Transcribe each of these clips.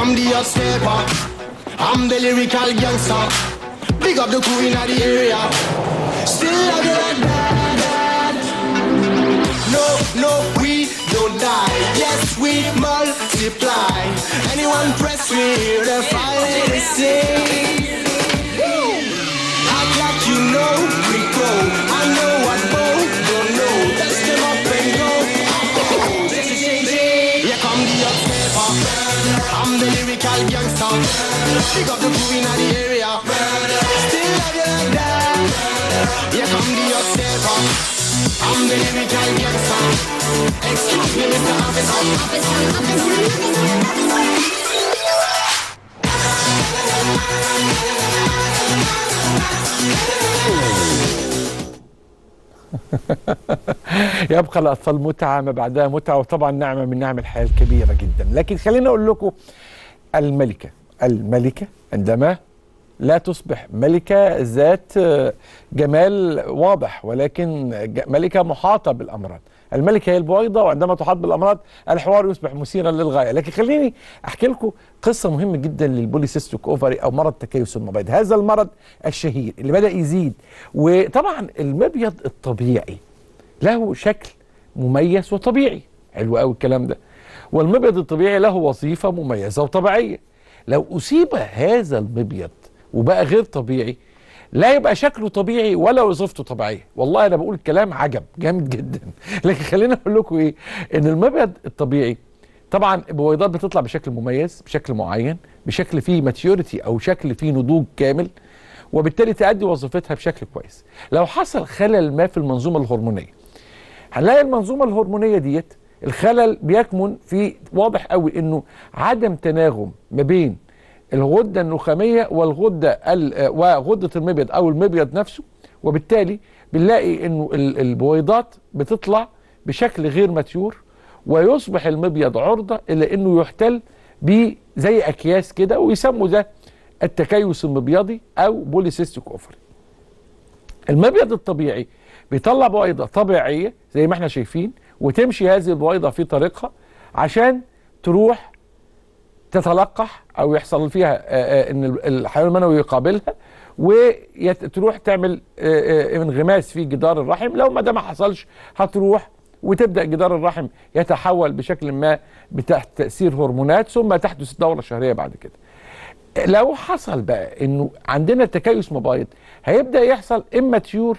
come the stepper. I'm the lyrical gangster. Big up the crew in the area. Still love you like that. No, no, we don't die. Yes, we multiply. Anyone press me, the fire is sing. Act like you know we go. I know what both don't know. Let's them up and go. Oh, this is changing. Here come the upstepper. I'm the lyrical gangster. Big up the crew in the area. Still love you like that. Here come the upstepper. I'm the lyrical gangster. Excuse me, Mr. Officer. يبقى الاطفال متعه ما بعدها متعه وطبعا نعمه من نعم الحياه الكبيره جدا لكن خليني اقول لكم الملكه الملكه عندما لا تصبح ملكه ذات آه، جمال واضح ولكن ج- ملكه محاطه بالامراض الملكه هي البويضه وعندما تحاط بالامراض الحوار يصبح مثيرا للغايه لكن خليني احكي لكم قصه مهمه جدا للبوليسيستيك اوفري او مرض تكيس المبيض هذا المرض الشهير اللي بدا يزيد وطبعا المبيض الطبيعي له شكل مميز وطبيعي حلو قوي الكلام ده والمبيض الطبيعي له وظيفه مميزه وطبيعيه لو اصيب هذا المبيض وبقى غير طبيعي لا يبقى شكله طبيعي ولا وظيفته طبيعيه والله انا بقول كلام عجب جامد جدا لكن خليني اقول لكم ايه ان المبيض الطبيعي طبعا البويضات بتطلع بشكل مميز بشكل معين بشكل فيه ماتيوريتي او شكل فيه نضوج كامل وبالتالي تأدي وظيفتها بشكل كويس لو حصل خلل ما في المنظومه الهرمونيه هنلاقي المنظومه الهرمونيه ديت الخلل بيكمن في واضح قوي انه عدم تناغم ما بين الغده النخاميه والغده ال- وغده المبيض او المبيض نفسه وبالتالي بنلاقي انه ال- البويضات بتطلع بشكل غير ماتيور ويصبح المبيض عرضه الى انه يحتل بزي اكياس كده ويسموا ده التكيس المبيضي او بوليسيستيك اوفري المبيض الطبيعي بيطلع بويضه طبيعيه زي ما احنا شايفين وتمشي هذه البويضه في طريقها عشان تروح تتلقح او يحصل فيها آه، آه، ان الحيوان المنوي يقابلها وتروح تعمل آه، آه، انغماس في جدار الرحم لو ما ده ما حصلش هتروح وتبدا جدار الرحم يتحول بشكل ما تحت تاثير هرمونات ثم تحدث الدوره الشهريه بعد كده لو حصل بقى انه عندنا تكيس مبايض هيبدا يحصل اماتيور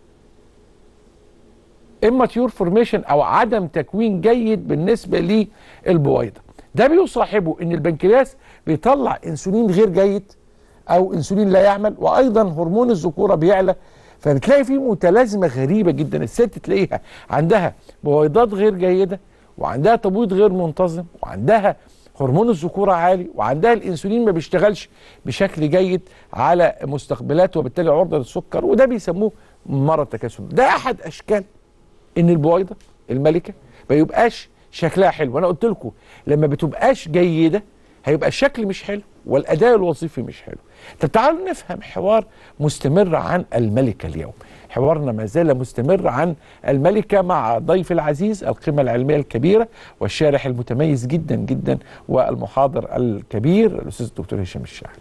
اماتيور فورميشن او عدم تكوين جيد بالنسبه للبويضه ده بيصاحبه ان البنكرياس بيطلع انسولين غير جيد او انسولين لا يعمل وايضا هرمون الذكوره بيعلى فبتلاقي في متلازمه غريبه جدا الست تلاقيها عندها بويضات غير جيده وعندها تبويض غير منتظم وعندها هرمون الذكوره عالي وعندها الانسولين ما بيشتغلش بشكل جيد على مستقبلات وبالتالي عرضه للسكر وده بيسموه مرض تكاسل ده احد اشكال ان البويضه الملكه ما يبقاش شكلها حلو انا قلت لكم لما بتبقاش جيده هيبقى الشكل مش حلو والاداء الوظيفي مش حلو طب تعالوا نفهم حوار مستمر عن الملكه اليوم حوارنا ما زال مستمر عن الملكه مع ضيف العزيز القيمه العلميه الكبيره والشارح المتميز جدا جدا والمحاضر الكبير الاستاذ الدكتور هشام الشاعر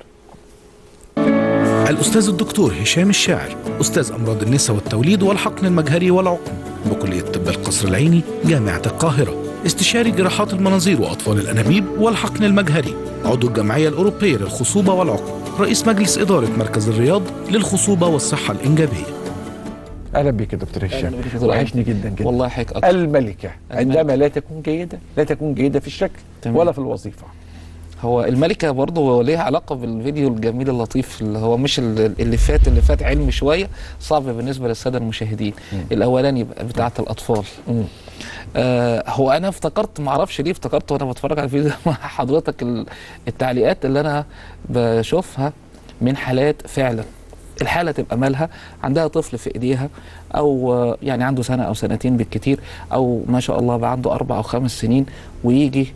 الأستاذ الدكتور هشام الشاعر أستاذ أمراض النساء والتوليد والحقن المجهري والعقم بكلية طب القصر العيني جامعة القاهرة استشاري جراحات المناظير وأطفال الأنابيب والحقن المجهري عضو الجمعية الأوروبية للخصوبة والعقم رئيس مجلس إدارة مركز الرياض للخصوبة والصحة الإنجابية اهلا بك يا دكتور هشام أهلا بك يا دكتور وحشني جدا جدا والله حضرتك أكتر. الملكه عندما لا تكون جيده لا تكون جيده في الشكل تمام. ولا في الوظيفه هو الملكة برضه ليها علاقة بالفيديو الجميل اللطيف اللي هو مش ال- اللي فات اللي فات علم شوية صعب بالنسبة للسادة المشاهدين الأولاني بقى بتاعة الأطفال آه هو أنا افتكرت معرفش ليه افتكرت وأنا بتفرج على الفيديو مع حضرتك ال- التعليقات اللي أنا بشوفها من حالات فعلا الحالة تبقى مالها عندها طفل في ايديها او آه، يعني عنده سنة او سنتين بالكتير او ما شاء الله بقى عنده اربع او خمس سنين ويجي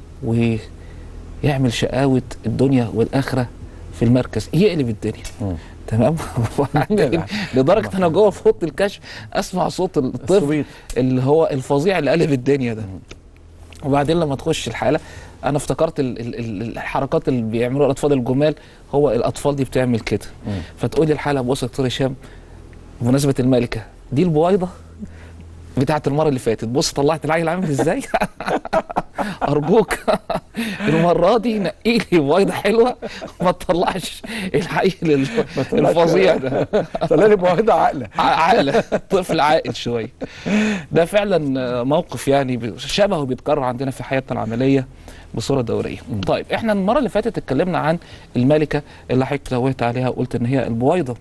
ويعمل شقاوة الدنيا والاخرة في المركز يقلب الدنيا تمام وبعدين لدرجة انا جوه في اوضة الكشف اسمع صوت الطفل الصويت. اللي هو الفظيع اللي قلب الدنيا ده وبعدين لما تخش الحالة انا افتكرت ال ال ال الحركات اللي بيعملوها الاطفال الجمال هو الاطفال دي بتعمل كده فتقول لي الحاله بص يا دكتور هشام بمناسبه الملكه دي البويضه بتاعت المره اللي فاتت بص طلعت العيل عامل ازاي ارجوك المره دي نقي لي بويضه حلوه ما تطلعش العيل ال- الفظيع ده طلع لي موهبه عاقله ع- عاقله طفل عاقل شويه ده فعلا آه، موقف يعني ب- شبهه بيتكرر عندنا في حياتنا العمليه بصوره دوريه طيب احنا المره اللي فاتت اتكلمنا عن الملكه اللي حضرتك نوهت عليها وقلت ان هي البويضه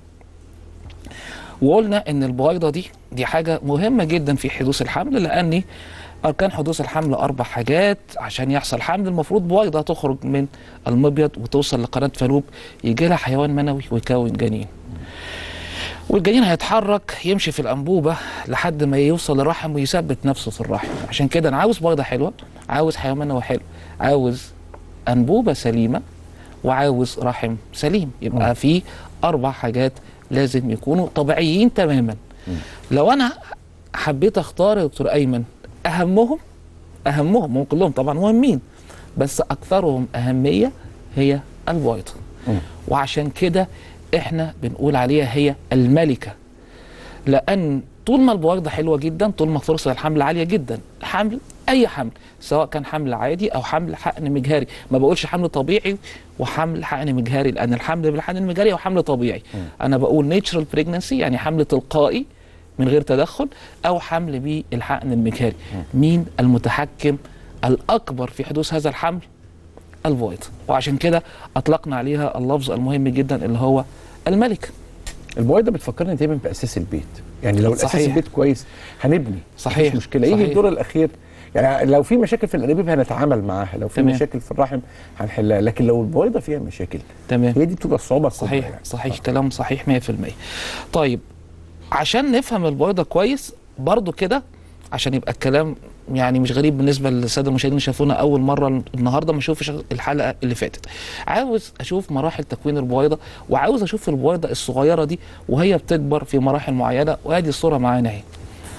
وقلنا ان البويضه دي دي حاجه مهمه جدا في حدوث الحمل لان اركان حدوث الحمل اربع حاجات عشان يحصل حمل المفروض بويضه تخرج من المبيض وتوصل لقناه فالوب يجي لها حيوان منوي ويكون جنين والجنين هيتحرك يمشي في الانبوبه لحد ما يوصل للرحم ويثبت نفسه في الرحم عشان كده انا عاوز بيضه حلوه عاوز حيوان منوي حلو عاوز انبوبه سليمه وعاوز رحم سليم يبقى في اربع حاجات لازم يكونوا طبيعيين تماما لو انا حبيت اختار يا دكتور ايمن اهمهم اهمهم هم كلهم طبعا مهمين بس اكثرهم اهميه هي البويضه وعشان كده احنا بنقول عليها هي الملكه لان طول ما البويضه حلوه جدا طول ما فرصه الحمل عاليه جدا حمل اي حمل سواء كان حمل عادي او حمل حقن مجهري ما بقولش حمل طبيعي وحمل حقن مجهري لان الحمل بالحقن المجهري هو حمل طبيعي انا بقول نيتشرال بريجنسي يعني حمل تلقائي من غير تدخل او حمل بالحقن المجهري مين المتحكم الاكبر في حدوث هذا الحمل البويضه وعشان كده اطلقنا عليها اللفظ المهم جدا اللي هو الملك البويضه بتفكرني دايما باساس البيت يعني لو الاساس صحيح. البيت كويس هنبني صحيح. مفيش مشكله يجي صحيح. الدور الاخير يعني لو في مشاكل في الانابيب هنتعامل معاها لو في تمام. مشاكل في الرحم هنحلها لكن لو البويضه فيها مشاكل تمام هي دي بتبقى الصعوبه الكبرى صحيح يعني. صحيح كلام صحيح 100% طيب عشان نفهم البويضه كويس برضو كده عشان يبقى الكلام يعني مش غريب بالنسبه للساده المشاهدين اللي شافونا اول مره النهارده ما اشوفش الحلقه اللي فاتت عاوز اشوف مراحل تكوين البويضه وعاوز اشوف البويضه الصغيره دي وهي بتكبر في مراحل معينه وادي الصوره معانا اهي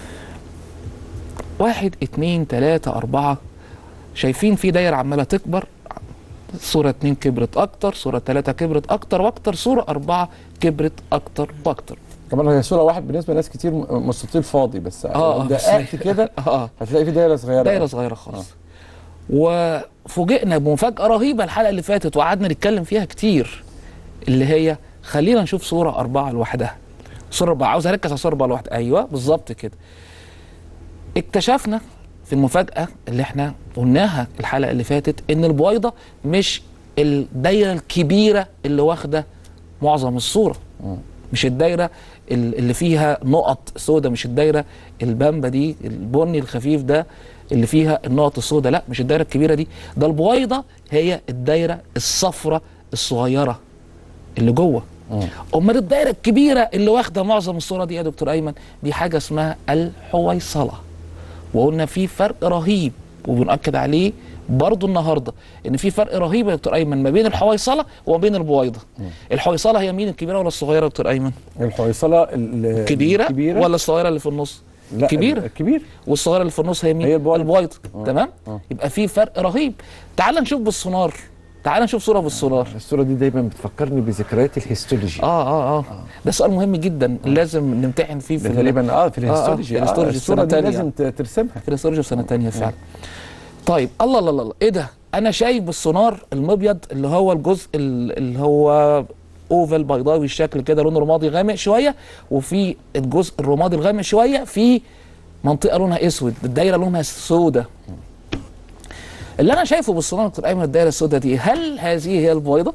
واحد اتنين تلاته اربعه شايفين في دايره عماله تكبر صورة اتنين كبرت أكتر صورة تلاتة كبرت أكتر وأكتر صورة أربعة كبرت أكتر وأكتر كمان هي صوره واحد بالنسبه لناس كتير م- مستطيل فاضي بس آه، لو آه، دققت كده آه هتلاقي في دايره صغيره دايرة صغيرة خالص وفوجئنا بمفاجأة رهيبة الحلقة اللي فاتت وقعدنا نتكلم فيها كتير اللي هي خلينا نشوف صورة أربعة لوحدها صورة أربعة عاوز أركز على صورة أربعة لوحدها أيوه بالظبط كده اكتشفنا في المفاجأة اللي احنا قلناها الحلقة اللي فاتت إن البويضة مش الدايرة الكبيرة اللي واخدة معظم الصورة مش الدايرة ال- اللي فيها نقط سودة مش الدايرة البامبا دي البني الخفيف ده اللي فيها النقط السوداء لا مش الدايرة الكبيرة دي ده البويضة هي الدايرة الصفرة الصغيرة اللي جوه امال الدايره الكبيره اللي واخده معظم الصوره دي يا دكتور ايمن دي حاجه اسمها الحويصله وقلنا في فرق رهيب وبنأكد عليه برضه النهارده ان في فرق رهيب يا دكتور ايمن ما بين الحويصله وما بين البويضه الحويصله هي مين الكبيره ولا الصغيره يا دكتور ايمن الحويصله ال- كبيره, الكبيره ولا الصغيره اللي في النص لا كبيره الكبير والصغيره اللي في النص هي مين هي البويضة. البويضه آه. تمام آه. يبقى في فرق رهيب تعال نشوف بالسونار تعال نشوف صوره بالسونار الصوره دي دايما بتفكرني بذكريات الهيستولوجي اه اه اه ده سؤال مهم جدا لازم نمتحن فيه في ده ال- تقريبا اه في آه، آه، الهيستولوجي في الهيستولوجي الصوره السنة دي التانية. لازم ت- ترسمها في الاستورج في سنه تانية فعلا طيب الله الله الله الله، ايه ده انا شايف بالسونار المبيض اللي هو الجزء ال- اللي هو اوفال بيضاوي الشكل كده لونه رمادي غامق شويه وفي الجزء الرمادي الغامق شويه في منطقه لونها اسود الدايره لونها سوداء اللي انا شايفه بالسونار دكتور ايمن الدايره السوداء دي هل هذه هي البويضه؟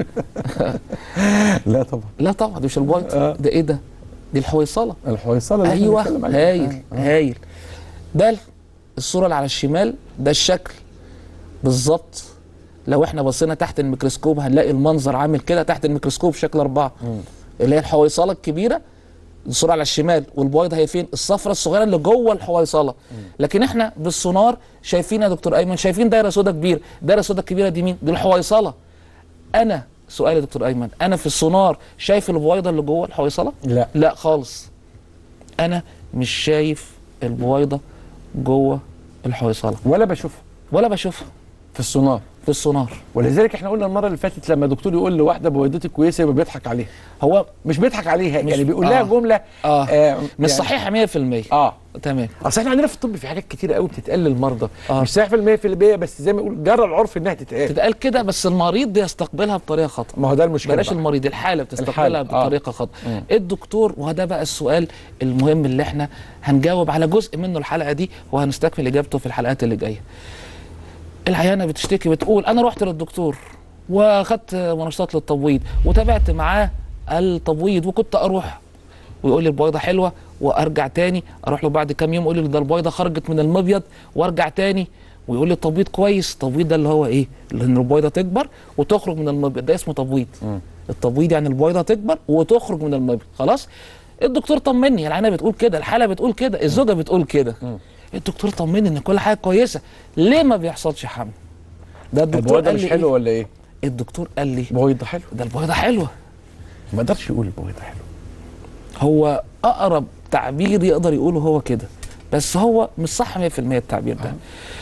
لا طبعا لا طبعا دي مش البويضه آه. ده ايه ده؟ دي الحويصله الحويصله اللي احنا ايوه بنتكلم عليها. هايل آه. هايل ده الصوره اللي على الشمال ده الشكل بالظبط لو احنا بصينا تحت الميكروسكوب هنلاقي المنظر عامل كده تحت الميكروسكوب شكل اربعه اللي هي الحويصله الكبيره الصوره على الشمال والبويضه هي فين الصفرة الصغيره اللي جوه الحويصله لكن احنا بالسونار شايفين يا دكتور ايمن شايفين دايره سوداء كبيره دايره سوداء كبيره دي مين دي الحويصله انا سؤال يا دكتور ايمن انا في السونار شايف البويضه اللي جوه الحويصله لا لا خالص انا مش شايف البويضه جوه الحويصله ولا بشوفها ولا بشوفها في في السونار في السونار ولذلك احنا قلنا المره اللي فاتت لما دكتور يقول لواحده بويضتك كويسه يبقى بيضحك عليها هو مش بيضحك عليها مش- يعني بيقول لها آه. جمله اه, آه مش يعني- صحيحه 100% اه تمام اصل احنا عندنا في الطب في حاجات كتيره قوي بتتقال للمرضى آه. مش صحيح في المية في المية بس زي ما يقول جرى العرف انها تتقال تتقال كده بس المريض يستقبلها بطريقه خطا ما هو ده المشكله بلاش بقى. المريض الحاله بتستقبلها الحالة، آه. بطريقه خطا الدكتور وده بقى السؤال المهم اللي احنا هنجاوب على جزء منه الحلقه دي وهنستكمل اجابته في الحلقات اللي جايه العيانه بتشتكي بتقول انا رحت للدكتور واخدت منشطات للتبويض وتابعت معاه التبويض وكنت اروح ويقول لي البيضه حلوه وارجع تاني اروح له بعد كام يوم يقول لي ده البيضه خرجت من المبيض وارجع تاني ويقول لي التبويض كويس التبويض ده اللي هو ايه لان البيضه تكبر وتخرج من المبيض ده اسمه تبويض التبويض يعني البيضه تكبر وتخرج من المبيض خلاص الدكتور طمني العينه بتقول كده الحاله بتقول كده الزوجه بتقول كده الدكتور طمني ان كل حاجه كويسه ليه ما بيحصلش حمل ده الدكتور البويضه قال مش لي حلوه إيه؟ ولا ايه؟ الدكتور قال لي بويضه حلوه ده البيضه حلوه ما اقدرش يقول البويضه حلوه هو اقرب تعبير يقدر يقوله هو كده بس هو مش صح 100% التعبير ده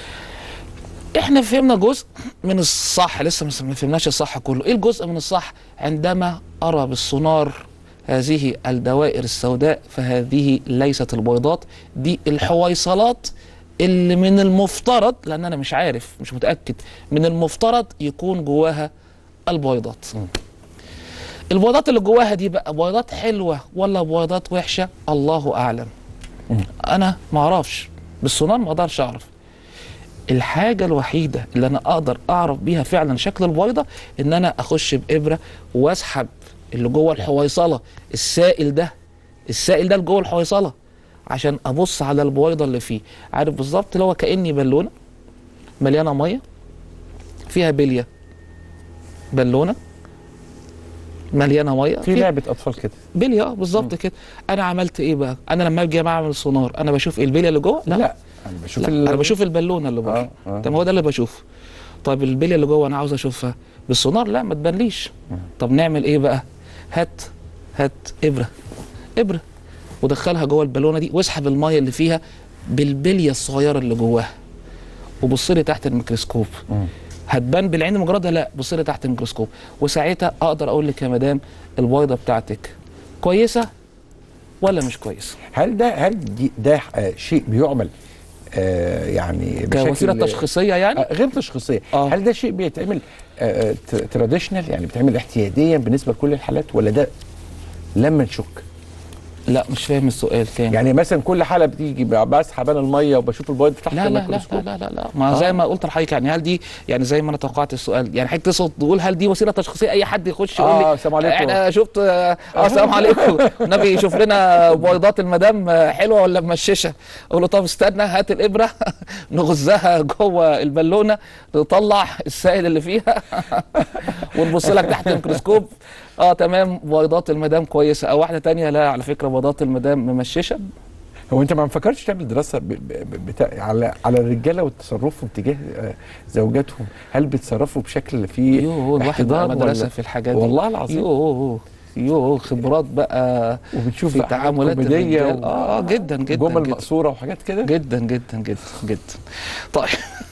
احنا فهمنا جزء من الصح لسه مس- ما فهمناش الصح كله ايه الجزء من الصح عندما ارى بالسونار هذه الدوائر السوداء فهذه ليست البيضات دي الحويصلات اللي من المفترض لان انا مش عارف مش متاكد من المفترض يكون جواها البيضات البيضات اللي جواها دي بقى بيضات حلوه ولا بيضات وحشه الله اعلم انا ما اعرفش بالسونار ما اقدرش اعرف الحاجه الوحيده اللي انا اقدر اعرف بيها فعلا شكل البيضه ان انا اخش بابره واسحب اللي جوه الحويصله السائل ده السائل ده اللي جوه الحويصله عشان ابص على البويضه اللي فيه عارف بالظبط اللي هو كاني بالونه مليانه ميه فيها بليه بالونه مليانه ميه في فيها- لعبه اطفال كده بليه اه بالظبط كده انا عملت ايه بقى انا لما اجي اعمل سونار انا بشوف ايه البليه اللي جوه لا انا بشوف لا ال- انا بشوف البالونه اللي بره آه، آه. طب هو ده اللي بشوفه طيب البليه اللي جوه انا عاوز اشوفها بالسونار لا ما تبانليش طب نعمل ايه بقى هات هات ابره ابره ودخلها جوه البالونه دي واسحب الميه اللي فيها بالبليه الصغيره اللي جواها وبص لي تحت الميكروسكوب هتبان بالعين المجرده لا بص لي تحت الميكروسكوب وساعتها اقدر اقول لك يا مدام البيضه بتاعتك كويسه ولا مش كويسه هل ده هل دي ده آه شيء بيعمل آه يعني كوسيله بشكل- تشخيصيه يعني آه غير تشخيصيه آه. هل ده شيء بيتعمل تراديشنال يعني بيتعمل احتياديا بالنسبه لكل الحالات ولا ده لما نشك لا مش فاهم السؤال تاني يعني مثلا كل حاله بتيجي ب- بسحب انا الميه وبشوف البيض تحت لا لا لا لا الميكروسكوب لا لا, لا. ما آه. زي ما قلت لحضرتك يعني هل دي يعني زي ما انا توقعت السؤال يعني حضرتك تقصد تقول هل دي وسيله تشخيصيه اي حد يخش يقول آه، لي السلام عليكم. احنا شفت اه آه، السلام عليكم النبي يشوف لنا بيضات المدام آه، حلوه ولا ممششه اقول له طب استنى هات الابره نغزها جوه البالونه نطلع السائل اللي فيها ونبص لك تحت الميكروسكوب اه تمام بيضات المدام كويسه او واحده تانية لا على فكره بيضات المدام ممششه هو انت ما فكرتش تعمل دراسه ب... ب... ب... بتا... على على الرجاله وتصرفهم تجاه آه، زوجاتهم هل بيتصرفوا بشكل فيه يوه الواحد بقى احتضان مدرسه ولا- في الحاجات دي والله العظيم يوه يوه خبرات بقى وبتشوف في بقى حاجات تعاملات كوميدية الرجال. و- اه جدا جدا جمل جدا مقصوره وحاجات كده جدا جدا جدا جدا طيب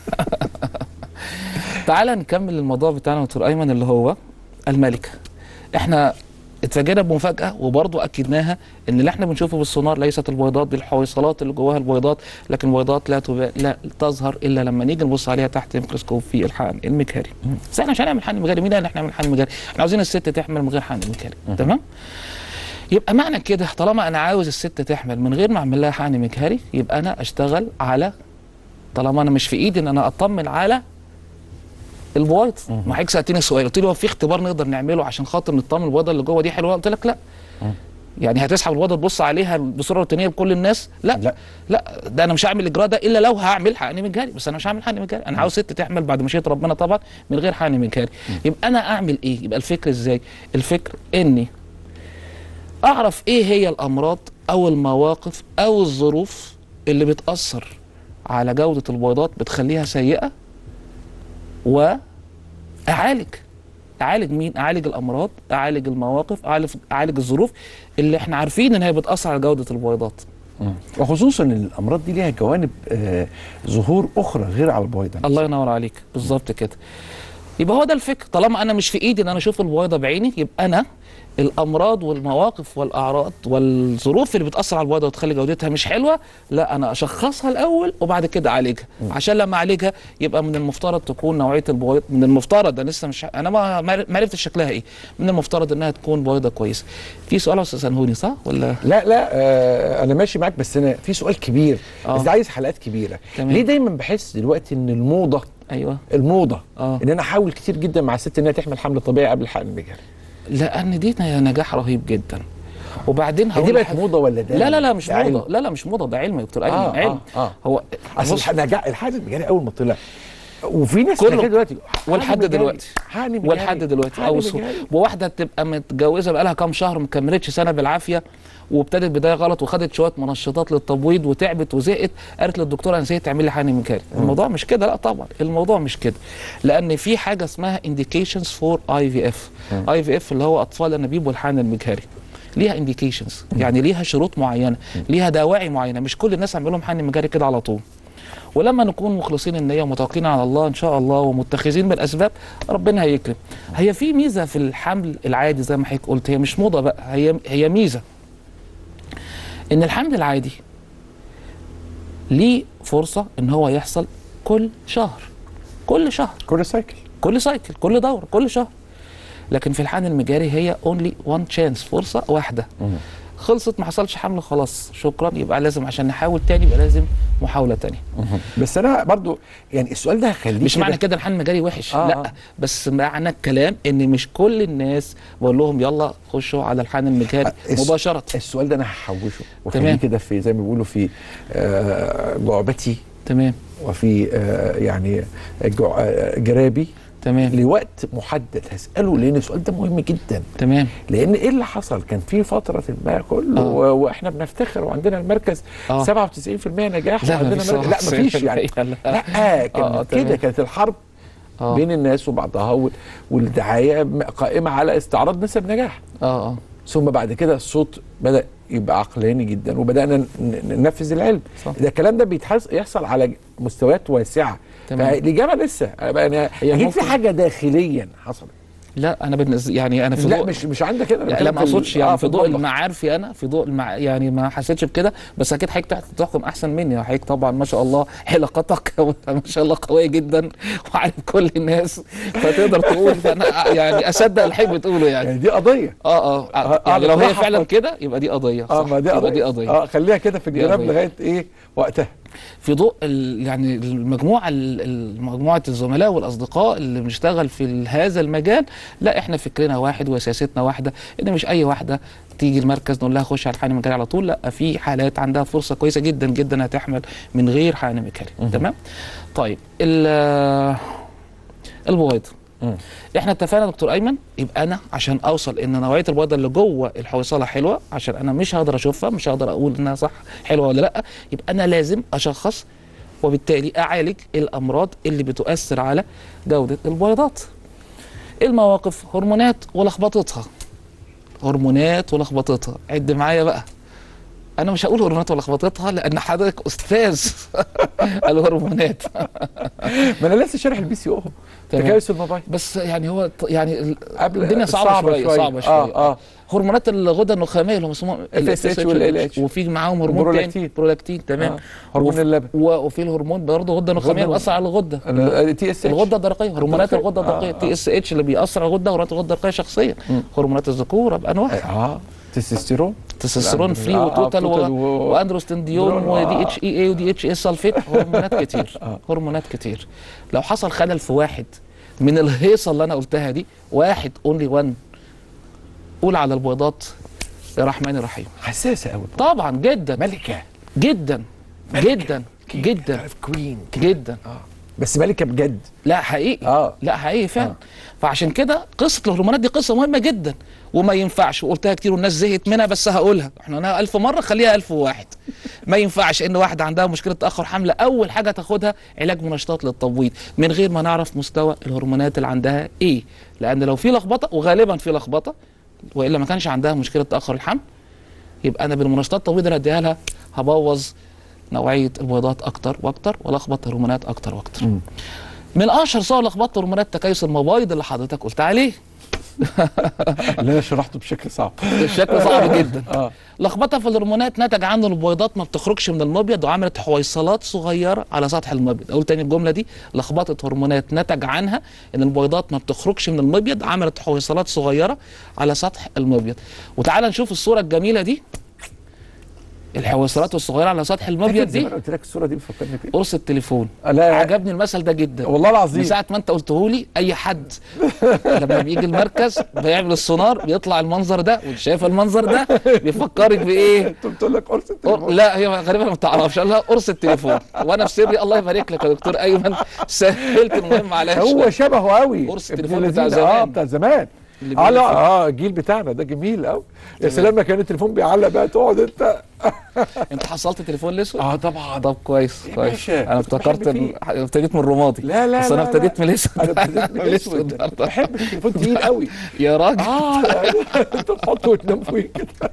تعالى نكمل الموضوع بتاعنا يا دكتور ايمن اللي هو الملكه احنا اتفاجئنا بمفاجاه وبرضه اكدناها ان اللي احنا بنشوفه بالسونار ليست البيضات دي الحويصلات اللي جواها البيضات لكن البيضات لا تبا... لا تظهر الا لما نيجي نبص عليها تحت الميكروسكوب في الحقن المجهري بس احنا مش هنعمل حقن مجهري مين قال احنا نعمل حقن مجهري احنا عاوزين الست تحمل من غير حقن مجهري تمام يبقى معنى كده طالما انا عاوز الست تحمل من غير ما اعمل لها حقن مجهري يبقى انا اشتغل على طالما انا مش في ايدي ان انا اطمن على البويض ما حضرتك سالتني السؤال قلت لي هو في اختبار نقدر نعمله عشان خاطر نطمن البويضه اللي جوه دي حلوه قلت لك لا يعني هتسحب البويضه تبص عليها بصوره روتينيه لكل الناس لا لا. لا ده انا مش هعمل الاجراء ده الا لو هعمل حقن مجهري بس انا مش هعمل حقن مجهري انا عاوز ست تحمل بعد مشيئه ربنا طبعا من غير حقن مجهري يبقى انا اعمل ايه يبقى الفكر ازاي الفكر اني اعرف ايه هي الامراض او المواقف او الظروف اللي بتاثر على جوده البيضات بتخليها سيئه واعالج اعالج مين اعالج الامراض اعالج المواقف اعالج اعالج الظروف اللي احنا عارفين ان هي بتاثر على جوده البيضات وخصوصا ان الامراض دي ليها جوانب آه ظهور اخرى غير على البويضه الله ينور عليك بالظبط كده يبقى هو ده الفكر طالما انا مش في ايدي ان انا اشوف البويضه بعيني يبقى انا الامراض والمواقف والاعراض والظروف اللي بتاثر على البويضه وتخلي جودتها مش حلوه لا انا اشخصها الاول وبعد كده اعالجها عشان لما اعالجها يبقى من المفترض تكون نوعيه البويضه من المفترض انا لسه مش انا ما ما عرفتش شكلها ايه من المفترض انها تكون بويضه كويسه في سؤال يا استاذ سنهوني صح ولا لا لا آه انا ماشي معاك بس انا في سؤال كبير آه. بس ده عايز حلقات كبيره تمام. ليه دايما بحس دلوقتي ان الموضه ايوه الموضه آه. ان انا احاول كتير جدا مع الست انها تحمل حمل طبيعي قبل الحقن المجهري لان دي نجاح رهيب جدا وبعدين هي دي هقول بقت حاجة. موضه ولا ده لا لا لا مش ده علم؟ موضه لا لا مش موضه ده علم يا دكتور ايمن آه، علم آه، آه. هو اصل بص، النجاح الحقن المجهري اول ما طلع وفي ناس كله. لغاية دلوقتي ولحد حقن مجهري، دلوقتي حقن مجهري، ولحد دلوقتي حقن او سو- مجهري. وواحده تبقى متجوزه بقالها كام شهر ما كملتش سنه بالعافيه وابتدت بدايه غلط وخدت شويه منشطات للتبويض وتعبت وزهقت قالت للدكتور انا زهقت تعمل لي حقن مجهري الموضوع مش كده لا طبعا الموضوع مش كده لان في حاجه اسمها indications فور اي في اف اي في اف اللي هو اطفال الانابيب والحقن المجهري ليها انديكيشنز يعني ليها شروط معينه ليها دواعي معينه مش كل الناس عامل لهم حقن مجهري كده على طول ولما نكون مخلصين النية ومتوكلين على الله إن شاء الله ومتخذين بالأسباب ربنا هيكرم هي في ميزة في الحمل العادي زي ما حضرتك قلت هي مش موضة بقى هي هي ميزة إن الحمل العادي ليه فرصة إن هو يحصل كل شهر كل شهر كل سايكل كل سايكل كل دورة كل شهر لكن في الحقن المجاري هي اونلي وان تشانس فرصة واحدة خلصت ما حصلش حمل خلاص شكرا يبقى لازم عشان نحاول تاني يبقى لازم محاولة تانية بس انا برضو يعني السؤال ده هخليه مش كده- معنى كده الحقن المجاري وحش آه، لا آه. بس معنى الكلام ان مش كل الناس بقول لهم يلا خشوا على الحقن المجاري الس- مباشرة السؤال ده انا هحوشه وخليه تمام. كده في زي ما بيقولوا في آه، جعبتي تمام وفي آه، يعني جع- آه، جرابي تمام لوقت محدد هساله لان السؤال ده مهم جدا تمام لان ايه اللي حصل كان في فتره ما كله آه. و- واحنا بنفتخر وعندنا المركز آه. 97% نجاح لا، وعندنا مفيش مركز لا 97% مفيش يعني لا. لا كان آه، كده تمام. كانت الحرب اه بين الناس وبعضها وال- والدعايه م- قائمه على استعراض نسب نجاح اه اه ثم بعد كده الصوت بدا يبقى عقلاني جدا وبدانا ن- ن- ننفذ العلم صح. ده الكلام ده بيتحس يحصل على ج- مستويات واسعه تمام. فالاجابه لسه يعني هي اكيد في ممكن- حاجه داخليا حصلت لا انا بالنسبه يعني انا في لا ضوء مش مش عندك كده أنا يعني لا بتكلم ما في ال- اقصدش يعني آه، في ضوء المطبخ. المعارفي انا في ضوء المع... يعني ما حسيتش بكده بس اكيد حضرتك تحت- تحكم احسن مني حضرتك طبعا ما شاء الله علاقاتك ما شاء الله قويه جدا وعارف كل الناس فتقدر تقول فانا يعني اصدق اللي حضرتك بتقوله يعني يعني دي قضيه اه اه آه، يعني لو هي بصراحة فعلا فك- كده يبقى دي قضيه اه صح ما دي يبقى قضيه دي قضيه اه خليها كده في دي الجناب قضية. لغايه ايه وقتها في ضوء ال- يعني المجموعه ال- ال- مجموعه الزملاء والاصدقاء اللي بنشتغل في ال- هذا المجال لا احنا فكرنا واحد وسياستنا واحده ان مش اي واحده تيجي المركز نقول لها خش على الحقن المجاري على طول لا في حالات عندها فرصه كويسه جدا جدا هتحمل من غير حقن مجاري تمام طيب ال- البويضه احنا اتفقنا يا دكتور ايمن يبقى انا عشان اوصل ان نوعيه البيضه اللي جوه الحويصله حلوه عشان انا مش هقدر اشوفها مش هقدر اقول انها صح حلوه ولا لا يبقى انا لازم اشخص وبالتالي اعالج الامراض اللي بتؤثر على جوده البيضات المواقف هرمونات ولخبطتها هرمونات ولخبطتها عد معايا بقى انا مش هقول هرمونات ولخبطتها لان حضرتك استاذ الهرمونات ما انا لسه شارح البي سي او تمام. تكيس الموبايل بس يعني هو ط- يعني ال- قبل- الدنيا صعبه, صعبة شويه, شوية. صعبه شويه آه، آه. هرمونات الغده النخاميه اللي هم اسمهم FSH وال LH. وفي معاهم هرمون البرولاكتين. تاني برولاكتين تمام آه. هرمون وف- اللبن. و- وفي الهرمون برضه غده نخاميه غدة- بيأثر على الغده تي اس الغده الدرقيه هرمونات الدرقية. الغده الدرقيه آه، تي اس اتش اللي بيأثر على الغده هرمونات الغده الدرقيه شخصيا هرمونات الذكوره بانواعها اه تستوستيرون تستوستيرون فري آه، آه، وتوتال توتال و- و- واندروستنديون درون، ودي آه. اتش اي اي ودي اتش اي سلفيت هرمونات كتير هرمونات كتير لو حصل خلل في واحد من الهيصه اللي انا قلتها دي واحد اونلي وان قول على البيضات يا رحمن الرحيم حساسه قوي طبعا جدا ملكه جدا جدا جدا كوين جدا اه بس ملكه بجد لا حقيقي آه. لا حقيقي فعلا آه. فعشان كده قصه الهرمونات دي قصه مهمه جدا وما ينفعش وقلتها كتير والناس زهقت منها بس هقولها احنا قلناها ألف مره خليها ألف وواحد ما ينفعش ان واحده عندها مشكله تاخر حمل اول حاجه تاخدها علاج منشطات للتبويض من غير ما نعرف مستوى الهرمونات اللي عندها ايه لان لو في لخبطه وغالبا في لخبطه والا ما كانش عندها مشكله تاخر الحمل يبقى انا بالمنشطات التبويض اللي اديها لها هبوظ نوعيه البيضات اكتر واكتر والخبط هرمونات اكتر واكتر من اشهر صور لخبطه هرمونات تكيس المبايض اللي حضرتك قلت عليه اللي انا شرحته بشكل صعب الشكل صعب جدا اه لخبطه في الهرمونات نتج عنه البويضات ما بتخرجش من المبيض وعملت حويصلات صغيره على سطح المبيض اقول تاني الجمله دي لخبطه هرمونات نتج عنها ان البويضات ما بتخرجش من المبيض عملت حويصلات صغيره على سطح المبيض وتعال نشوف الصوره الجميله دي الحويصلات الصغيره على سطح المبيض زي دي ما أنا قلت لك الصوره دي بتفكرني بايه قرص التليفون آه، لا عجبني المثل ده جدا والله العظيم من ساعه ما انت قلته لي اي حد لما بيجي المركز بيعمل السونار بيطلع المنظر ده وشايف المنظر ده بيفكرك بايه انت بتقول لك قرص أر... التليفون لا هي غالبا ما تعرفش قال لها قرص التليفون وانا في سري الله يبارك لك يا دكتور ايمن سهلت المهم عليا هو شوية. شبهه قوي قرص ابن التليفون بتاع لذينة. اه زمان. بتاع زمان اللي اه لا بيقول فيه. اه الجيل بتاعنا ده جميل قوي يا سلام لما كان التليفون بيعلق بقى تقعد انت انت حصلت تليفون الاسود اه طبعا طب كويس يا كويس باشا، انا كنت افتكرت بحب ال- ابتديت من الرمادي لا لا بس انا لا، ابتديت لا. من الاسود انا ابتديت من الاسود الأسود. بحب التليفون تقيل قوي يا راجل اه يعني انت تحطه وتنام فيه كده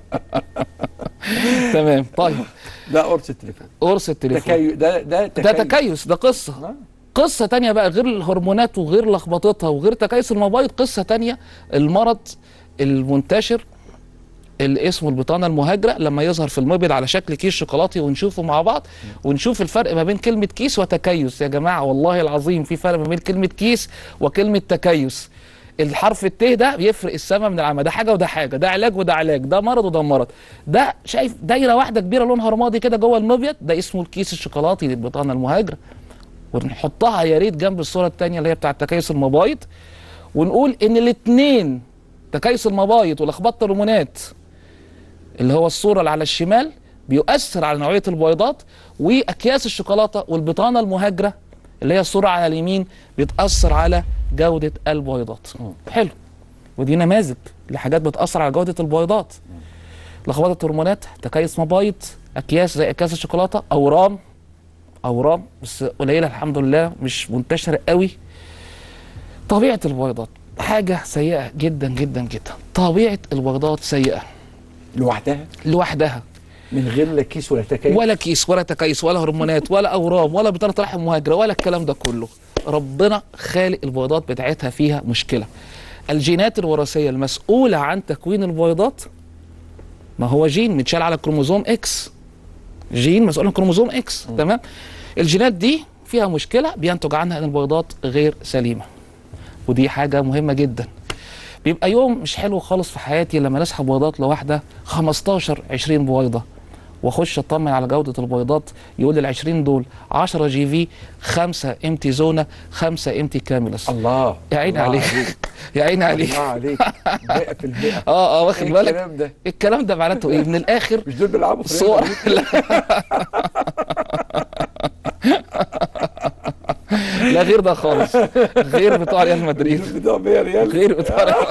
تمام طيب ده قرص التليفون قرص التليفون تكيف ده ده ده تكيس ده قصه آه. قصة تانية بقى غير الهرمونات وغير لخبطتها وغير تكيس المبايض قصة تانية المرض المنتشر اللي اسمه البطانة المهاجرة لما يظهر في المبيض على شكل كيس شوكولاتي ونشوفه مع بعض ونشوف الفرق ما بين كلمة كيس وتكيس يا جماعة والله العظيم في فرق ما بين كلمة كيس وكلمة تكيس الحرف الت ده بيفرق السما من العمى ده حاجه وده حاجه ده علاج وده علاج ده مرض وده مرض ده شايف دايره واحده كبيره لونها رمادي كده جوه المبيض ده اسمه الكيس الشوكولاتي للبطانه المهاجره ونحطها يا ريت جنب الصوره الثانيه اللي هي بتاعه تكيس المبايض ونقول ان الاثنين تكيس المبايض ولخبطه الهرمونات اللي هو الصوره اللي على الشمال بيؤثر على نوعيه البيضات واكياس الشوكولاته والبطانه المهاجره اللي هي الصوره على اليمين بتاثر على جوده البيضات حلو ودي نماذج لحاجات بتاثر على جوده البيضات لخبطه هرمونات تكيس مبايض اكياس زي اكياس الشوكولاته اورام اورام بس قليله الحمد لله مش منتشره قوي طبيعه البيضات حاجه سيئه جدا جدا جدا طبيعه البيضات سيئه لوحدها لوحدها من غير لا كيس ولا تكيف ولا كيس ولا تكيس ولا هرمونات ولا اورام ولا بطانه رحم مهاجره ولا الكلام ده كله ربنا خالق البيضات بتاعتها فيها مشكله الجينات الوراثيه المسؤوله عن تكوين البيضات ما هو جين متشال على كروموزوم اكس جين مسؤول عن كروموزوم اكس تمام الجينات دي فيها مشكله بينتج عنها ان البيضات غير سليمه ودي حاجه مهمه جدا بيبقى يوم مش حلو خالص في حياتي لما نسحب بيضات لواحده 15 20 بويضه واخش اطمن على جوده البيضات يقول لي ال 20 دول 10 جي في 5 امتي زونه 5 امتي كاملس الله يا عيني الله عليك يا عيني عليك الله عليك 100% اه اه واخد ايه بالك الكلام ده الكلام ده معناته ايه من الاخر مش دول بيلعبوا في صور ريال لا غير ده خالص غير بتوع ريال مدريد مدريد؟ بتوع 100 ريال غير بتوع ريال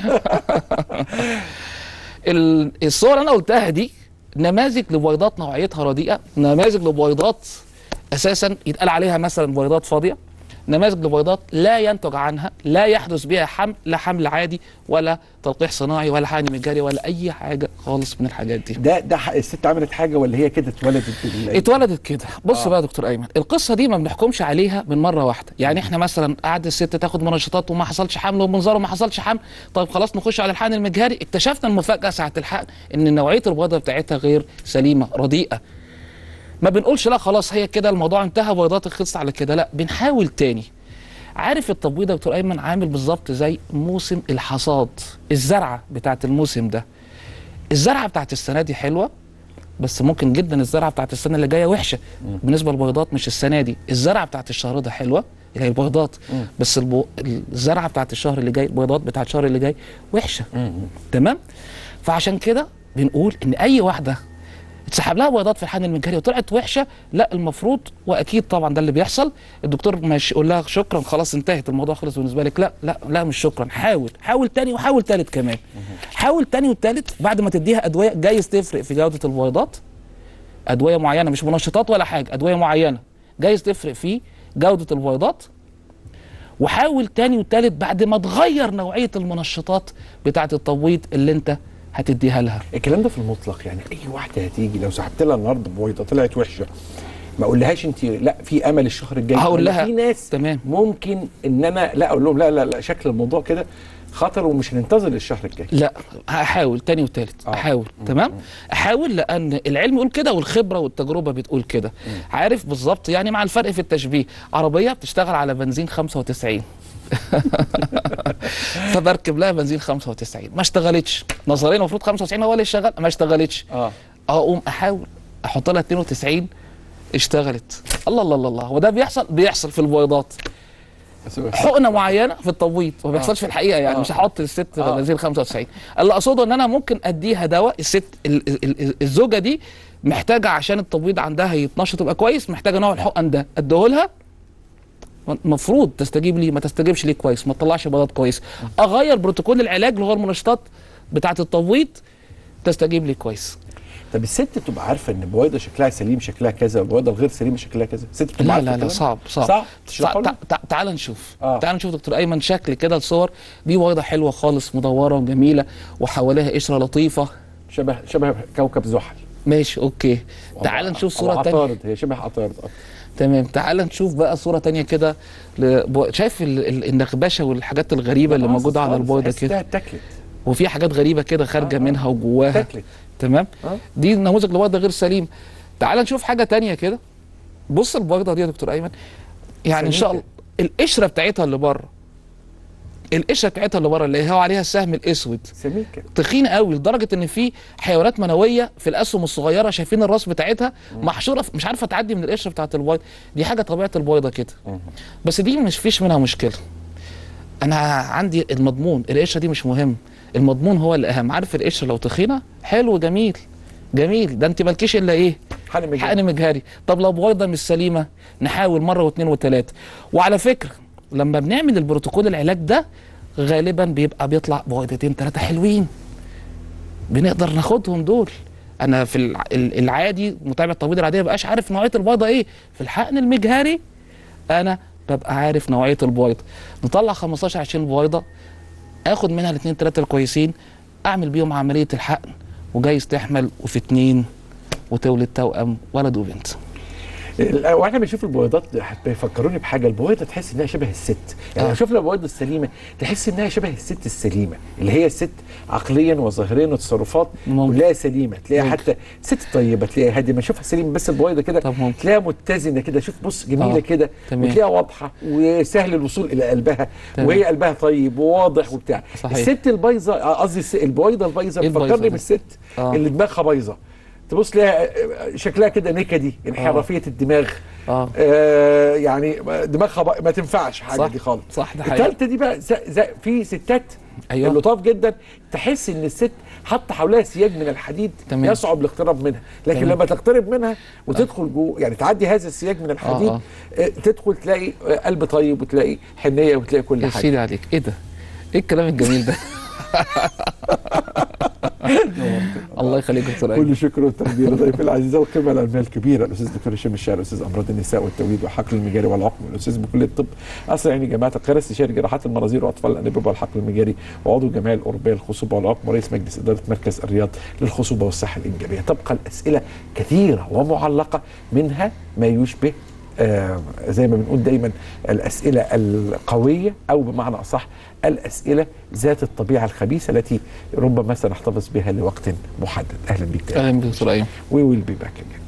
ال- الصور اللي انا قلتها دي نماذج لبيضات نوعيتها رديئه نماذج لبيضات اساسا يتقال عليها مثلا بيضات فاضيه نماذج لبيضات لا ينتج عنها لا يحدث بها حمل لا حمل عادي ولا تلقيح صناعي ولا حقن مجاري ولا اي حاجه خالص من الحاجات دي ده ده ح- الست عملت حاجه ولا هي كده اتولدت بال- اتولدت كده بص بقى يا دكتور ايمن القصه دي ما بنحكمش عليها من مره واحده يعني احنا مثلا قعد الست تاخد منشطات وما حصلش حمل ومنظار وما حصلش حمل طيب خلاص نخش على الحقن المجهري اكتشفنا المفاجاه ساعه الحقن ان نوعيه البيضه بتاعتها غير سليمه رديئه ما بنقولش لا خلاص هي كده الموضوع انتهى بيضات خلصت على كده لا بنحاول تاني عارف التبويض يا دكتور ايمن عامل بالظبط زي موسم الحصاد الزرعه بتاعت الموسم ده الزرعه بتاعت السنه دي حلوه بس ممكن جدا الزرعه بتاعت السنه اللي جايه وحشه بالنسبه للبيضات مش السنه دي الزرعه بتاعت الشهر ده حلوه اللي هي البيضات بس البو... الزرعه بتاعت الشهر اللي جاي البيضات بتاعت الشهر اللي جاي وحشه تمام فعشان كده بنقول ان اي واحده اتسحب لها بيضات في الحقن المجهري وطلعت وحشه لا المفروض واكيد طبعا ده اللي بيحصل الدكتور مش يقول لها شكرا خلاص انتهت الموضوع خلص بالنسبه لك لا لا لا مش شكرا حاول حاول تاني وحاول تالت كمان حاول تاني وتالت بعد ما تديها ادويه جايز تفرق في جوده البيضات ادويه معينه مش منشطات ولا حاجه ادويه معينه جايز تفرق في جوده البيضات وحاول تاني وتالت بعد ما تغير نوعيه المنشطات بتاعه التبويض اللي انت هتديها لها الكلام ده في المطلق يعني اي واحده هتيجي لو سحبت لها النهارده بويضه طلعت وحشه ما اقولهاش انت لا في امل الشهر الجاي هقول ولا لها في ناس تمام. ممكن ان انا لا اقول لهم لا لا لا شكل الموضوع كده خطر ومش هننتظر الشهر الجاي لا هحاول تاني وتالت آه. احاول تمام احاول لان العلم يقول كده والخبره والتجربه بتقول كده عارف بالظبط يعني مع الفرق في التشبيه عربيه بتشتغل على بنزين 95 فبركب لها بنزين 95 ما اشتغلتش نظريا المفروض 95 هو اللي يشتغل ما اشتغلتش اه اقوم احاول احط لها 92 اشتغلت الله الله الله الله هو ده بيحصل بيحصل في البويضات حقنه معينه في التبويض ما بيحصلش في الحقيقه يعني آه. مش هحط للست آه. بنزين 95 اللي اقصده ان انا ممكن اديها دواء الست ال- ال- ال- الزوجه دي محتاجه عشان التبويض عندها يتنشط يبقى كويس محتاجه نوع الحقن ده اديهولها المفروض تستجيب ليه ما تستجيبش ليه كويس ما تطلعش بيضات كويس اغير بروتوكول العلاج اللي هو المنشطات بتاعه التبويض تستجيب لي كويس طب الست تبقى عارفه ان البويضه شكلها سليم شكلها كذا والبويضه الغير سليمه شكلها كذا الست تبقى لا عارفة لا لا الكلام ده؟ صعب صعب صعب تع- تشرحوا لنا؟ تع- تع- تعال نشوف آه. تعال نشوف دكتور ايمن شكل كده الصور دي بيضه حلوه خالص مدوره وجميله وحواليها قشره لطيفه شبه شبه كوكب زحل ماشي اوكي تعال أو- نشوف أو صوره تانية عطارد هي شبه عطارد أكتر. تمام تعال نشوف بقى صوره تانية كده لبو... شايف ال- ال- النغبشه والحاجات الغريبه اللي خالص موجوده على خالص. البويضه تحس كده إنها اتاكلت وفي حاجات غريبه كده خارجه آه. منها وجواها اتاكلت تمام آه. دي نموذج لبويضه غير سليم تعال نشوف حاجه تانية كده بص البويضه دي يا دكتور ايمن يعني ان شاء الله سميكة. القشره بتاعتها اللي بره القشره بتاعتها اللي بره اللي هو عليها السهم الاسود سميكه تخين قوي لدرجه ان في حيوانات منويه في الاسهم الصغيره شايفين الراس بتاعتها محشوره في- مش عارفه تعدي من القشره بتاعت البيض دي حاجه طبيعه البيضه كده بس دي مش فيش منها مشكله انا عندي المضمون القشره دي مش مهم المضمون هو الاهم عارف القشره لو تخينه حلو جميل جميل ده انت مالكيش الا ايه حقن مجاني. حقن مجهري طب لو بويضه مش سليمه نحاول مره واثنين وثلاثه وعلى فكره لما بنعمل البروتوكول العلاج ده غالبا بيبقى بيطلع بويضتين ثلاثه حلوين بنقدر ناخدهم دول انا في الع- ال- العادي متابع التبويض العاديه مبقاش عارف نوعيه البيضه ايه في الحقن المجهري انا ببقى عارف نوعيه البيضه نطلع 15 20 بيضه اخد منها الاثنين ثلاثه الكويسين اعمل بيهم عمليه الحقن وجايز تحمل وفي اتنين وتولد توأم ولد وبنت ال- واحنا بنشوف البويضات بيفكروني بحاجه البويضه تحس انها شبه الست يعني آه. لو شفنا البويضه السليمه تحس انها شبه الست السليمه اللي هي الست عقليا وظاهريا وتصرفات ممكن. كلها سليمه تلاقيها ممكن. حتى ست طيبه تلاقيها هاديه ما نشوفها سليمه بس البويضه كده طب ممكن. تلاقيها متزنه كده شوف بص جميله آه. كده تمام. وتلاقيها واضحه وسهل الوصول الى قلبها تمام. وهي قلبها طيب وواضح وبتاع صحيح. الست البايظه آه، قصدي الس- البويضه البايظه إيه البايظة بتفكرني دي؟ بالست آه. اللي دماغها بايظه تبص لها شكلها كده نكدي انحرافيه الدماغ اه آه يعني دماغها بقى- ما تنفعش حاجه صح، دي خالص صح، ده حقيقي. الثالثه دي بقى ز... ز... في ستات أيوة. اللطاف جدا تحس ان الست حاطه حولها سياج من الحديد تمام. يصعب الاقتراب منها لكن تمام. لما تقترب منها وتدخل جوه يعني تعدي هذا السياج من الحديد آه. آه تدخل تلاقي آه، قلب طيب وتلاقي حنيه وتلاقي كل يا حاجه سيدي عليك ايه ده ايه الكلام الجميل ده الله يخليك يا دكتور أيمن. كل شكر وتقدير ضيف العزيز والقيمه العلميه الكبيره الاستاذ دكتور هشام الشاعر استاذ امراض النساء والتوليد وحقل المجاري والعقم الاستاذ بكليه الطب اصل عيني جامعه القاهره استشاري جراحات المناظير واطفال الانابيب والحقل المجاري وعضو الجمعيه الاوروبيه للخصوبه والعقم ورئيس مجلس اداره مركز الرياض للخصوبه والصحه الانجابيه تبقى الاسئله كثيره ومعلقه منها ما يشبه آه زي ما بنقول دايما الاسئله القويه او بمعنى اصح الاسئله ذات الطبيعه الخبيثه التي ربما سنحتفظ بها لوقت محدد اهلا بك تاني اهلا بك يا دكتور ايمن We will be back again.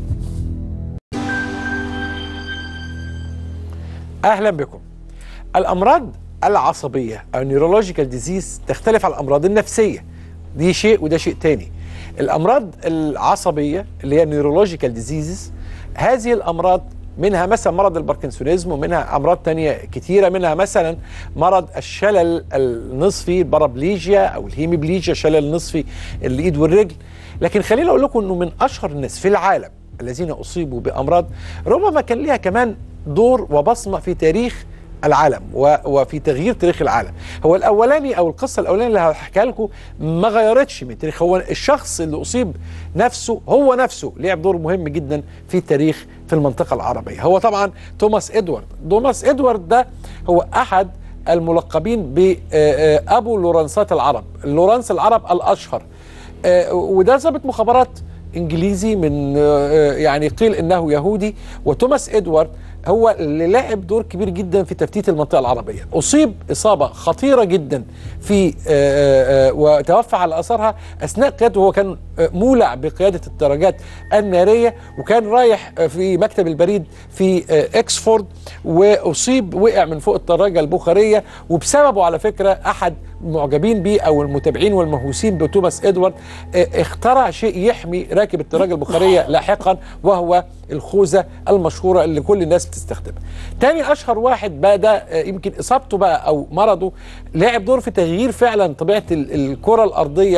اهلا بكم. الامراض العصبيه او نيورولوجيكال ديزيز تختلف عن الامراض النفسيه. دي شيء وده شيء تاني. الامراض العصبيه اللي هي نيورولوجيكال ديزيزز هذه الامراض منها مثلا مرض الباركنسونيزم ومنها امراض تانية كتيره منها مثلا مرض الشلل النصفي البارابليجيا او الهيميبليجيا شلل النصفي الايد والرجل لكن خليني اقول لكم انه من اشهر الناس في العالم الذين اصيبوا بامراض ربما كان ليها كمان دور وبصمه في تاريخ العالم و- وفي تغيير تاريخ العالم هو الاولاني او القصه الاولانيه اللي هحكيها لكم ما غيرتش من تاريخ هو الشخص اللي اصيب نفسه هو نفسه لعب دور مهم جدا في التاريخ في المنطقه العربيه هو طبعا توماس ادوارد توماس ادوارد ده هو احد الملقبين بابو لورنسات العرب لورنس العرب الاشهر آه، وده ضابط مخابرات انجليزي من آه، يعني قيل انه يهودي وتوماس ادوارد هو اللي لعب دور كبير جدا في تفتيت المنطقه العربيه اصيب اصابه خطيره جدا في آه، آه، آه، وتوفى على اثرها اثناء قيادته هو كان آه، مولع بقياده الدراجات الناريه وكان رايح آه، في مكتب البريد في آه، اكسفورد واصيب وقع من فوق الدراجه البخاريه وبسببه على فكره احد المعجبين بيه او المتابعين والمهووسين بتوماس ادوارد آه، اخترع شيء يحمي راكب الدراجه البخاريه لاحقا وهو الخوذه المشهوره اللي كل الناس بتستخدمها. تاني اشهر واحد بقى ده آه، يمكن اصابته بقى او مرضه لعب دور في تغيير فعلا طبيعه ال- الكره الارضيه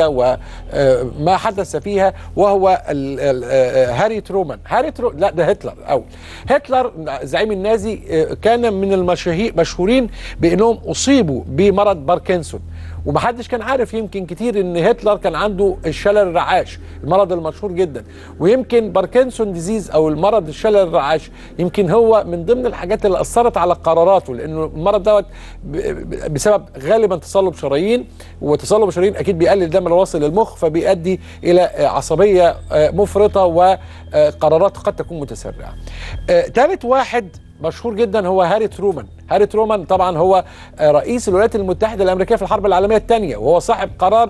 وما حدث فيها وهو ال- ال- آه، هاري ترومان، هاري ترو لا ده هتلر الاول. هتلر زعيم النازي آه، كان من المشاهير مشهورين بانهم اصيبوا بمرض باركنسون. ومحدش كان عارف يمكن كتير ان هتلر كان عنده الشلل الرعاش المرض المشهور جدا ويمكن باركنسون ديزيز او المرض الشلل الرعاش يمكن هو من ضمن الحاجات اللي اثرت على قراراته لانه المرض دوت ب- ب- بسبب غالبا تصلب شرايين وتصلب الشرايين اكيد بيقلل الدم الواصل للمخ فبيؤدي الى آه، عصبيه آه، مفرطه وقرارات قد تكون متسرعه. ثالث واحد مشهور جدا هو هاري ترومان هاري ترومان طبعا هو آه، رئيس الولايات المتحدة الأمريكية في الحرب العالمية الثانية وهو صاحب قرار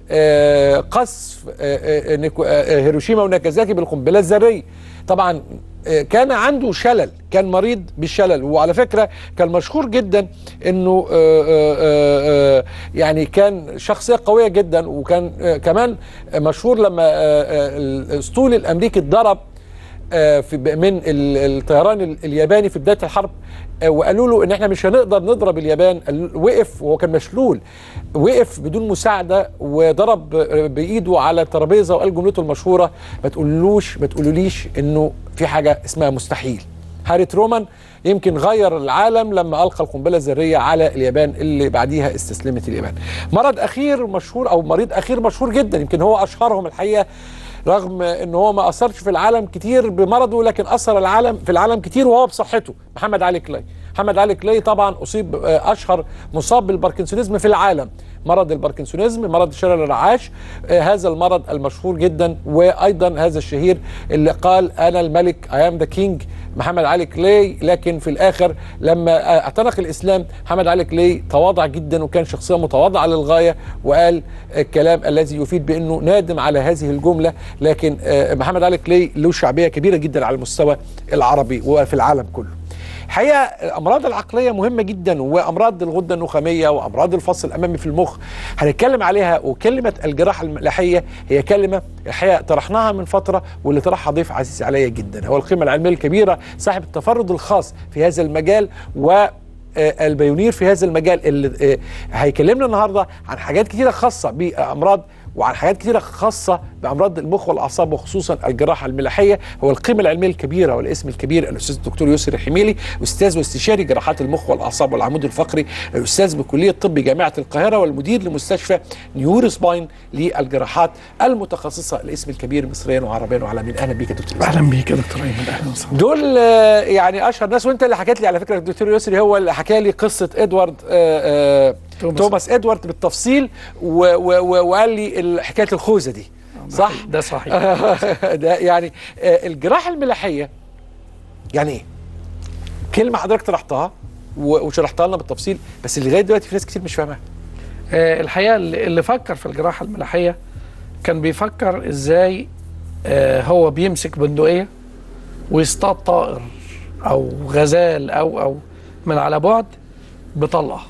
آه، قصف آه، آه، نيكو- آه، هيروشيما وناكازاكي بالقنبلة الذرية طبعا آه، كان عنده شلل كان مريض بالشلل وعلى فكرة كان مشهور جدا انه آه، آه، آه، آه، يعني كان شخصية قوية جدا وكان آه، كمان مشهور لما آه، آه، الاسطول الامريكي اتضرب آه، في من ال- الطيران ال- الياباني في بدايه الحرب آه، وقالوا له ان احنا مش هنقدر نضرب اليابان قال- وقف وهو كان مشلول وقف بدون مساعده وضرب آه، بايده على الترابيزه وقال جملته المشهوره ما تقولوش ما تقولوليش انه في حاجه اسمها مستحيل هاري ترومان يمكن غير العالم لما القى القنبله الذريه على اليابان اللي بعديها استسلمت اليابان. مرض اخير مشهور او مريض اخير مشهور جدا يمكن هو اشهرهم الحقيقه رغم ان هو ما اثرش في العالم كتير بمرضه لكن اثر العالم في العالم كتير وهو بصحته محمد علي كلاي محمد علي كلاي طبعا اصيب آه، اشهر مصاب بالباركنسونيزم في العالم مرض الباركنسونيزم مرض شلل الرعاش آه، هذا المرض المشهور جدا وايضا هذا الشهير اللي قال انا الملك اي ام ذا كينج محمد علي كلاي لكن في الاخر لما آه، اعتنق الاسلام محمد علي كلاي تواضع جدا وكان شخصيه متواضعه للغايه وقال الكلام الذي يفيد بانه نادم على هذه الجمله لكن آه، محمد علي كلاي له شعبيه كبيره جدا على المستوى العربي وفي العالم كله الحقيقه الامراض العقليه مهمه جدا وامراض الغده النخاميه وامراض الفص الامامي في المخ هنتكلم عليها وكلمه الجراحه الملاحيه هي كلمه الحقيقه طرحناها من فتره واللي طرحها ضيف عزيز عليا جدا هو القيمه العلميه الكبيره صاحب التفرد الخاص في هذا المجال و آه، البيونير في هذا المجال اللي آه، هيكلمنا النهارده عن حاجات كتيره خاصه بامراض وعن حاجات كتيره خاصه بامراض المخ والاعصاب وخصوصا الجراحه الملاحيه هو القيمه العلميه الكبيره والاسم الكبير الاستاذ الدكتور يسري حميلي استاذ واستشاري جراحات المخ والاعصاب والعمود الفقري الاستاذ بكليه طب جامعه القاهره والمدير لمستشفى نيور سباين للجراحات المتخصصه الاسم الكبير مصريا وعربيا وعالميا اهلا بيك يا دكتور يسري. اهلا بيك يا دكتور ايمن اهلا وسهلا دول آه، يعني اشهر ناس وانت اللي حكيت لي على فكره الدكتور يسري هو اللي حكى لي قصه ادوارد آه، آه، توماس. توماس ادوارد بالتفصيل و- و- و- وقال لي ال- حكايه الخوذه دي صح؟ ده صحيح ده يعني آه، الجراحه الملاحيه يعني ايه؟ كلمه حضرتك طرحتها و- وشرحتها لنا بالتفصيل بس اللي لغايه دلوقتي في ناس كتير مش فاهمها آه، الحقيقه اللي اللي فكر في الجراحه الملاحيه كان بيفكر ازاي آه، هو بيمسك بندقيه ويصطاد طائر او غزال او او من على بعد بطلقه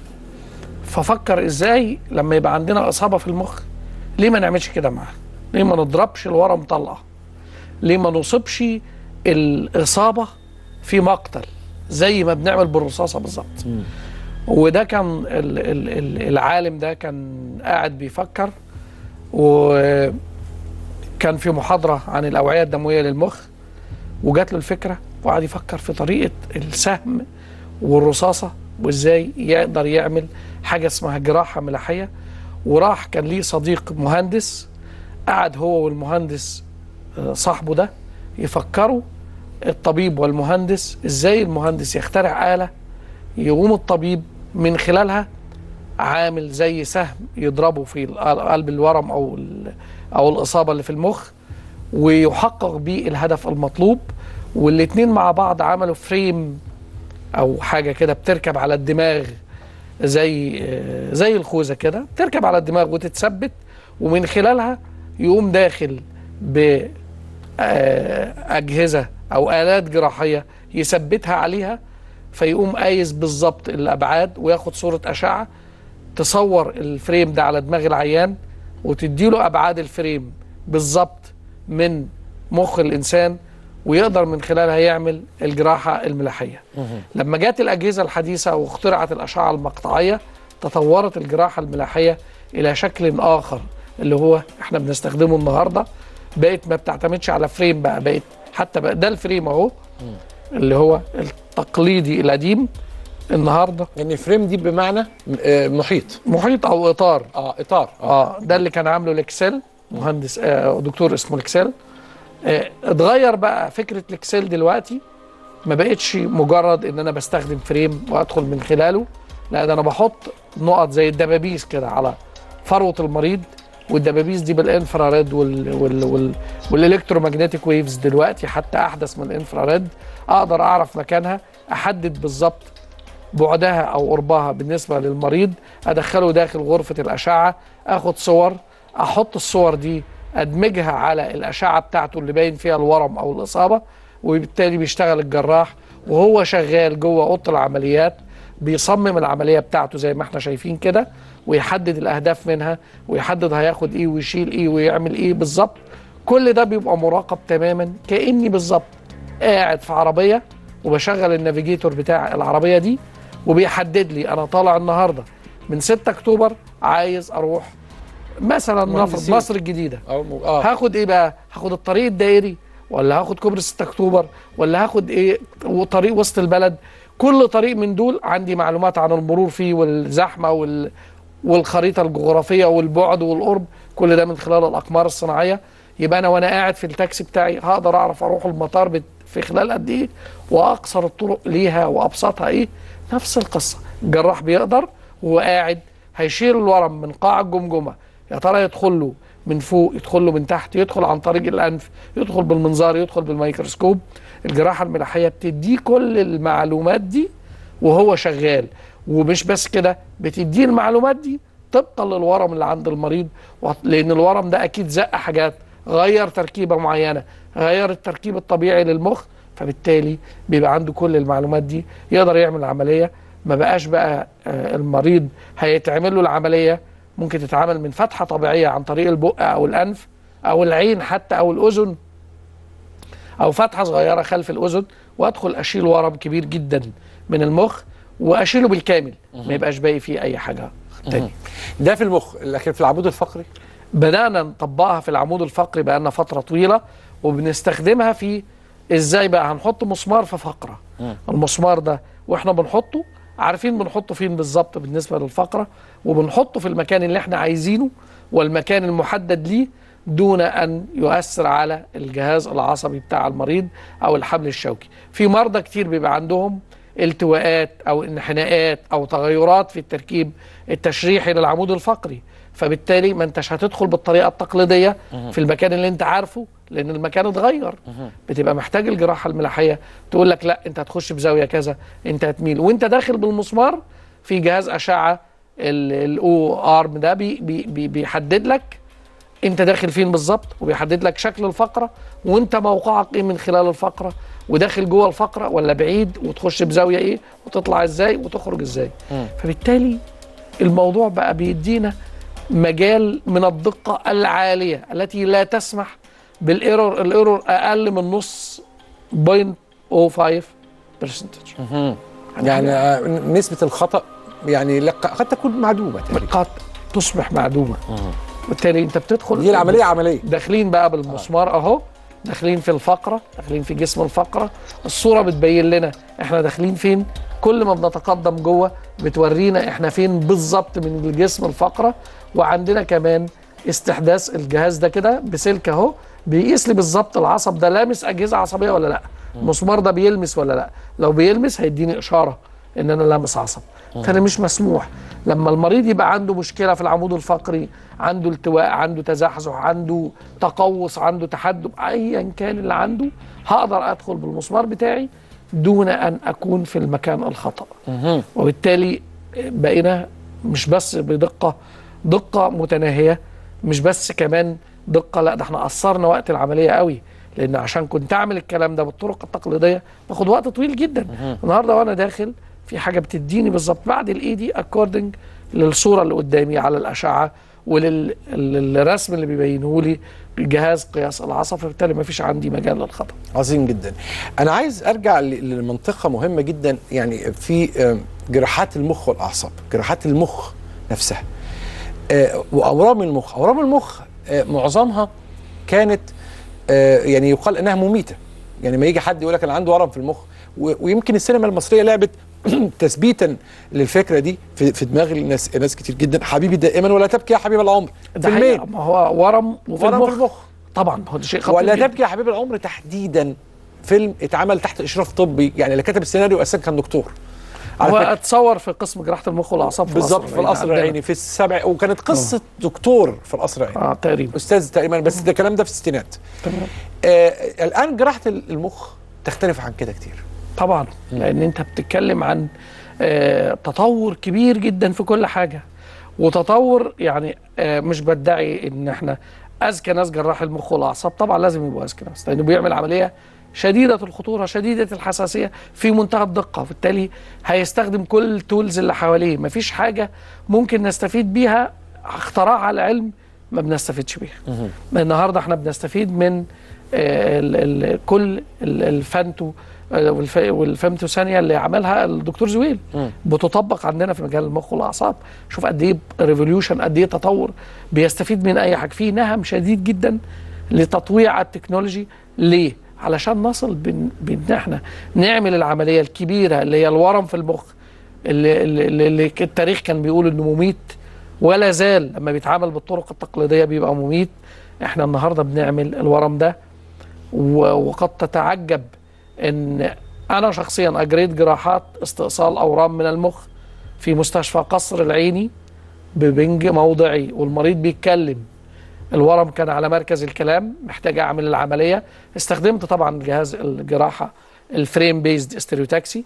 ففكر ازاي لما يبقى عندنا اصابه في المخ ليه ما نعملش كده معاه ليه ما نضربش الورم طلقه ليه ما نصيبش الاصابه في مقتل زي ما بنعمل بالرصاصه بالظبط وده كان ال- ال- ال- العالم ده كان قاعد بيفكر وكان في محاضرة عن الأوعية الدموية للمخ وجات له الفكرة وقعد يفكر في طريقة السهم والرصاصة وازاي يقدر يعمل حاجة اسمها جراحة ملاحية وراح كان ليه صديق مهندس قعد هو والمهندس آه، صاحبه ده يفكروا الطبيب والمهندس ازاي المهندس يخترع آلة يقوم الطبيب من خلالها عامل زي سهم يضربه في ال- قلب الورم او ال- او الاصابه اللي في المخ ويحقق بيه الهدف المطلوب والاتنين مع بعض عملوا فريم او حاجه كده بتركب على الدماغ زي آه، زي الخوذه كده تركب على الدماغ وتتثبت ومن خلالها يقوم داخل بأجهزة أو آلات جراحية يثبتها عليها فيقوم قايس بالظبط الأبعاد وياخد صورة أشعة تصور الفريم ده على دماغ العيان وتديله أبعاد الفريم بالظبط من مخ الإنسان ويقدر من خلالها يعمل الجراحة الملاحية لما جت الأجهزة الحديثة واخترعت الأشعة المقطعية تطورت الجراحة الملاحية إلى شكل آخر اللي هو احنا بنستخدمه النهاردة بقت ما بتعتمدش على فريم بقى بقت حتى بقى ده الفريم اهو اللي هو التقليدي القديم النهارده يعني فريم دي بمعنى آه، محيط محيط او اطار اه اطار اه ده اللي كان عامله الاكسل مهندس آه دكتور اسمه الاكسل آه اتغير بقى فكره الاكسل دلوقتي ما بقتش مجرد ان انا بستخدم فريم وادخل من خلاله لا ده انا بحط نقط زي الدبابيس كده على فروه المريض والدبابيس دي بالانفراريد وال وال وال والالكترومagnetic ويفز دلوقتي حتى احدث من الانفراريد اقدر اعرف مكانها احدد بالظبط بعدها او قربها بالنسبه للمريض ادخله داخل غرفه الاشعه اخد صور احط الصور دي ادمجها على الاشعه بتاعته اللي باين فيها الورم او الاصابه وبالتالي بيشتغل الجراح وهو شغال جوه اوضه العمليات بيصمم العمليه بتاعته زي ما احنا شايفين كده ويحدد الاهداف منها ويحدد هياخد ايه ويشيل ايه ويعمل ايه بالظبط كل ده بيبقى مراقب تماما كاني بالظبط قاعد في عربيه وبشغل النافيجيتور بتاع العربيه دي وبيحدد لي انا طالع النهارده من 6 اكتوبر عايز اروح مثلا نفرض مهندسين. مصر الجديده أو م- اه هاخد ايه بقى هاخد الطريق الدائري ولا هاخد كوبري 6 اكتوبر ولا هاخد ايه طريق وسط البلد كل طريق من دول عندي معلومات عن المرور فيه والزحمه وال والخريطه الجغرافيه والبعد والقرب كل ده من خلال الاقمار الصناعيه يبقى انا وانا قاعد في التاكسي بتاعي هقدر اعرف اروح المطار بت- في خلال قد ايه واقصر الطرق ليها وابسطها ايه نفس القصه الجراح بيقدر وهو قاعد هيشيل الورم من قاع الجمجمه يا ترى يدخل له من فوق يدخل له من تحت يدخل عن طريق الانف يدخل بالمنظار يدخل بالميكروسكوب الجراحه الملاحيه بتديه كل المعلومات دي وهو شغال ومش بس كده بتديه المعلومات دي طبقا للورم اللي عند المريض وهت- لان الورم ده اكيد زق حاجات غير تركيبه معينه غير التركيب الطبيعي للمخ فبالتالي بيبقى عنده كل المعلومات دي يقدر يعمل عمليه ما بقاش بقى آه، المريض هيتعمل له العمليه ممكن تتعمل من فتحه طبيعيه عن طريق البق او الانف او العين حتى او الاذن او فتحه صغيره خلف الاذن وادخل اشيل ورم كبير جدا من المخ واشيله بالكامل ما يبقاش باقي فيه اي حاجه تاني ده في المخ لكن في العمود الفقري بدانا نطبقها في العمود الفقري بقالنا فتره طويله وبنستخدمها في ازاي بقى هنحط مسمار في فقره المسمار ده واحنا بنحطه عارفين بنحطه فين بالظبط بالنسبه للفقره وبنحطه في المكان اللي احنا عايزينه والمكان المحدد ليه دون ان يؤثر على الجهاز العصبي بتاع المريض او الحبل الشوكي في مرضى كتير بيبقى عندهم التواءات او انحناءات او تغيرات في التركيب التشريحي للعمود الفقري فبالتالي ما انتش هتدخل بالطريقه التقليديه في المكان اللي انت عارفه لان المكان اتغير بتبقى محتاج الجراحه الملاحيه تقول لك لا انت هتخش بزاويه كذا انت هتميل وانت داخل بالمسمار في جهاز اشعه الاو ارم ده بي بي بي بيحدد لك انت داخل فين بالظبط وبيحدد لك شكل الفقره وانت موقعك ايه من خلال الفقره وداخل جوه الفقره ولا بعيد وتخش بزاويه ايه وتطلع ازاي وتخرج ازاي فبالتالي الموضوع بقى بيدينا مجال من الدقه العاليه التي لا تسمح بالايرور الايرور اقل من نص 0.05 برسنتج يعني آه، نسبه الخطا يعني لق- قد تكون معدومه تقريبا قد تصبح معدومه بالتالي انت بتدخل دي العمليه عمليه داخلين بقى بالمسمار اهو داخلين في الفقره داخلين في جسم الفقره الصوره بتبين لنا احنا داخلين فين كل ما بنتقدم جوه بتورينا احنا فين بالظبط من الجسم الفقره وعندنا كمان استحداث الجهاز ده كده بسلك اهو بيقيس لي بالظبط العصب ده لامس اجهزه عصبيه ولا لا المسمار ده بيلمس ولا لا لو بيلمس هيديني اشاره ان انا لامس عصب فانا مش مسموح لما المريض يبقى عنده مشكله في العمود الفقري عنده التواء عنده تزحزح عنده تقوس عنده تحدب ايا كان اللي عنده هقدر ادخل بالمسمار بتاعي دون ان اكون في المكان الخطا وبالتالي بقينا مش بس بدقه دقه متناهيه مش بس كمان دقه لا ده احنا قصرنا وقت العمليه قوي لان عشان كنت اعمل الكلام ده بالطرق التقليديه باخد وقت طويل جدا النهارده وانا داخل في حاجه بتديني بالظبط بعد الايدي اكوردنج للصوره اللي قدامي على الاشعه وللرسم اللي بيبينه لي جهاز قياس العصب فبالتالي ما فيش عندي مجال للخطا عظيم جدا انا عايز ارجع ل- لمنطقه مهمه جدا يعني في آم، جراحات المخ والاعصاب جراحات المخ نفسها آه، واورام المخ اورام المخ آه، معظمها كانت آه، يعني يقال انها مميته يعني ما يجي حد يقول لك انا عنده ورم في المخ و- ويمكن السينما المصريه لعبت تثبيتا للفكره دي في, في دماغ الناس ناس كتير جدا حبيبي دائما ولا تبكي يا حبيب العمر ده فيلمين حقيقة، ما هو ورم وفي ورم المخ. في المخ طبعا هو ده شيء خطير ولا جداً. تبكي يا حبيب العمر تحديدا فيلم اتعمل تحت اشراف طبي يعني اللي كتب السيناريو اساسا كان دكتور على هو فكرة. اتصور في قسم جراحه المخ والاعصاب في بالظبط في القصر عندنا. العيني في السبع وكانت قصه دكتور في القصر العيني اه تقريبا استاذ تقريبا بس ده الكلام ده في الستينات تمام. آه الان جراحه المخ تختلف عن كده كتير طبعا لان انت بتتكلم عن آه تطور كبير جدا في كل حاجه وتطور يعني آه مش بدعي ان احنا اذكى ناس جراح المخ والاعصاب طبعا لازم يبقوا اذكى ناس لانه بيعمل عمليه شديده الخطوره شديده الحساسيه في منتهى الدقه وبالتالي هيستخدم كل التولز اللي حواليه مفيش حاجه ممكن نستفيد بيها اختراع العلم ما بنستفيدش بيها النهارده احنا بنستفيد من آه، ال ال كل ال- الفانتو آه، والف- والفيمتو ثانيه اللي عملها الدكتور زويل بتطبق عندنا في مجال المخ والاعصاب شوف قد ايه ريفوليوشن قد ايه تطور بيستفيد من اي حاجه في نهم شديد جدا لتطويع التكنولوجي ليه علشان نصل بان بإن احنا نعمل العمليه الكبيره اللي هي الورم في المخ اللي, اللي, اللي التاريخ كان بيقول انه مميت ولا زال لما بيتعامل بالطرق التقليديه بيبقى مميت احنا النهارده بنعمل الورم ده و- وقد تتعجب ان انا شخصيا اجريت جراحات استئصال اورام من المخ في مستشفى قصر العيني ببنج موضعي والمريض بيتكلم الورم كان على مركز الكلام محتاج اعمل العمليه استخدمت طبعا جهاز الجراحه الفريم بيزد استيريوتاكسي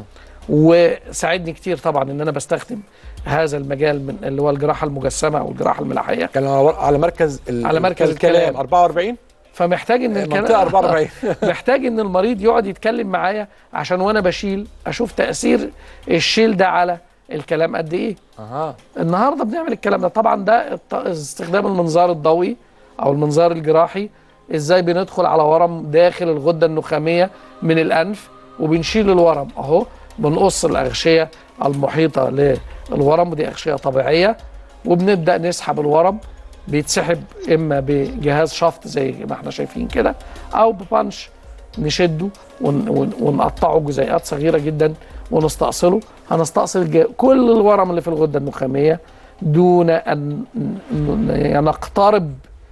وساعدني كتير طبعا ان انا بستخدم هذا المجال من اللي هو الجراحه المجسمه او الجراحه الملاحيه كان على على مركز ال- على مركز الكلام الكلام. 44 فمحتاج ان منطقة الكلام 44. محتاج ان المريض يقعد يتكلم معايا عشان وانا بشيل اشوف تاثير الشيل ده على الكلام قد ايه اها النهارده بنعمل الكلام ده طبعا ده الت- استخدام المنظار الضوئي او المنظار الجراحي ازاي بندخل على ورم داخل الغده النخاميه من الانف وبنشيل الورم اهو بنقص الاغشيه المحيطه للورم ودي اغشيه طبيعيه وبنبدا نسحب الورم بيتسحب اما بجهاز شفط زي ما احنا شايفين كده او ببانش نشده ون ون ونقطعه جزيئات صغيره جدا ونستأصله هنستأصل الج- كل الورم اللي في الغده النخاميه دون ان ن- ن- نقترب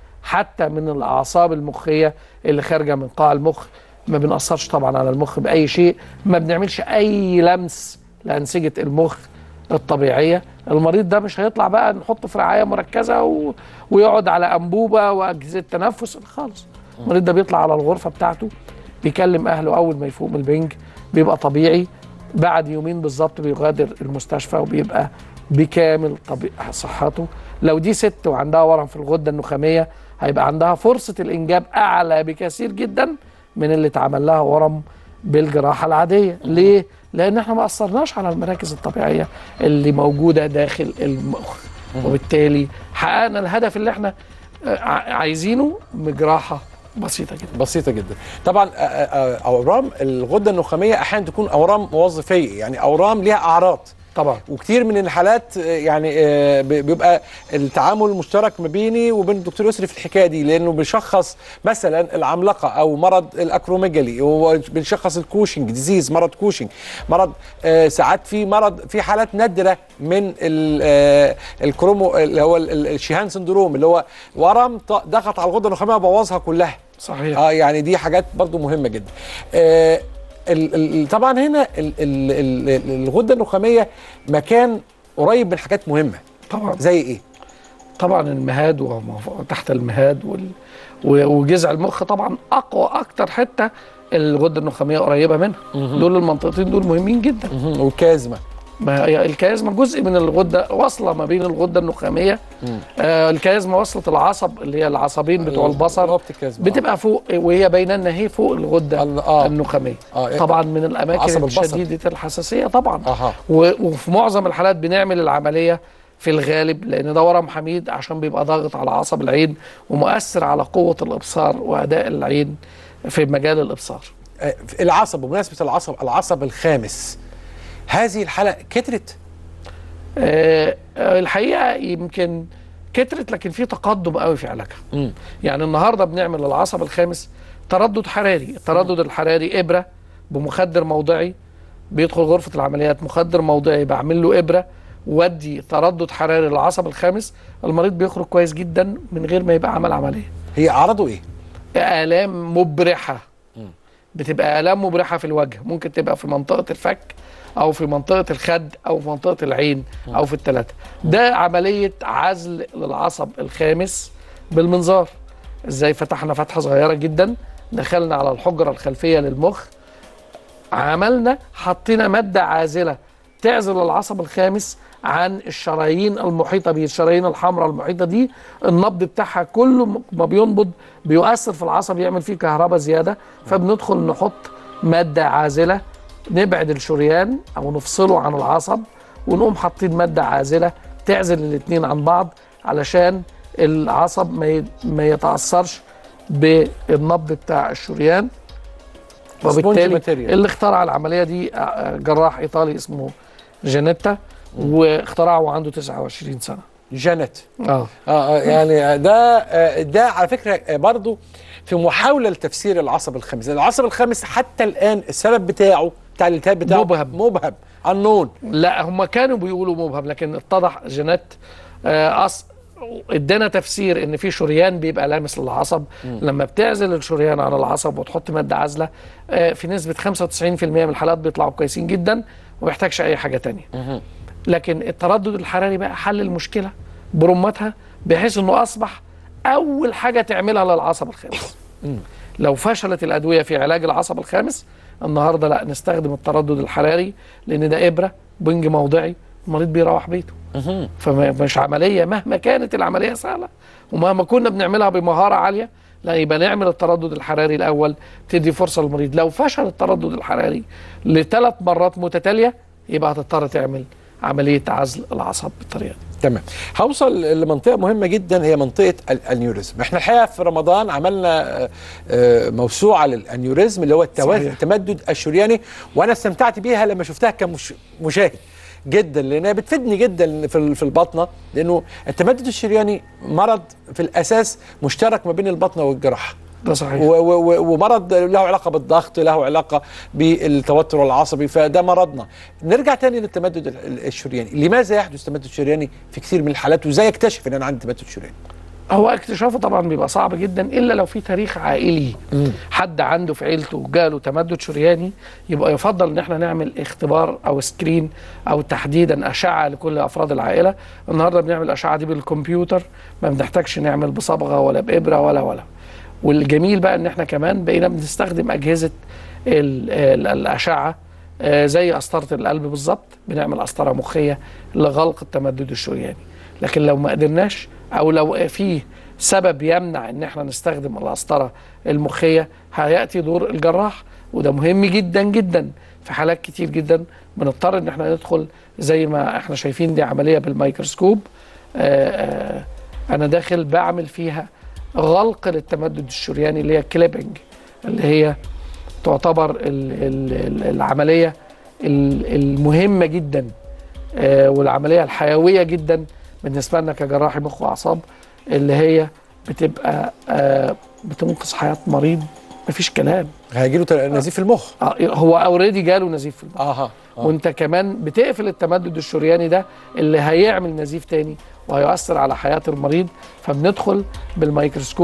حتى من الاعصاب المخيه اللي خارجه من قاع المخ ما بنأثرش طبعا على المخ باي شيء ما بنعملش اي لمس لانسجه المخ الطبيعيه المريض ده مش هيطلع بقى نحطه في رعايه مركزه و... ويقعد على انبوبه واجهزه تنفس خالص المريض ده بيطلع على الغرفه بتاعته بيكلم اهله اول ما يفوق من البنج بيبقى طبيعي بعد يومين بالظبط بيغادر المستشفى وبيبقى بكامل طبيعي صحته لو دي ست وعندها ورم في الغده النخاميه هيبقى عندها فرصه الانجاب اعلى بكثير جدا من اللي اتعمل لها ورم بالجراحه العاديه ليه لان احنا ما اثرناش على المراكز الطبيعيه اللي موجوده داخل المخ وبالتالي حققنا الهدف اللي احنا آه، ع- عايزينه بجراحه بسيطه جدا بسيطه جدا طبعا آه، آه، اورام الغده النخاميه احيانا تكون اورام وظيفيه يعني اورام ليها اعراض طبعا وكتير من الحالات آه، يعني آه، ب- بيبقى التعامل مشترك ما بيني وبين الدكتور يسري في الحكايه دي لانه بيشخص مثلا العملاقه او مرض الاكروميجالي وبنشخص الكوشنج ديزيز مرض كوشنج مرض آه، ساعات في مرض في حالات نادره من ال- آه، الكرومو اللي هو ال- ال- الشيهان سندروم اللي هو ورم ط- ضغط على الغده النخاميه وبوظها كلها صحيح اه يعني دي حاجات برضو مهمه جدا آه ال ال طبعا هنا ال ال ال الغده النخاميه مكان قريب من حاجات مهمه طبعا زي ايه؟ طبعا المهاد وما فوق- تحت المهاد وال... و- وجذع المخ طبعا اقوى اكتر حته الغده النخاميه قريبه منها دول المنطقتين دول مهمين جدا مهم. والكازمه ما هي الكيازما جزء من الغده واصله ما بين الغده النخاميه آه الكيازما وصلت العصب اللي هي العصبين بتوع البصر ربط الكازمه بتبقى فوق وهي بيننا هي فوق الغده ال- آه. النخاميه آه. طبعا من الاماكن عصب البصر. الشديده الحساسيه طبعا أها. و- وفي معظم الحالات بنعمل العمليه في الغالب لان ده ورم حميد عشان بيبقى ضاغط على عصب العين ومؤثر على قوه الابصار واداء العين في مجال الابصار آه، العصب بمناسبه العصب العصب الخامس هذه الحلقه كترت آه، آه، الحقيقه يمكن كترت لكن في تقدم قوي في علاجها يعني النهارده بنعمل للعصب الخامس تردد حراري التردد الحراري ابره بمخدر موضعي بيدخل غرفه العمليات مخدر موضعي بعمل له ابره ودي تردد حراري للعصب الخامس المريض بيخرج كويس جدا من غير ما يبقى عمل عمليه هي اعراضه ايه؟ آلام مبرحة بتبقى آلام مبرحة في الوجه ممكن تبقى في منطقة الفك أو في منطقة الخد أو في منطقة العين أو في الثلاثة ده عملية عزل للعصب الخامس بالمنظار ازاي فتحنا فتحة صغيرة جدا دخلنا على الحجرة الخلفية للمخ عملنا حطينا مادة عازلة تعزل العصب الخامس عن الشرايين المحيطة به الشرايين الحمراء المحيطة دي النبض بتاعها كله ما بينبض بيؤثر في العصب يعمل فيه كهرباء زيادة فبندخل نحط مادة عازلة نبعد الشريان أو نفصله عن العصب ونقوم حاطين مادة عازلة تعزل الاتنين عن بعض علشان العصب ما ي- ما يتأثرش بالنبض بتاع الشريان وبالتالي material. اللي اخترع العمليه دي آه، جراح ايطالي اسمه جانيتا واخترعه وعنده 29 سنه جانت اه اه آه، يعني ده آه، ده على فكره آه، برضو في محاوله لتفسير العصب الخامس العصب الخامس حتى الان السبب بتاعه بتاع الالتهاب بتاعه مبهم. مبهم النون لا هم كانوا بيقولوا مبهم لكن اتضح جانيت آه، أص... ادانا تفسير ان في شريان بيبقى لامس للعصب لما بتعزل الشريان عن العصب وتحط ماده عازله آه، في نسبه 95% من الحالات بيطلعوا كويسين جدا وما يحتاجش اي حاجه تانية لكن التردد الحراري بقى حل المشكله برمتها بحيث انه اصبح اول حاجه تعملها للعصب الخامس لو فشلت الادويه في علاج العصب الخامس النهارده لا نستخدم التردد الحراري لان ده ابره بنج موضعي المريض بيروح بيته فمش عمليه مهما كانت العمليه سهله ومهما كنا بنعملها بمهاره عاليه لا يبقى نعمل التردد الحراري الاول تدي فرصه للمريض لو فشل التردد الحراري لثلاث مرات متتاليه يبقى هتضطر تعمل عمليه عزل العصب بالطريقه دي تمام هوصل لمنطقه مهمه جدا هي منطقه الانيوريزم احنا الحقيقه في رمضان عملنا آه، آه، موسوعه للانيوريزم اللي هو التوا- صحيح. التمدد الشرياني وانا استمتعت بيها لما شفتها كمشاهد جدا لانها بتفيدني جدا في ال- في البطنه لانه التمدد الشرياني مرض في الاساس مشترك ما بين البطنه والجراحه ده صحيح و- و- و- ومرض له علاقه بالضغط له علاقه بالتوتر العصبي فده مرضنا نرجع تاني للتمدد ال- ال- الشرياني لماذا يحدث تمدد شرياني في كثير من الحالات وازاي اكتشف ان انا عندي تمدد شرياني هو اكتشافه طبعا بيبقى صعب جدا الا لو في تاريخ عائلي حد عنده في عيلته جاله تمدد شرياني يبقى يفضل ان احنا نعمل اختبار او سكرين او تحديدا اشعه لكل افراد العائله النهارده بنعمل الاشعه دي بالكمبيوتر ما بنحتاجش نعمل بصبغه ولا بابره ولا ولا والجميل بقى ان احنا كمان بقينا بنستخدم اجهزه ال- ال- الاشعه آه، زي قسطره القلب بالظبط بنعمل قسطره مخيه لغلق التمدد الشرياني لكن لو ما قدرناش او لو فيه سبب يمنع ان احنا نستخدم القسطره المخيه هياتي دور الجراح وده مهم جدا جدا في حالات كتير جدا بنضطر ان احنا ندخل زي ما احنا شايفين دي عمليه بالميكروسكوب آه، آه، انا داخل بعمل فيها غلق للتمدد الشرياني اللي هي كليبنج اللي هي تعتبر ال ال ال العمليه ال- المهمه جدا آه، والعمليه الحيويه جدا بالنسبه لنا كجراحي مخ واعصاب اللي هي بتبقى آه، بتنقذ حياه مريض مفيش كلام هيجي له نزيف المخ آه، هو اوريدي جاله نزيف في المخ اها آه. وانت كمان بتقفل التمدد الشرياني ده اللي هيعمل نزيف تاني وهيؤثر على حياة المريض فبندخل بالميكروسكوب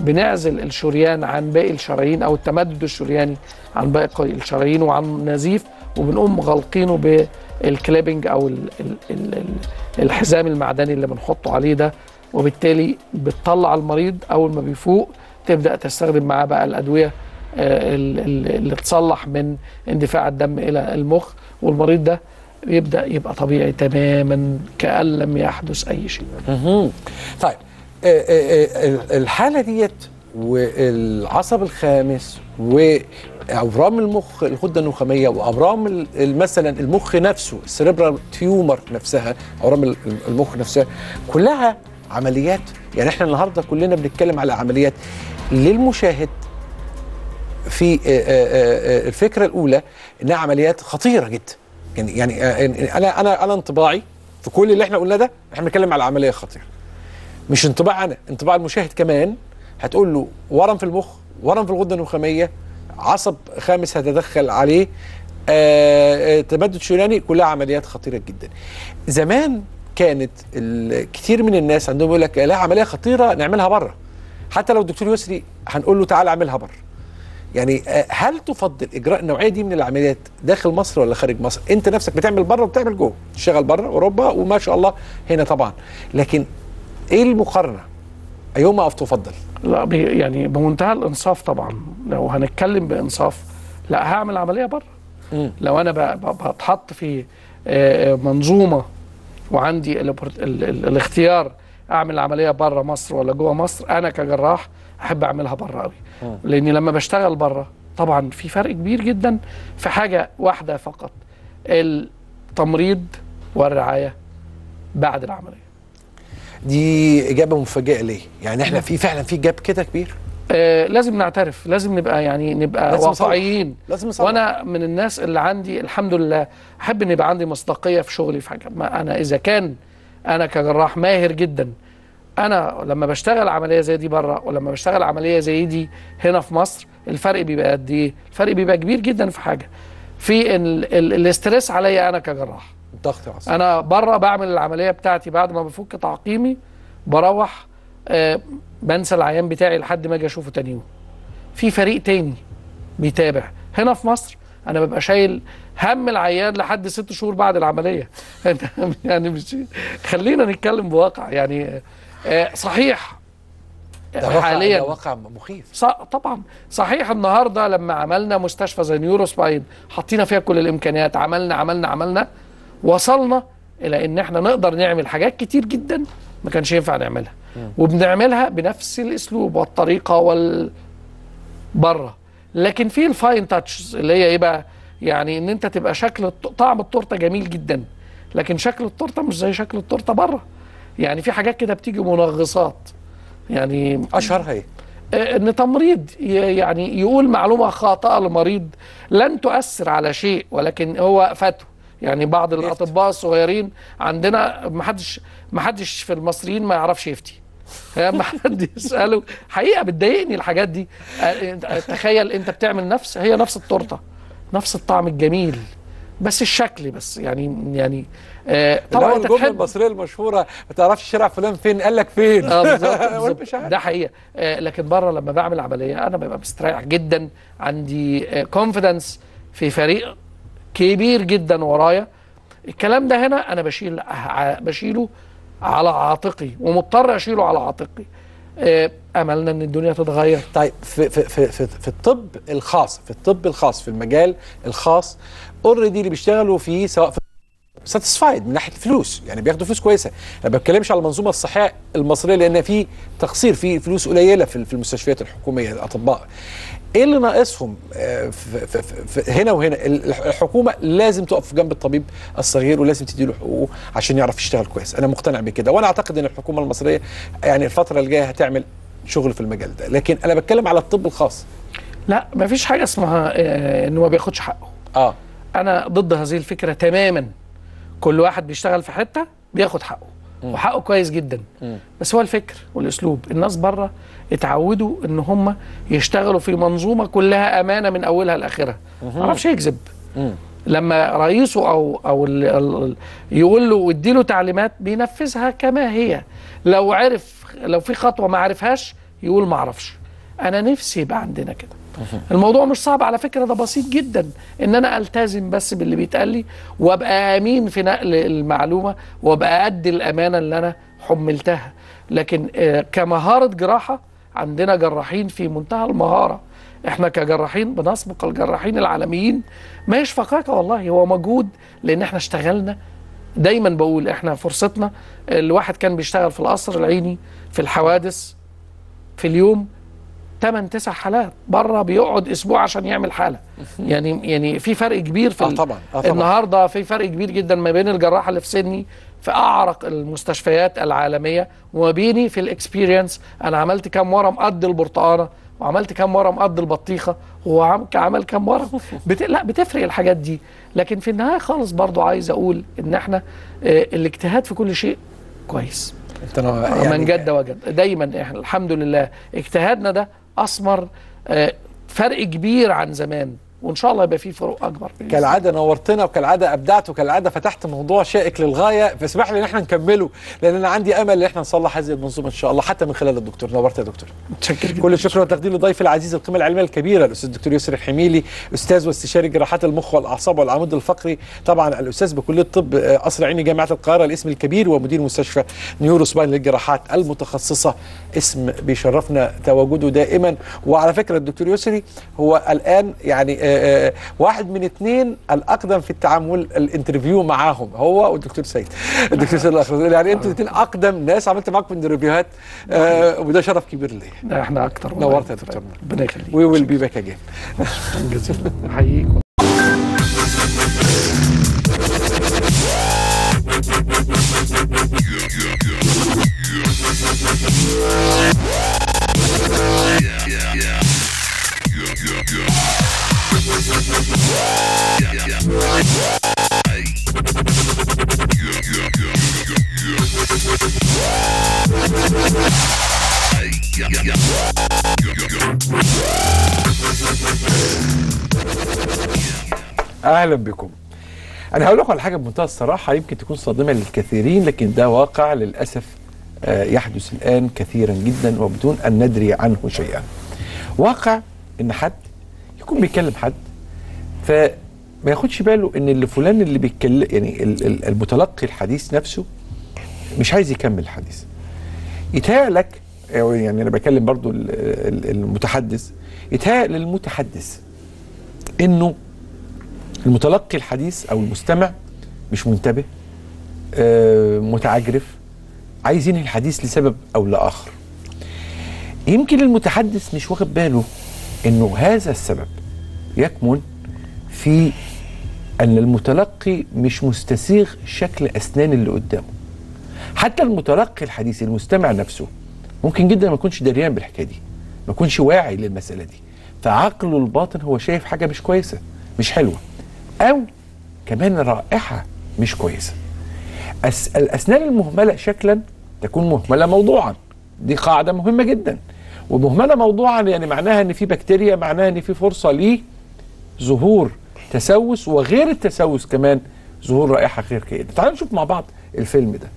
بنعزل الشريان عن باقي الشرايين او التمدد الشرياني عن باقي الشرايين وعن النزيف وبنقوم غلقينه بالكليبنج او ال ال ال ال الحزام المعدني اللي بنحطه عليه ده وبالتالي بتطلع المريض اول ما بيفوق تبدا تستخدم معاه بقى الادويه آه، ال- ال- اللي تصلح من اندفاع الدم الى المخ والمريض ده يبدا يبقى طبيعي تماما كان لم يحدث اي شيء مهم. طيب آه، آه، آه، الحاله ديت والعصب الخامس واورام المخ الغده النخاميه واورام ال- ال- مثلا المخ نفسه السريبرال تيومر نفسها اورام ال- المخ نفسها كلها عمليات يعني احنا النهارده كلنا بنتكلم على عمليات للمشاهد في آه، آه، آه، الفكره الاولى انها عمليات خطيره جدا يعني يعني آه، انا انا انا انطباعي في كل اللي احنا قلناه ده احنا بنتكلم على عمليه خطيره مش انطباع انا انطباع المشاهد كمان هتقول له ورم في المخ ورم في الغده النخاميه عصب خامس هتدخل عليه آه، آه، تمدد شرياني كلها عمليات خطيره جدا زمان كانت ال- كتير من الناس عندهم يقول لك لا عمليه خطيره نعملها بره حتى لو الدكتور يسري هنقول له تعالى اعملها بره يعني آه، هل تفضل اجراء النوعيه دي من العمليات داخل مصر ولا خارج مصر؟ انت نفسك بتعمل بره وبتعمل جوه، تشتغل بره اوروبا وما شاء الله هنا طبعا، لكن ايه المقارنه؟ ايهما تفضل؟ لا بي- يعني بمنتهى الانصاف طبعا لو هنتكلم بانصاف لا هعمل عمليه بره مم. لو انا ب- ب- بتحط في آه، منظومه وعندي ال ال ال الاختيار اعمل العمليه بره مصر ولا جوه مصر انا كجراح احب اعملها بره قوي لاني لما بشتغل بره طبعا في فرق كبير جدا في حاجه واحده فقط التمريض والرعايه بعد العمليه دي اجابه مفاجئه ليه؟ يعني احنا في فعلا في جاب كده كبير آه لازم نعترف لازم نبقى يعني نبقى لازم نصلح. واقعيين لازم نصلح. وانا من الناس اللي عندي الحمد لله احب ان يبقى عندي مصداقيه في شغلي في حاجه ما انا اذا كان انا كجراح ماهر جدا انا لما بشتغل عمليه زي دي بره ولما بشتغل عمليه زي دي هنا في مصر الفرق بيبقى قد ايه الفرق بيبقى كبير جدا في حاجه في ال ال الاسترس عليا انا كجراح ضغط عصبي انا بره بعمل العمليه بتاعتي بعد ما بفك تعقيمي بروح آه بنسى العيان بتاعي لحد ما اجي اشوفه تاني يوم في فريق تاني بيتابع هنا في مصر انا ببقى شايل هم العيان لحد ست شهور بعد العمليه يعني مش خلينا نتكلم بواقع يعني آه صحيح ده واقع حاليا ده واقع مخيف ص- طبعا صحيح النهارده لما عملنا مستشفى زي نيورو سباين حطينا فيها كل الامكانيات عملنا عملنا عملنا وصلنا الى ان احنا نقدر نعمل حاجات كتير جدا ما كانش ينفع نعملها وبنعملها بنفس الاسلوب والطريقه وال بره لكن في الفاين تاتشز اللي هي ايه بقى يعني ان انت تبقى شكل الط- طعم التورته جميل جدا لكن شكل التورته مش زي شكل التورته بره يعني في حاجات كده بتيجي منغصات يعني اشهرها ايه؟ آه، ان تمريض ي- يعني يقول معلومه خاطئه لمريض لن تؤثر على شيء ولكن هو فتوى يعني بعض الاطباء الصغيرين عندنا ما حدش ما حدش في المصريين ما يعرفش يفتي ما حد يساله حقيقه بتضايقني الحاجات دي آه، أنت- تخيل انت بتعمل نفس هي نفس التورته نفس الطعم الجميل بس الشكل بس يعني يعني آه طبعا طبعا انت الجمله تحب المصريه المشهوره ما تعرفش شارع فلان فين قال لك فين اه بالظبط وأنا بالظبط. مش عارف. ده حقيقه آه لكن بره لما بعمل عمليه انا ببقى مستريح جدا عندي كونفيدنس في فريق كبير جدا ورايا الكلام ده هنا انا بشيل ع- بشيله على عاتقي ومضطر اشيله على عاتقي آه املنا ان الدنيا تتغير طيب في في في في, في الطب الخاص في الطب الخاص في المجال الخاص اوريدي اللي بيشتغلوا فيه سواء في ساتيسفايد من ناحيه الفلوس يعني بياخدوا فلوس كويسه انا ما بتكلمش على المنظومه الصحيه المصريه لان في تقصير في فلوس قليله في في المستشفيات الحكوميه الاطباء ايه اللي ناقصهم آه، في في في في هنا وهنا الح- الحكومه لازم تقف جنب الطبيب الصغير ولازم تديله حقوقه عشان يعرف يشتغل كويس انا مقتنع بكده وانا اعتقد ان الحكومه المصريه يعني الفتره الجايه هتعمل شغل في المجال ده لكن انا بتكلم على الطب الخاص لا مفيش حاجه اسمها آه انه ما بياخدش حقه اه انا ضد هذه الفكره تماما كل واحد بيشتغل في حته بياخد حقه وحقه كويس جدا بس هو الفكر والاسلوب الناس بره اتعودوا ان هم يشتغلوا في منظومه كلها امانه من اولها لاخرها ما اعرفش يكذب لما رئيسه او او ال ال يقول له ادي له تعليمات بينفذها كما هي لو عرف لو في خطوه ما عرفهاش يقول ما اعرفش انا نفسي يبقى عندنا كده الموضوع مش صعب على فكره ده بسيط جدا ان انا التزم بس باللي بيتقال لي وابقى امين في نقل المعلومه وابقى قد الامانه اللي انا حملتها لكن آه، كمهاره جراحه عندنا جراحين في منتهى المهاره احنا كجراحين بنسبق الجراحين العالميين ما هيش فقاقه والله هو مجهود لان احنا اشتغلنا دايما بقول احنا فرصتنا الواحد كان بيشتغل في القصر العيني في الحوادث في اليوم 8 9 حالات بره بيقعد اسبوع عشان يعمل حاله يعني يعني في فرق كبير في آه ال- طبعاً، آه طبعاً. النهارده في فرق كبير جدا ما بين الجراح اللي في سني في اعرق المستشفيات العالميه وما بيني في الاكسبيرينس انا عملت كام ورم قد البرتقانه وعملت كام ورم قد البطيخه وهو عم- عمل كام ورم بت... لا بتفرق الحاجات دي لكن في النهايه خالص برضو عايز اقول ان احنا آه، الاجتهاد في كل شيء كويس انت أنا يعني من جد وجد دايما احنا الحمد لله اجتهادنا ده اثمر آه، فرق كبير عن زمان وان شاء الله يبقى فيه فروق اكبر بإذن كالعاده نورتنا وكالعاده ابدعت وكالعاده فتحت موضوع شائك للغايه فاسمح لي ان احنا نكمله لان انا عندي امل ان احنا نصلح هذه المنظومه ان شاء الله حتى من خلال الدكتور نورت يا دكتور متشكر جدا كل الشكر والتقدير لضيف العزيز القيمه العلميه الكبيره الاستاذ الدكتور يسر الحميلي استاذ واستشاري جراحات المخ والاعصاب والعمود الفقري طبعا الاستاذ بكليه الطب آه، قصر عيني جامعه القاهره الاسم الكبير ومدير مستشفى نيورو سباين للجراحات المتخصصه اسم بيشرفنا تواجده دائما وعلى فكره الدكتور يسري هو الان يعني آه، آه، واحد من اثنين الاقدم في التعامل الانترفيو معاهم هو والدكتور سيد الدكتور سيد الاخر يعني انتوا الاثنين اقدم ناس عملت معاكم انترفيوهات آه، وده شرف كبير ليا ده احنا اكتر والله. نورت يا دكتور. ربنا يخليك We will be back again. شكراً جزيلا احييكم اهلا بكم. انا هقول لكم على حاجه بمنتهى الصراحه يمكن تكون صادمه للكثيرين لكن ده واقع للاسف آه، يحدث الان كثيرا جدا وبدون ان ندري عنه شيئا. واقع ان حد يكون بيكلم حد فما ياخدش باله ان اللي فلان اللي بيتكلم يعني ال- ال- المتلقي الحديث نفسه مش عايز يكمل الحديث. يتهيأ لك يعني انا بكلم برضو ال- ال- المتحدث يتهيأ للمتحدث انه المتلقي الحديث او المستمع مش منتبه آه، متعجرف عايز ينهي الحديث لسبب او لاخر يمكن المتحدث مش واخد باله انه هذا السبب يكمن في ان المتلقي مش مستسيغ شكل اسنان اللي قدامه حتى المتلقي الحديث المستمع نفسه ممكن جدا ما يكونش دريان بالحكايه دي ما يكونش واعي للمساله دي فعقله الباطن هو شايف حاجه مش كويسه مش حلوه او كمان رائحه مش كويسه أس الاسنان المهمله شكلا تكون مهمله موضوعا دي قاعده مهمه جدا ومهمله موضوعا يعني معناها ان في بكتيريا معناها ان في فرصه ليه ظهور تسوس وغير التسوس كمان ظهور رائحه غير جيده تعالوا نشوف مع بعض الفيلم ده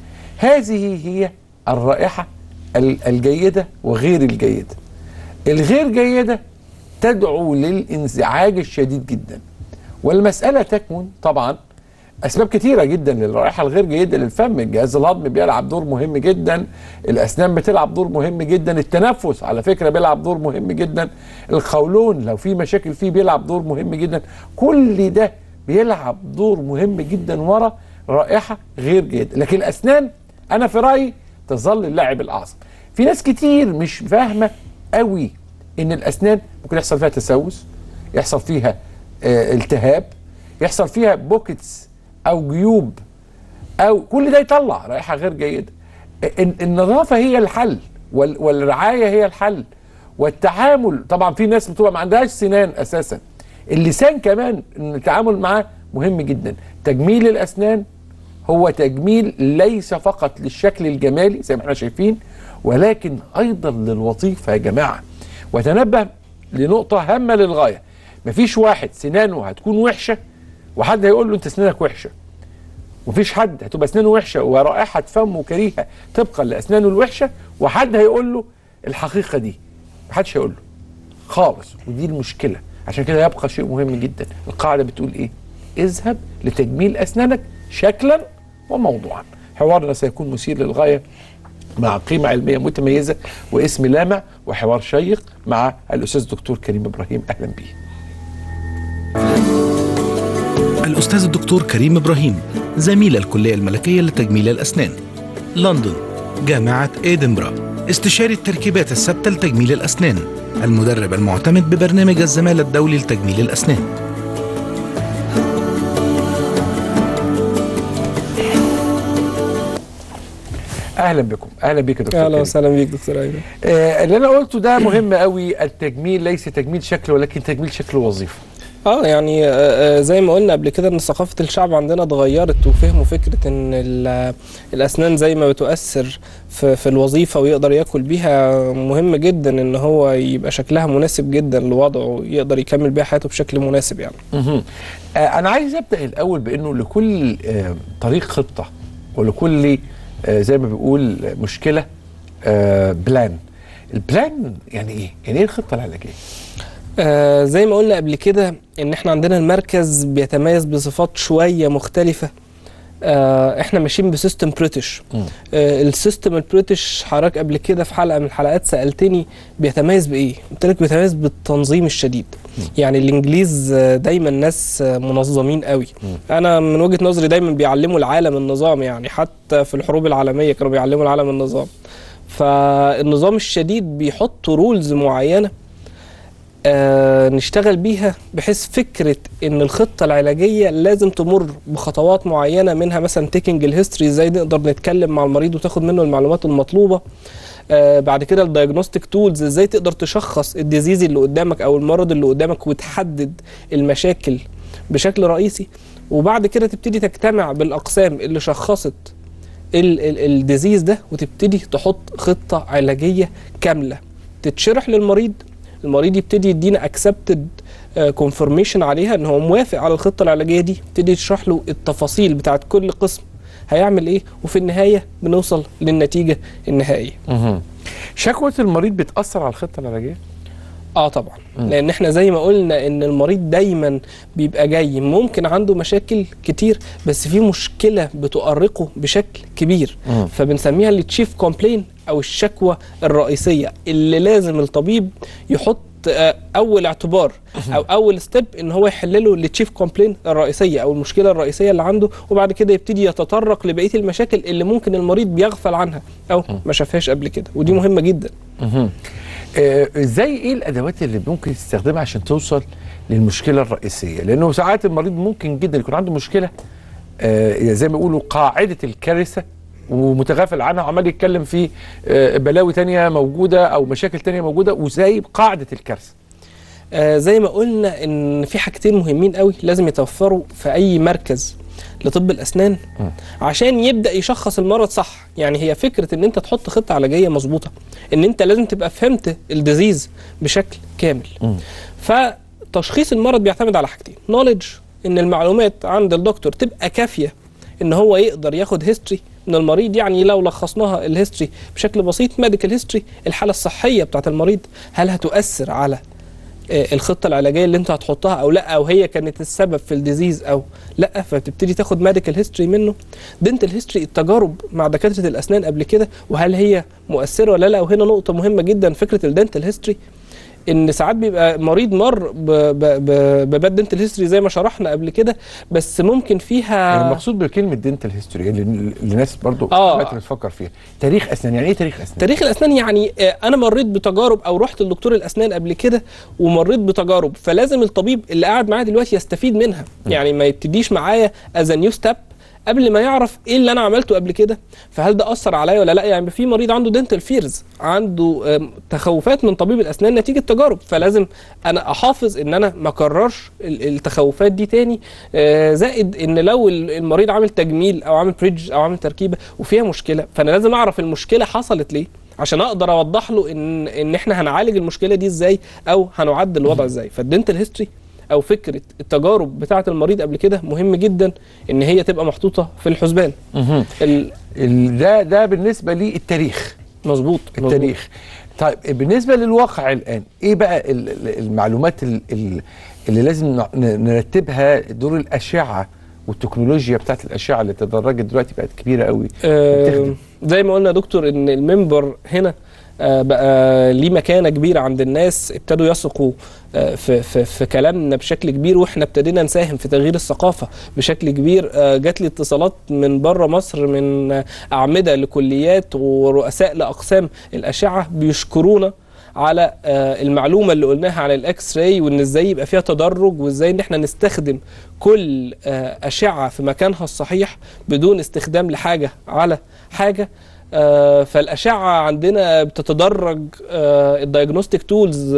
هذه هي الرائحه ال- الجيده وغير الجيده الغير جيده تدعو للانزعاج الشديد جدا والمساله تكمن طبعا اسباب كتيره جدا للرائحه الغير جيده للفم الجهاز الهضمي بيلعب دور مهم جدا الاسنان بتلعب دور مهم جدا التنفس على فكره بيلعب دور مهم جدا القولون لو في مشاكل فيه بيلعب دور مهم جدا كل ده بيلعب دور مهم جدا ورا رائحه غير جيده لكن الاسنان انا في رايي تظل اللاعب الاعظم في ناس كتير مش فاهمه قوي ان الاسنان ممكن يحصل فيها تسوس يحصل فيها آه التهاب يحصل فيها بوكيتس او جيوب او كل ده يطلع رائحه غير جيده ال- النظافه هي الحل وال- والرعايه هي الحل والتعامل طبعا في ناس بتبقى ما عندهاش سنان اساسا اللسان كمان إن التعامل معاه مهم جدا تجميل الاسنان هو تجميل ليس فقط للشكل الجمالي زي ما احنا شايفين ولكن ايضا للوظيفه يا جماعه وتنبه لنقطه هامه للغايه مفيش واحد سنانه هتكون وحشه وحد هيقول له انت سنانك وحشه مفيش حد هتبقى اسنانه وحشه ورائحه فمه كريهه طبقا لاسنانه الوحشه وحد هيقول له الحقيقه دي محدش هيقول له خالص ودي المشكله عشان كده يبقى شيء مهم جدا القاعده بتقول ايه اذهب لتجميل اسنانك شكلا وموضوعا حوارنا سيكون مثير للغايه مع قيمة علمية متميزة واسم لامع وحوار شيق مع الأستاذ دكتور كريم إبراهيم أهلا به الأستاذ الدكتور كريم إبراهيم زميل الكلية الملكية لتجميل الأسنان لندن جامعة إدنبرا استشاري التركيبات الثابتة لتجميل الأسنان المدرب المعتمد ببرنامج الزمالة الدولي لتجميل الأسنان أهلا بكم أهلا بك يا دكتور اهلا كريم وسهلا بيك دكتور ايمن آه اللي أنا قلته ده مهم قوي التجميل ليس تجميل شكل ولكن تجميل شكل وظيفة اه يعني آه، آه، زي ما قلنا قبل كده ان ثقافه الشعب عندنا اتغيرت وفهموا فكره ان ال- الاسنان زي ما بتؤثر في, في الوظيفه ويقدر ياكل بيها مهم جدا ان هو يبقى شكلها مناسب جدا لوضعه ويقدر يكمل بيها حياته بشكل مناسب يعني مهم. آه أنا عايز أبدأ الأول بأنه لكل آه طريق خطة ولكل آه زي ما بيقول مشكلة آه بلان البلان يعني إيه؟ يعني إيه الخطة العلاجية؟ آه زي ما قلنا قبل كده ان احنا عندنا المركز بيتميز بصفات شويه مختلفه آه احنا ماشيين بسيستم بريتش مم. آه السيستم البريتش حضرتك قبل كده في حلقه من الحلقات سالتني بيتميز بايه قلت لك بيتميز بالتنظيم الشديد يعني الانجليز آه، دايما ناس آه، منظمين قوي انا من وجهه نظري دايما بيعلموا العالم النظام يعني حتى في الحروب العالميه كانوا بيعلموا العالم النظام فالنظام الشديد بيحط رولز معينه آه نشتغل بيها بحيث فكره ان الخطه العلاجيه لازم تمر بخطوات معينه منها مثلا تيكنج الهيستوري ازاي نقدر نتكلم مع المريض وتاخد منه المعلومات المطلوبه آه بعد كده الدايجنوستيك تولز ازاي تقدر تشخص الديزيز اللي قدامك او المرض اللي قدامك وتحدد المشاكل بشكل رئيسي وبعد كده تبتدي تجتمع بالاقسام اللي شخصت ال- ال- الديزيز ده وتبتدي تحط خطه علاجيه كامله تتشرح للمريض المريض يبتدي يدينا اكسبتد كونفرميشن عليها ان هو موافق على الخطه العلاجيه دي تبتدي تشرح له التفاصيل بتاعت كل قسم هيعمل ايه وفي النهايه بنوصل للنتيجه النهائيه مهم. شكوى المريض بتأثر على الخطة العلاجية؟ اه طبعا لان احنا زي ما قلنا ان المريض دايما بيبقى جاي ممكن عنده مشاكل كتير بس في مشكله بتؤرقه بشكل كبير مم. فبنسميها التشيف كومبلين او الشكوى الرئيسيه اللي لازم الطبيب يحط آه، اول اعتبار او اول ستيب ان هو يحل له التشيف كومبلين الرئيسيه او المشكله الرئيسيه اللي عنده وبعد كده يبتدي يتطرق لبقيه المشاكل اللي ممكن المريض بيغفل عنها او ما شافهاش قبل كده ودي مهمه جدا مهم. آه، ازاي ايه الادوات اللي ممكن تستخدمها عشان توصل للمشكله الرئيسيه لانه ساعات المريض ممكن جدا يكون عنده مشكله آه، زي ما بيقولوا قاعده الكارثه ومتغافل عنها وعمال يتكلم في آه، بلاوي تانية موجوده او مشاكل تانية موجوده وسايب قاعده الكارثه آه زي ما قلنا ان في حاجتين مهمين قوي لازم يتوفروا في اي مركز لطب الاسنان عشان يبدا يشخص المرض صح يعني هي فكره ان انت تحط خطه علاجيه مظبوطه ان انت لازم تبقى فهمت الديزيز بشكل كامل فتشخيص المرض بيعتمد على حاجتين نوليدج ان المعلومات عند الدكتور تبقى كافيه ان هو يقدر ياخد هيستوري من المريض يعني لو لخصناها الهيستوري بشكل بسيط ميديكال هيستوري الحاله الصحيه بتاعت المريض هل هتؤثر على آه، الخطه العلاجيه اللي انت هتحطها او لا او هي كانت السبب في الديزيز او لا فبتبتدي تاخد ميديكال هيستوري منه دنتال هيستوري التجارب مع دكاتره الاسنان قبل كده وهل هي مؤثره ولا لا وهنا نقطه مهمه جدا فكره الدنتال هيستوري ان ساعات بيبقى مريض مر ب- ب- ب- بباد دنتال هيستوري زي ما شرحنا قبل كده بس ممكن فيها يعني المقصود بكلمه دنتال هيستوري اللي اللي الناس برضو آه. دلوقتي بتفكر فيها تاريخ اسنان يعني ايه تاريخ اسنان تاريخ الاسنان يعني آه، انا مريت بتجارب او رحت لدكتور الاسنان قبل كده ومريت بتجارب فلازم الطبيب اللي قاعد معايا دلوقتي يستفيد منها يعني ما يبتديش معايا از نيو ستيب قبل ما يعرف ايه اللي انا عملته قبل كده فهل ده اثر عليا ولا لا يعني في مريض عنده دنتال فيرز عنده آم، تخوفات من طبيب الاسنان نتيجه تجارب فلازم انا احافظ ان انا ما اكررش ال- التخوفات دي تاني آه، زائد ان لو ال- المريض عامل تجميل او عامل بريدج او عامل تركيبه وفيها مشكله فانا لازم اعرف المشكله حصلت ليه عشان اقدر اوضح له ان ان احنا هنعالج المشكله دي ازاي او هنعدل الوضع ازاي فالدنتال هيستوري او فكره التجارب بتاعه المريض قبل كده مهم جدا ان هي تبقى محطوطه في الحسبان مهم. ال- ال- ده ده بالنسبه للتاريخ مظبوط مظبوط. التاريخ طيب بالنسبه للواقع الان ايه بقى ال- ال- المعلومات ال- ال- اللي لازم ن- ن- نرتبها دور الاشعه والتكنولوجيا بتاعت الاشعه اللي تدرجت دلوقتي بقت كبيره قوي آه، بتخدم. زي ما قلنا يا دكتور ان المنبر هنا آه، بقى ليه مكانه كبيره عند الناس ابتدوا يثقوا آه، في, في, في كلامنا بشكل كبير واحنا ابتدينا نساهم في تغيير الثقافه بشكل كبير آه، جات لي اتصالات من بره مصر من آه، اعمده لكليات ورؤساء لاقسام الاشعه بيشكرونا على آه، المعلومه اللي قلناها عن الاكس راي وان ازاي يبقى فيها تدرج وازاي ان احنا نستخدم كل آه، اشعه في مكانها الصحيح بدون استخدام لحاجه على حاجه آه، فالاشعه عندنا بتتدرج الدايجنوستيك تولز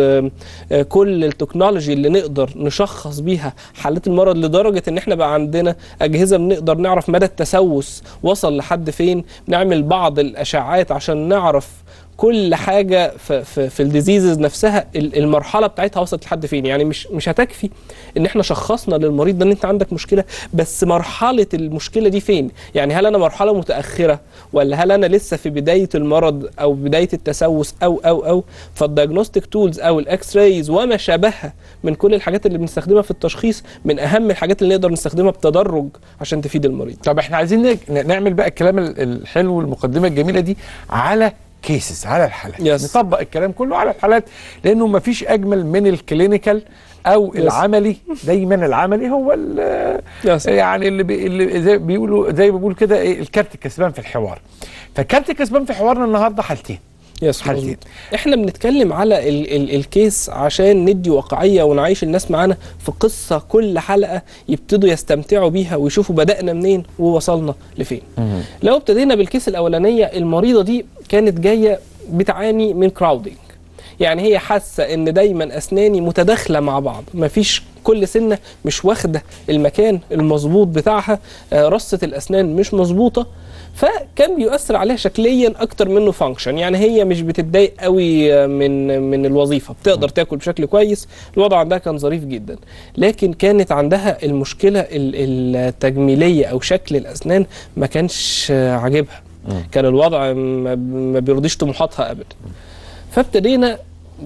كل التكنولوجي اللي نقدر نشخص بيها حالات المرض لدرجه ان احنا بقى عندنا اجهزه بنقدر نعرف مدى التسوس وصل لحد فين نعمل بعض الاشعاعات عشان نعرف كل حاجه في في, في الديزيزز نفسها ال- المرحله بتاعتها وصلت لحد فين يعني مش مش هتكفي ان احنا شخصنا للمريض ده ان انت عندك مشكله بس مرحله المشكله دي فين يعني هل انا مرحله متاخره ولا هل انا لسه في بدايه المرض او بدايه التسوس او او او فالديagnostic تولز او الاكس رايز وما شابهها من كل الحاجات اللي بنستخدمها في التشخيص من اهم الحاجات اللي نقدر نستخدمها بتدرج عشان تفيد المريض طب احنا عايزين نج- نعمل بقى الكلام ال- الحلو والمقدمه الجميله دي على كيسز على الحالات Yes. نطبق الكلام كله على الحالات لانه ما فيش اجمل من الكلينيكال او Yes. العملي دايما العملي هو ال- Yes. يعني اللي, بي اللي زي بيقولوا زي ما بيقولوا كده ايه الكارت الكسبان في الحوار فالكارت الكسبان في حوارنا النهارده حالتين يس حالتين. مظبوط. احنا بنتكلم على ال ال الكيس عشان ندي واقعيه ونعيش الناس معانا في قصه كل حلقه يبتدوا يستمتعوا بيها ويشوفوا بدانا منين ووصلنا لفين. لو ابتدينا بالكيس الاولانيه المريضه دي كانت جايه بتعاني من كراودنج. يعني هي حاسه ان دايما اسناني متداخله مع بعض مفيش كل سنه مش واخده المكان المظبوط بتاعها آه، رصه الاسنان مش مظبوطه فكان بيؤثر عليها شكليا اكتر منه فانكشن يعني هي مش بتتضايق قوي آه، من من الوظيفه بتقدر تاكل بشكل كويس الوضع عندها كان ظريف جدا لكن كانت عندها المشكله ال- التجميليه او شكل الاسنان ما كانش آه، عاجبها كان الوضع ما ما بيرضيش طموحاتها ابدا فابتدينا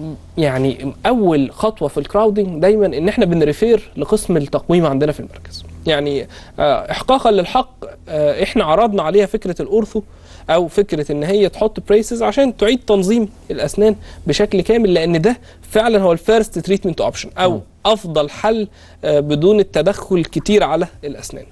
يعني اول خطوه في الكراودنج دايما ان احنا بنريفير لقسم التقويم عندنا في المركز يعني آه، احقاقا للحق آه، احنا عرضنا عليها فكره الاورثو او فكره ان هي تحط بريسز عشان تعيد تنظيم الاسنان بشكل كامل لان ده فعلا هو الفيرست تريتمنت اوبشن او افضل حل آه، بدون التدخل كتير على الاسنان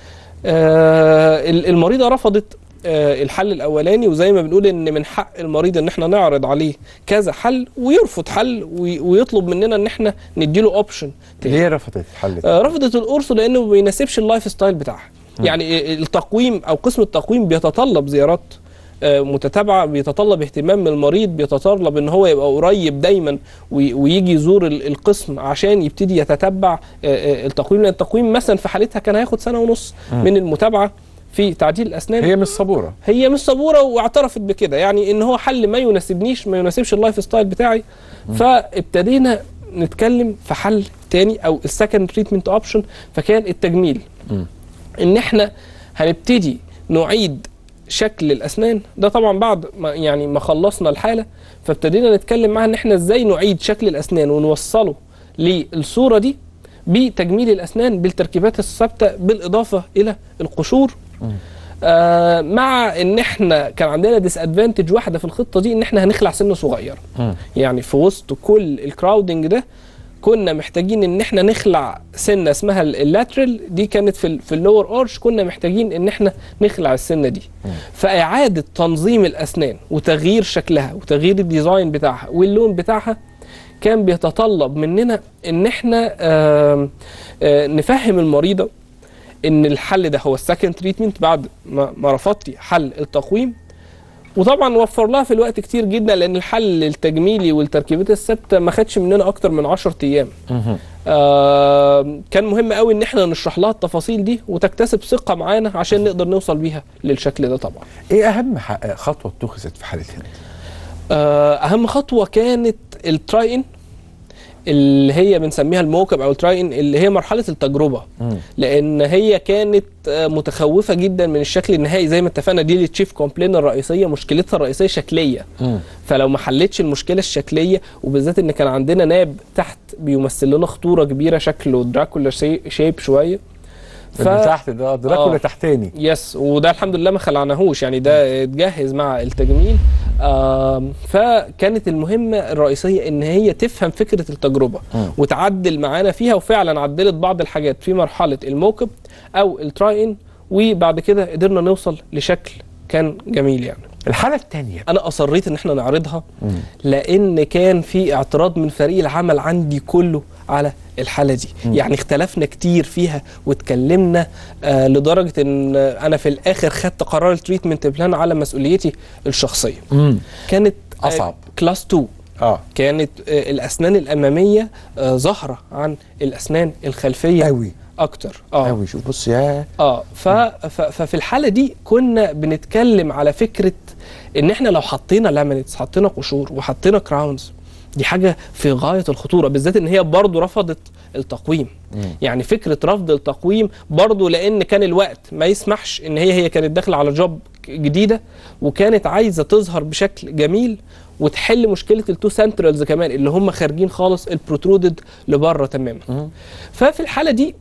آه، ال- المريضه رفضت آه، الحل الاولاني وزي ما بنقول ان من حق المريض ان احنا نعرض عليه كذا حل ويرفض حل وي- ويطلب مننا ان احنا نديله اوبشن ليه رفضت الحل ده؟ آه، رفضت القرص لانه ما بيناسبش اللايف ستايل بتاعها يعني التقويم او قسم التقويم بيتطلب زيارات آه، متتابعه بيتطلب اهتمام من المريض بيتطلب ان هو يبقى قريب دايما وي- ويجي يزور ال- القسم عشان يبتدي يتتبع آه، آه، التقويم لان التقويم مثلا في حالتها كان هياخد سنه ونص من المتابعه في تعديل الاسنان هي مش صبوره هي مش صبوره واعترفت بكده يعني ان هو حل ما يناسبنيش ما يناسبش اللايف ستايل بتاعي فابتدينا نتكلم في حل تاني او السكند تريتمنت اوبشن فكان التجميل ان احنا هنبتدي نعيد شكل الاسنان ده طبعا بعد ما يعني ما خلصنا الحاله فابتدينا نتكلم معاها ان احنا ازاي نعيد شكل الاسنان ونوصله للصوره دي بتجميل الاسنان بالتركيبات الثابته بالاضافه الى القشور آه مع ان احنا كان عندنا ديس ادفانتج واحده في الخطه دي ان احنا هنخلع سن صغير يعني في وسط كل الكراودنج ده كنا محتاجين ان احنا نخلع سنه اسمها اللاترال دي كانت في ال في اللور اورش كنا محتاجين ان احنا نخلع السنه دي فاعاده تنظيم الاسنان وتغيير شكلها وتغيير الديزاين بتاعها واللون بتاعها كان بيتطلب مننا ان احنا آه آه نفهم المريضه ان الحل ده هو السكند تريتمنت بعد ما, ما رفضتي حل التقويم وطبعا وفر لها في الوقت كتير جدا لان الحل التجميلي والتركيبات الثابته ما خدش مننا اكتر من 10 ايام آه كان مهم قوي ان احنا نشرح لها التفاصيل دي وتكتسب ثقه معانا عشان نقدر نوصل بيها للشكل ده طبعا ايه اهم ح- خطوه اتخذت في حاله هند؟ آه، اهم خطوه كانت التراي ان اللي هي بنسميها الموكب او التراين اللي هي مرحله التجربه لان هي كانت آه، متخوفه جدا من الشكل النهائي زي ما اتفقنا دي التشيف كومبلين الرئيسيه مشكلتها الرئيسيه شكليه فلو ما حلتش المشكله الشكليه وبالذات ان كان عندنا ناب تحت بيمثل لنا خطوره كبيره شكله دراكولا شي- شيب شويه اللي تحت ده دراكولا آه. تحتاني يس وده الحمد لله ما خلعناهوش يعني ده اتجهز مع التجميل آم، فكانت المهمة الرئيسية ان هي تفهم فكرة التجربة وتعدل معانا فيها وفعلا عدلت بعض الحاجات في مرحلة الموكب او التراي ان وبعد كده قدرنا نوصل لشكل كان جميل يعني الحاله الثانيه انا اصريت ان احنا نعرضها لان كان في اعتراض من فريق العمل عندي كله على الحاله دي يعني اختلفنا كتير فيها واتكلمنا آه لدرجه ان آه، انا في الاخر خدت قرار التريتمنت بلان على مسؤوليتي الشخصيه كانت آه، أصعب. كلاس 2 اه كانت آه الاسنان الاماميه آه ظاهره عن الاسنان الخلفيه قوي اكتر اه قوي شوف بص يا اه ف... ف... ففي الحاله دي كنا بنتكلم على فكره ان احنا لو حطينا لامينيتس حطينا قشور وحطينا كراونز دي حاجه في غايه الخطوره بالذات ان هي برضه رفضت التقويم يعني فكره رفض التقويم برضه لان كان الوقت ما يسمحش ان هي هي كانت داخله على جوب جديده وكانت عايزه تظهر بشكل جميل وتحل مشكله التو سنترالز كمان اللي هم خارجين خالص البروترودد لبره تماما ففي الحاله دي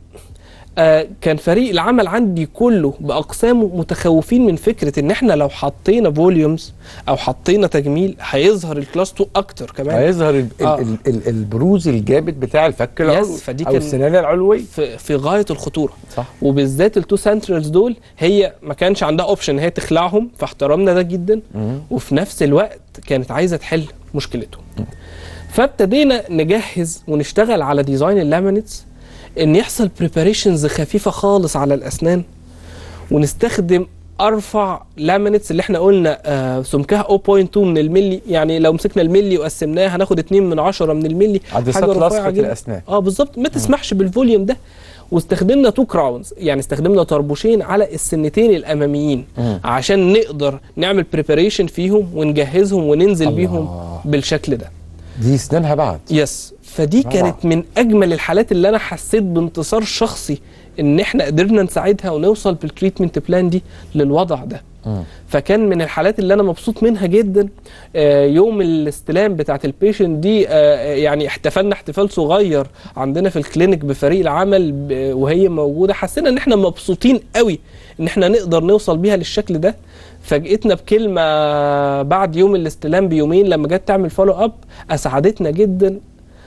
آه، كان فريق العمل عندي كله باقسامه متخوفين من فكره ان احنا لو حطينا فوليومز او حطينا تجميل هيظهر الكلاس 2 اكتر كمان هيظهر ال آه. ال ال البروز الجامد بتاع الفك العلوي فدي او كان- السنان العلويه في, في غايه الخطوره صح. وبالذات التو سنترالز دول هي ما كانش عندها اوبشن هي تخلعهم فاحترمنا ده جدا وفي نفس الوقت كانت عايزه تحل مشكلتهم فابتدينا نجهز ونشتغل على ديزاين اللامينتس ان يحصل بريباريشنز خفيفه خالص على الاسنان ونستخدم ارفع لامينتس اللي احنا قلنا آه سمكها 0.2 من الملي يعني لو مسكنا الملي وقسمناه هناخد 2 من 10 من الملي عدسات حاجة رفيعة لصقة جدا. الأسنان. اه بالظبط ما تسمحش بالفوليوم ده واستخدمنا تو كراونز يعني استخدمنا طربوشين على السنتين الاماميين عشان نقدر نعمل بريباريشن فيهم ونجهزهم وننزل الله. بيهم بالشكل ده دي اسنانها بعد يس فدي روعة. كانت من اجمل الحالات اللي انا حسيت بانتصار شخصي ان احنا قدرنا نساعدها ونوصل بالتريتمنت بلان دي للوضع ده فكان من الحالات اللي انا مبسوط منها جدا آه، يوم الاستلام بتاعت البيشنت دي آه، يعني احتفلنا احتفال صغير عندنا في الكلينيك بفريق العمل ب- وهي موجوده حسينا ان احنا مبسوطين قوي ان احنا نقدر نوصل بيها للشكل ده فاجئتنا بكلمه بعد يوم الاستلام بيومين لما جت تعمل فولو اب اسعدتنا جدا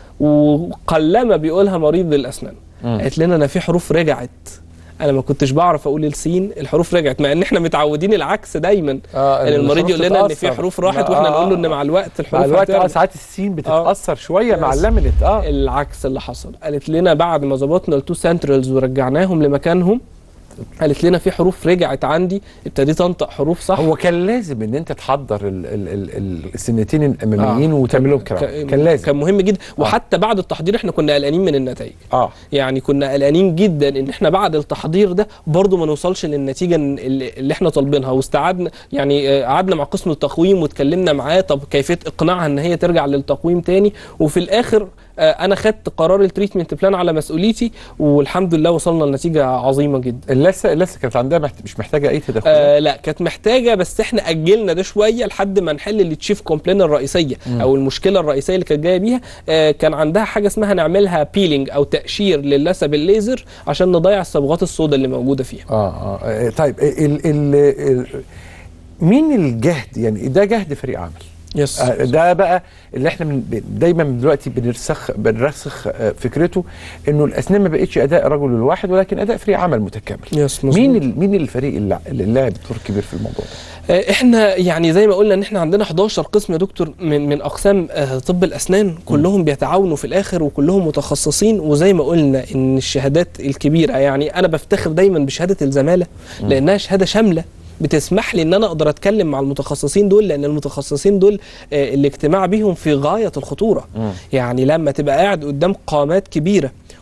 وقلما بيقولها مريض الاسنان قالت لنا انا في حروف رجعت انا ما كنتش بعرف اقول السين الحروف رجعت مع ان احنا متعودين العكس دايما آه، ان المريض الحروف يقول لنا ان في تتأثر. حروف راحت ما- واحنا آه، نقول له ان آه. مع الوقت الحروف مع الوقت اه هترجع. ساعات السين بتتاثر شويه مع بس. اللامينت اه العكس اللي حصل قالت لنا بعد ما ظبطنا التو سنترالز ورجعناهم لمكانهم قالت لنا في حروف رجعت عندي ابتديت انطق حروف صح هو كان لازم ان انت تحضر ال ال ال ال السنتين الاماميين آه. وتعملهم كان- كلام كان لازم كان مهم جدا وحتى بعد التحضير احنا كنا قلقانين من النتائج اه يعني كنا قلقانين جدا ان احنا بعد التحضير ده برضو ما نوصلش للنتيجه اللي اللي احنا طالبينها واستعدنا يعني آه، قعدنا مع قسم التقويم واتكلمنا معاه طب كيفيه اقناعها ان هي ترجع للتقويم تاني وفي الاخر آه، انا خدت قرار التريتمنت بلان على مسؤوليتي والحمد لله وصلنا لنتيجه عظيمه جدا اللثه اللثه كانت عندها محت... مش محتاجه اي تدخل آه لا كانت محتاجه بس احنا اجلنا ده شويه لحد ما نحل التشيف كومبلين الرئيسيه او المشكله الرئيسيه اللي كانت جايه بيها آه كان عندها حاجه اسمها نعملها بيلينج او تقشير للثه بالليزر عشان نضيع الصبغات السوداء اللي موجوده فيها اه اه طيب ال ال ال مين الجهد يعني ده جهد فريق عمل يس آه، ده بقى اللي احنا من دايما دلوقتي بنرسخ بنرسخ آه، فكرته انه الاسنان ما بقتش اداء رجل الواحد ولكن اداء فريق عمل متكامل يس مظبوط. مين ال- مين الفريق اللي اللي لعب دور كبير في الموضوع ده آه، احنا يعني زي ما قلنا ان احنا عندنا 11 قسم يا دكتور من من اقسام آه، طب الاسنان كلهم بيتعاونوا في الاخر وكلهم متخصصين وزي ما قلنا ان الشهادات الكبيره يعني انا بفتخر دايما بشهاده الزماله لانها شهاده شامله بتسمح لي ان انا اقدر اتكلم مع المتخصصين دول لان المتخصصين دول آه، الاجتماع بيهم في غايه الخطوره يعني لما تبقى قاعد قدام قامات كبيره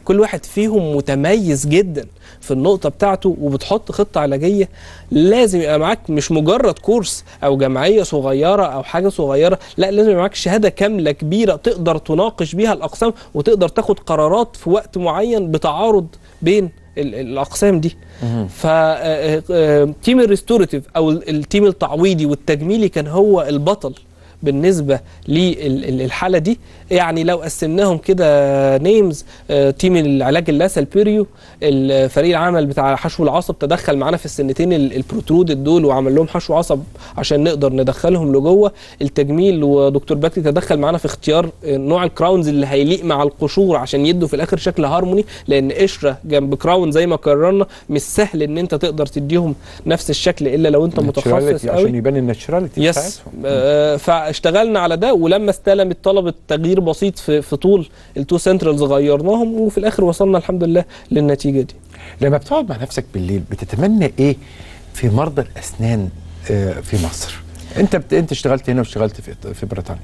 كل واحد فيهم متميز جدا في النقطه بتاعته وبتحط خطه علاجيه لازم يبقى معاك مش مجرد كورس او جمعيه صغيره او حاجه صغيره لا لازم يبقى معاك شهاده كامله كبيره تقدر تناقش بيها الاقسام وتقدر تاخد قرارات في وقت معين بتعارض بين ال- الاقسام دي ف آه، آه، تيم الريستوريتيف او ال- التيم التعويضي والتجميلي كان هو البطل بالنسبه للحاله دي يعني لو قسمناهم كده نيمز تيم العلاج اللاسا البيريو الفريق العمل بتاع حشو العصب تدخل معانا في السنتين ال- البروترودد دول وعمل لهم حشو عصب عشان نقدر ندخلهم لجوه التجميل ودكتور باكلي تدخل معانا في اختيار آه، نوع الكراونز اللي هيليق مع القشور عشان يدوا في الاخر شكل هارموني لان قشره جنب كراون زي ما قررنا مش سهل ان انت تقدر تديهم نفس الشكل الا لو انت متخصص Naturality قوي عشان يبان الناتشراليتي يس بتاعتهم. آه فاشتغلنا على ده ولما استلمت طلبت تغيير بسيط في, في طول التو سنترالز غيرناهم وفي الاخر وصلنا الحمد لله للنتيجه دي لما بتقعد مع نفسك بالليل بتتمنى ايه في مرضى الاسنان آه، في مصر انت بت... انت اشتغلت هنا واشتغلت في في بريطانيا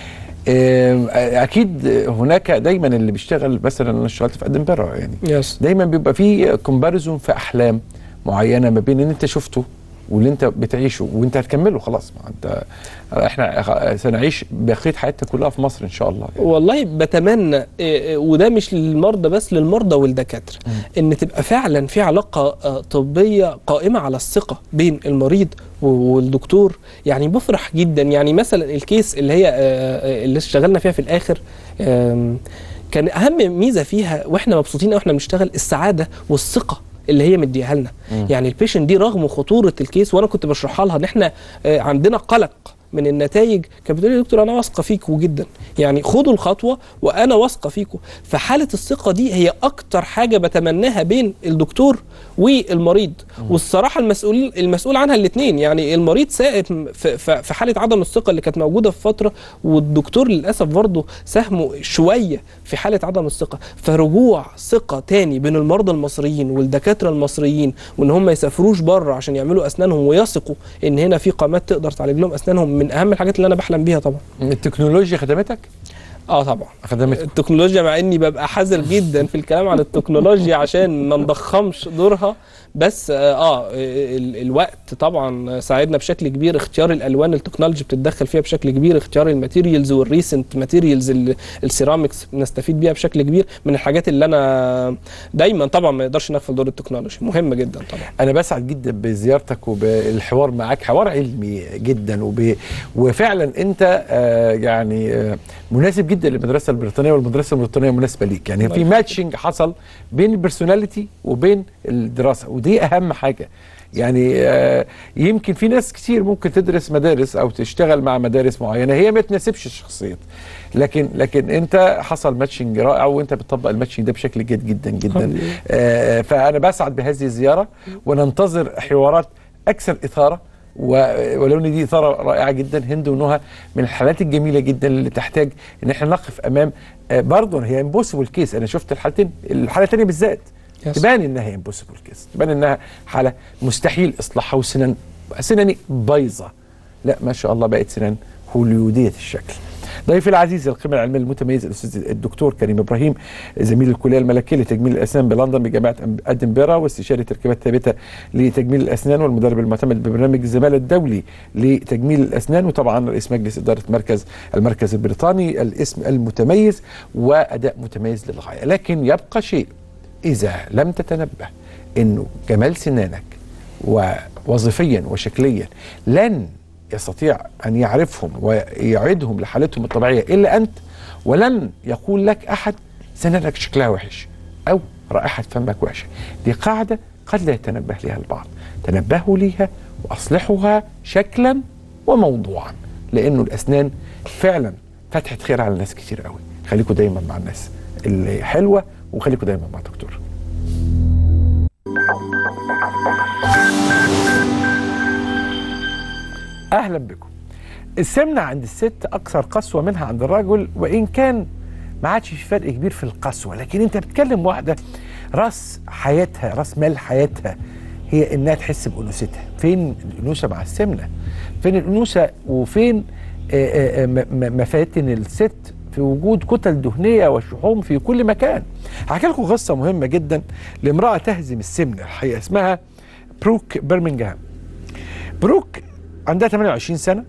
آم، اكيد هناك دايما اللي بيشتغل مثلا انا اشتغلت في ادنبرا يعني يس دايما بيبقى في كومباريزون في احلام معينه ما بين اللي انت شفته واللي انت بتعيشه وانت هتكمله خلاص ما انت احنا سنعيش بقيه حياتنا كلها في مصر ان شاء الله يعني. والله بتمنى آه، آه، وده مش للمرضى بس للمرضى والدكاتره ان تبقى فعلا في علاقه آه، طبيه قائمه على الثقه بين المريض و- والدكتور يعني بفرح جدا يعني مثلا الكيس اللي هي آه، آه، اللي اشتغلنا فيها في الاخر آم، كان اهم ميزه فيها واحنا مبسوطين قوي واحنا بنشتغل السعاده والثقه اللي هي مديها لنا يعني البيشنت دي رغم خطوره الكيس وانا كنت بشرحها لها ان احنا آه، عندنا قلق من النتائج كانت بتقول لي يا دكتور انا واثقه فيكوا جدا يعني خدوا الخطوه وانا واثقه فيكوا فحاله الثقه دي هي اكتر حاجه بتمناها بين الدكتور والمريض والصراحه المسؤول المسؤول عنها الاثنين يعني المريض سائم في, في في حاله عدم الثقه اللي كانت موجوده في فتره والدكتور للاسف برضه ساهمه شويه في حاله عدم الثقه فرجوع ثقه تاني بين المرضى المصريين والدكاتره المصريين وان هم ما يسافروش بره عشان يعملوا اسنانهم ويثقوا ان هنا في قامات تقدر تعالج لهم اسنانهم من اهم الحاجات اللي انا بحلم بيها طبعا التكنولوجيا خدمتك؟ اه طبعا خدمتك التكنولوجيا مع اني ببقى حذر جدا في الكلام عن التكنولوجيا عشان ما نضخمش دورها بس اه, آه ال- الوقت طبعا ساعدنا بشكل كبير اختيار الالوان التكنولوجي بتتدخل فيها بشكل كبير اختيار الماتيريالز والريسنت ماتيريالز ال- السيراميكس بنستفيد بيها بشكل كبير من الحاجات اللي انا دايما طبعا ما يقدرش نغفل دور التكنولوجي مهم جدا طبعا انا بسعد جدا بزيارتك وبالحوار معاك حوار علمي جدا وب... وفعلا انت آه يعني آه مناسب جدا للمدرسه البريطانيه والمدرسه البريطانيه مناسبه ليك يعني في ماتشنج حصل بين البرسوناليتي وبين الدراسه ودي اهم حاجه يعني آه يمكن في ناس كتير ممكن تدرس مدارس او تشتغل مع مدارس معينه هي ما تناسبش الشخصيات لكن لكن انت حصل ماتشنج رائع وانت بتطبق الماتشنج ده بشكل جيد جدا جدا آه فانا بسعد بهذه الزياره وننتظر حوارات اكثر اثاره و- ولو ان دي اثاره رائعه جدا هند ونهى من الحالات الجميله جدا اللي تحتاج ان احنا نقف امام آه برضه هي امبوسيبل كيس انا شفت الحالتين الحاله الثانيه بالذات يس. تبان انها امبوسيبل كيس تبان انها حاله مستحيل اصلاحها وسنان سناني بايظه لا ما شاء الله بقت سنان هوليوديه الشكل ضيفي العزيز القيمه العلميه المتميز الاستاذ الدكتور كريم ابراهيم زميل الكليه الملكيه لتجميل الاسنان بلندن بجامعه ادنبرا واستشاري تركيبات ثابته لتجميل الاسنان والمدرب المعتمد ببرنامج الزماله الدولي لتجميل الاسنان وطبعا رئيس مجلس اداره مركز المركز البريطاني الاسم المتميز واداء متميز للغايه لكن يبقى شيء اذا لم تتنبه انه جمال سنانك ووظيفيا وشكليا لن يستطيع ان يعرفهم ويعيدهم لحالتهم الطبيعيه الا انت ولن يقول لك احد سنانك شكلها وحش او رائحه فمك وحشه دي قاعده قد لا يتنبه لها البعض تنبهوا ليها واصلحوها شكلا وموضوعا لانه الاسنان فعلا فتحه خير على ناس كتير قوي خليكم دايما مع الناس اللي حلوه وخليكم دايما مع دكتور اهلا بكم السمنه عند الست اكثر قسوه منها عند الرجل وان كان ما عادش في فرق كبير في القسوه لكن انت بتكلم واحده راس حياتها راس مال حياتها هي انها تحس بانوثتها فين الانوثه مع السمنه فين الانوثه وفين آه، آه، آه، م- م- مفاتن الست في وجود كتل دهنيه وشحوم في كل مكان هحكي لكم قصه مهمه جدا لامراه تهزم السمنه الحقيقه اسمها بروك برمنجهام بروك عندها 28 سنه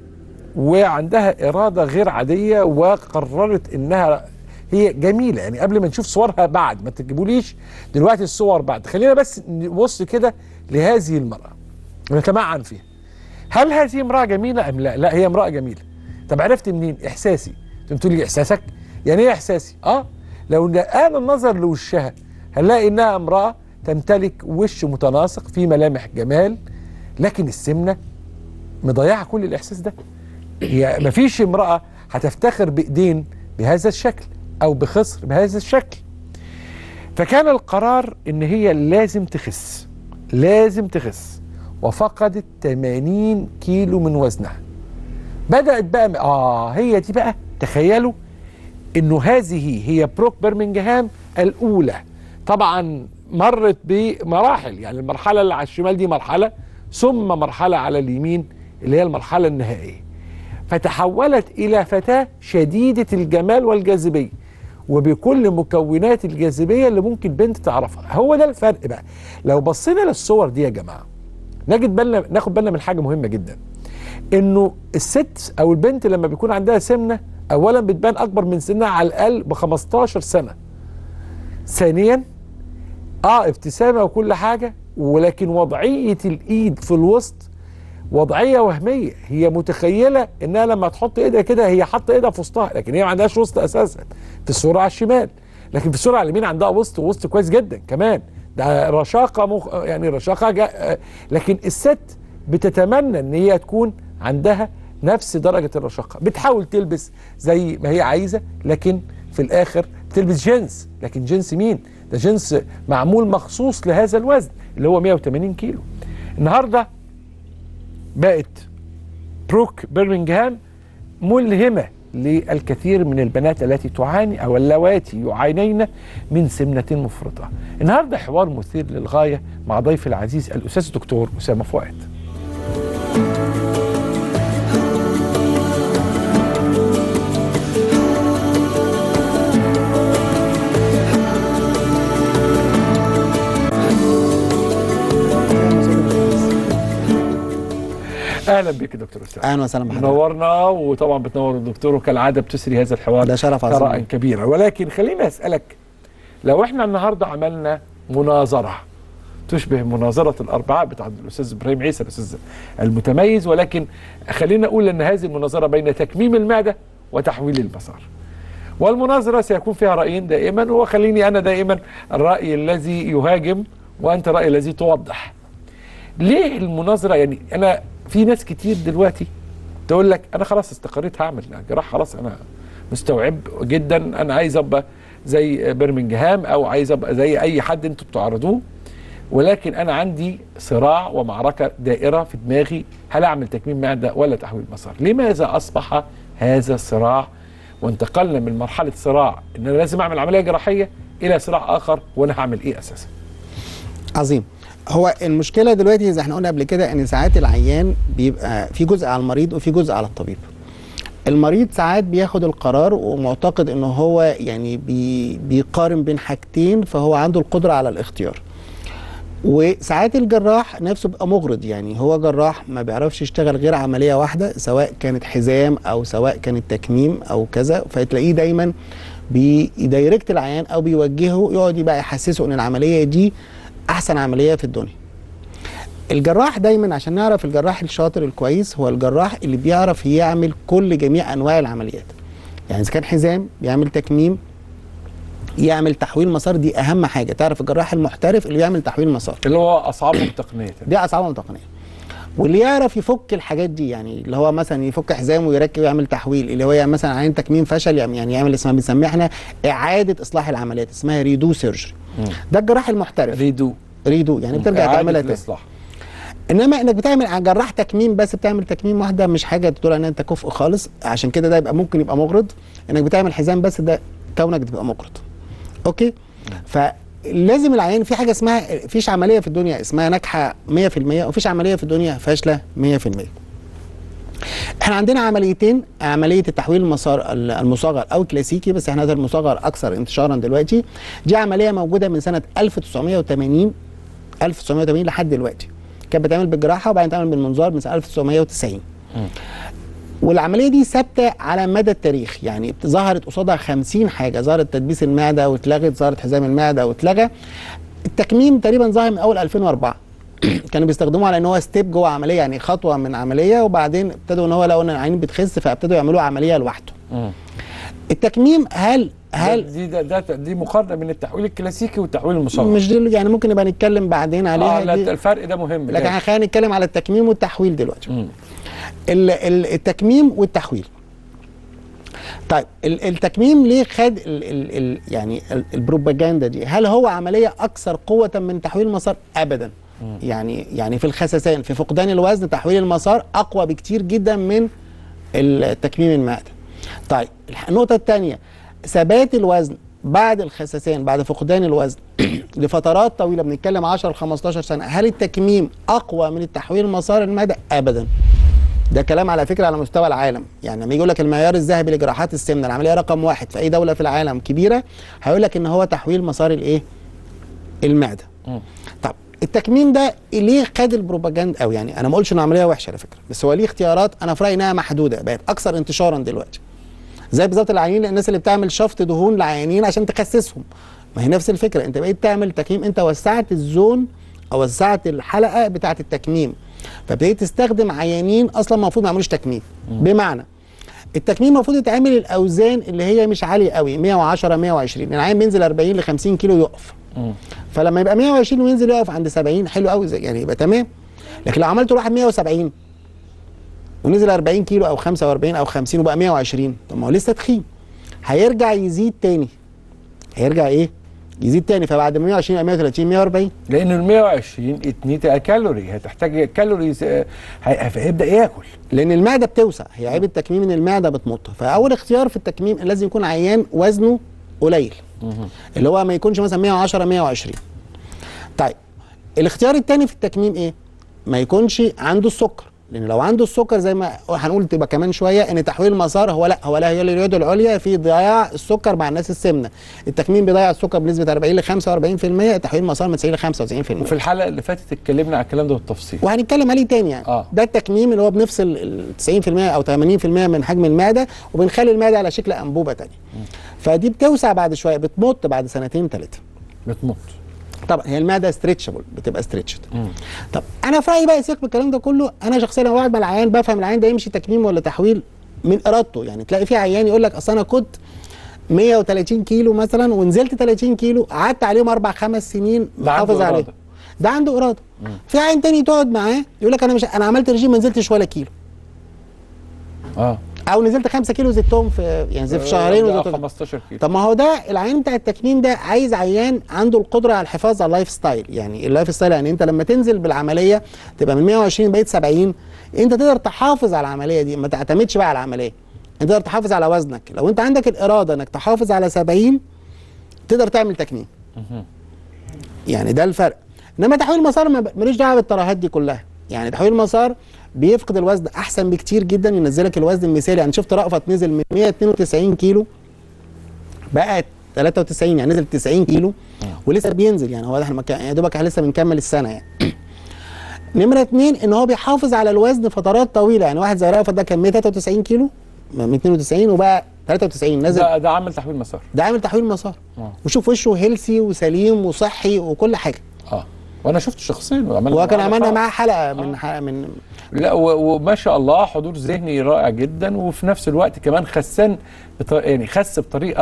وعندها اراده غير عاديه وقررت انها هي جميله يعني قبل ما نشوف صورها بعد ما تجيبوليش دلوقتي الصور بعد خلينا بس نبص كده لهذه المراه ونتمعن فيها هل هذه امراه جميله ام لا لا هي امراه جميله طب عرفت منين احساسي انت تقول لي احساسك يعني ايه احساسي اه لو نقال النظر لوشها هنلاقي انها امراه تمتلك وش متناسق فيه ملامح جمال لكن السمنه مضيعه كل الاحساس ده هي مفيش امراه هتفتخر بايدين بهذا الشكل او بخصر بهذا الشكل فكان القرار ان هي لازم تخس لازم تخس وفقدت 80 كيلو من وزنها بدأت بقى اه هي دي بقى تخيلوا انه هذه هي بروك برمنجهام الاولى طبعا مرت بمراحل يعني المرحله اللي على الشمال دي مرحله ثم مرحله على اليمين اللي هي المرحله النهائيه فتحولت الى فتاه شديده الجمال والجاذبيه وبكل مكونات الجاذبيه اللي ممكن بنت تعرفها هو ده الفرق بقى لو بصينا للصور دي يا جماعه نجد بالنا ناخد بالنا من حاجه مهمه جدا انه الست او البنت لما بيكون عندها سمنه اولا بتبان اكبر من سنها على الاقل ب 15 سنه ثانيا اه ابتسامه وكل حاجه ولكن وضعيه الايد في الوسط وضعيه وهميه هي متخيله انها لما تحط ايدها كده هي حاطه ايدها في وسطها لكن هي ما عندهاش وسط اساسا في الصوره على الشمال لكن في الصوره على اليمين عندها وسط وسط كويس جدا كمان ده رشاقه مخ يعني رشاقه جا... لكن الست بتتمنى ان هي تكون عندها نفس درجه الرشاقه بتحاول تلبس زي ما هي عايزه لكن في الاخر بتلبس جنس لكن جنس مين ده جنس معمول مخصوص لهذا الوزن اللي هو 180 كيلو النهارده بقت بروك برمنجهام ملهمه للكثير من البنات التي تعاني او اللواتي يعانين من سمنه مفرطه. النهارده حوار مثير للغايه مع ضيفي العزيز الاستاذ الدكتور اسامه فؤاد. اهلا بك يا دكتور اسامه. اهلا وسهلا بحضرتك نورنا وطبعا بتنور الدكتور وكالعاده بتسري هذا الحوار ده شرف عظيم. ثراء كبيرا ولكن خليني اسالك لو احنا النهارده عملنا مناظره تشبه مناظرة الأربعاء بتاع الأستاذ إبراهيم عيسى الأستاذ المتميز ولكن خلينا أقول أن هذه المناظرة بين تكميم المعدة وتحويل البصر والمناظرة سيكون فيها رأيين دائما وخليني أنا دائما الرأي الذي يهاجم وأنت الرأي الذي توضح ليه المناظرة يعني أنا في ناس كتير دلوقتي تقول لك أنا خلاص استقريت هعمل جراح خلاص أنا مستوعب جدا أنا عايز أبقى زي برمنجهام أو عايز أبقى زي أي حد أنتوا بتعرضوه ولكن انا عندي صراع ومعركه دائره في دماغي هل اعمل تكميم معده ولا تحويل مسار لماذا اصبح هذا الصراع وانتقلنا من مرحله صراع ان انا لازم اعمل عمليه جراحيه الى صراع اخر وانا هعمل ايه اساسا عظيم هو المشكله دلوقتي زي احنا قلنا قبل كده ان ساعات العيان بيبقى في جزء على المريض وفي جزء على الطبيب المريض ساعات بياخد القرار ومعتقد انه هو يعني بي بيقارن بين حاجتين فهو عنده القدره على الاختيار وساعات الجراح نفسه بيبقى مغرض يعني هو جراح ما بيعرفش يشتغل غير عمليه واحده سواء كانت حزام او سواء كانت تكميم او كذا فتلاقيه دايما بيدايركت العيان او بيوجهه يقعد يبقى يحسسه ان العمليه دي احسن عمليه في الدنيا الجراح دايما عشان نعرف الجراح الشاطر الكويس هو الجراح اللي بيعرف يعمل كل جميع انواع العمليات يعني اذا كان حزام بيعمل تكميم يعمل تحويل مسار دي اهم حاجه تعرف الجراح المحترف اللي بيعمل تحويل مسار اللي هو اصعبهم تقنيه دي اصعبهم تقنيه واللي يعرف يفك الحاجات دي يعني اللي هو مثلا يفك حزام ويركب ويعمل تحويل اللي هو يعني مثلا عين تكميم فشل يعني يعمل اسمها بنسميها احنا اعاده اصلاح العمليات اسمها ريدو سيرجري ده الجراح المحترف ريدو ريدو يعني بترجع إعادة تعملها تاني الإصلاح. انما انك بتعمل على جراح تكميم بس بتعمل تكميم واحده مش حاجه تقول ان انت كفء خالص عشان كده ده يبقى ممكن يبقى مغرض انك بتعمل حزام بس ده كونك تبقى مغرض اوكي فلازم العيان في حاجه اسمها فيش عمليه في الدنيا اسمها ناجحه 100% وفيش عمليه في الدنيا فاشله 100% احنا عندنا عمليتين عمليه التحويل المسار المصغر او الكلاسيكي بس احنا هذا المصغر اكثر انتشارا دلوقتي دي عمليه موجوده من سنه 1980 1980 لحد دلوقتي كانت بتعمل بالجراحه وبعدين تعمل بالمنظار من سنه 1990 والعمليه دي ثابته على مدى التاريخ يعني ظهرت قصادها 50 حاجه ظهرت تدبيس المعده واتلغت ظهرت حزام المعده واتلغى التكميم تقريبا ظهر من اول 2004 كانوا بيستخدموه على ان هو ستيب جوه عمليه يعني خطوه من عمليه وبعدين ابتدوا ان هو لقوا ان العين بتخس فابتدوا يعملوا عمليه لوحده التكميم هل هل دي ده ده دي مقارنه بين التحويل الكلاسيكي والتحويل المصغر مش دي يعني ممكن نبقى نتكلم بعدين اه عليها لا دي الفرق ده مهم لكن جدا. خلينا نتكلم على التكميم والتحويل دلوقتي مم. ال- ال- التكميم والتحويل طيب ال- التكميم ليه خد ال ال ال يعني ال- البروباجندا دي هل هو عمليه اكثر قوه من تحويل المسار ابدا يعني يعني في الخسسان في فقدان الوزن تحويل المسار اقوى بكتير جدا من التكميم المعده طيب الح- النقطه الثانيه ثبات الوزن بعد الخسسان بعد فقدان الوزن لفترات طويله بنتكلم 10 ل 15 سنه هل التكميم اقوى من التحويل مسار المعده ابدا ده كلام على فكره على مستوى العالم يعني لما يجي يقول لك المعيار الذهبي لجراحات السمنه العمليه رقم واحد في اي دوله في العالم كبيره هيقول لك ان هو تحويل مسار الايه المعده طب التكميم ده ليه خد البروباجندا او يعني انا ما اقولش انه عمليه وحشه على فكره بس هو ليه اختيارات انا في رايي انها محدوده بقت اكثر انتشارا دلوقتي زي بالظبط العيانين الناس اللي بتعمل شفط دهون لعيانين عشان تخسسهم ما هي نفس الفكره انت بقيت تعمل تكميم انت وسعت الزون او وسعت الحلقه بتاعه التكميم فابتديت تستخدم عيانين اصلا المفروض ما يعملوش تكميم بمعنى التكميم المفروض يتعمل الاوزان اللي هي مش عاليه قوي 110 120 العيان بينزل 40 ل 50 كيلو يقف فلما يبقى 120 وينزل يقف عند 70 حلو قوي زي- يعني يبقى تمام لكن لو عملت واحد 170 ونزل 40 كيلو او 45 او 50 وبقى 120 طب ما هو لسه تخين هيرجع يزيد تاني هيرجع ايه يزيد تاني فبعد 120 يبقى 130 140 لان ال 120 اتنين كالوري هتحتاج كالوريز آه، هي- هيبدا ياكل لان المعده بتوسع هي عيب التكميم ان المعده بتمط فاول اختيار في التكميم لازم يكون عيان وزنه قليل اللي هو ما يكونش مثلا 110 120 طيب الاختيار الثاني في التكميم ايه ما يكونش عنده السكر لان لو عنده السكر زي ما هنقول تبقى كمان شويه ان تحويل المسار هو لا هو لا هي اليد العليا في ضياع السكر مع الناس السمنه التكميم بيضيع السكر بنسبه 40 ل 45% تحويل المسار من 90 ل 95% وفي الحلقه اللي فاتت اتكلمنا على الكلام ده بالتفصيل وهنتكلم عليه تاني يعني آه. ده التكميم اللي هو بنفصل ال 90% او 80% من حجم المعده وبنخلي المعده على شكل انبوبه تانية فدي بتوسع بعد شويه بتمط بعد سنتين ثلاثه بتمط طبعا هي المعده ستريتشبل بتبقى ستريتشد طب انا في رايي بقى سيبك من الكلام ده كله انا شخصيا لما بقعد مع العيان بفهم العيان ده يمشي تكميم ولا تحويل من ارادته يعني تلاقي في عيان يقول لك اصل انا كنت 130 كيلو مثلا ونزلت 30 كيلو قعدت عليهم اربع خمس سنين ده عنده محافظ عليه إرادة. ده عنده اراده في عيان تاني تقعد معاه يقول لك انا مش انا عملت رجيم ما نزلتش ولا كيلو اه او نزلت 5 كيلو زدتهم في يعني زي في شهرين آه، وزدتهم 15 كيلو طب ما هو ده العيان بتاع التكميم ده عايز عيان عنده القدره على الحفاظ على اللايف ستايل يعني اللايف ستايل يعني انت لما تنزل بالعمليه تبقى من 120 بقيت 70 انت تقدر تحافظ على العمليه دي ما تعتمدش بقى على العمليه انت تقدر تحافظ على وزنك لو انت عندك الاراده انك تحافظ على 70 تقدر تعمل تكميم يعني ده الفرق انما تحويل المسار ما- ملوش دعوه بالترهات دي كلها يعني تحويل المسار بيفقد الوزن احسن بكتير جدا ينزلك الوزن المثالي يعني شفت رأفت نزل من 192 كيلو بقى 93 يعني نزل 90 كيلو ولسه بينزل يعني هو ده احنا مكا- يا دوبك احنا لسه بنكمل السنه يعني نمره اتنين ان هو بيحافظ على الوزن فترات طويله يعني واحد زي رأفت ده كان 193 كيلو 192 وبقى 93 نزل ده ده عمل تحويل مسار ده عامل تحويل مسار آه. وشوف وشه هيلسي وسليم وصحي وكل حاجه اه وانا شفته شخصيا وعملنا وكان معاه عملنا لقاء. معاه حلقه من حلقة من لا و- وما شاء الله حضور ذهني رائع جدا وفي نفس الوقت كمان خسان بط- يعني خس بطريقه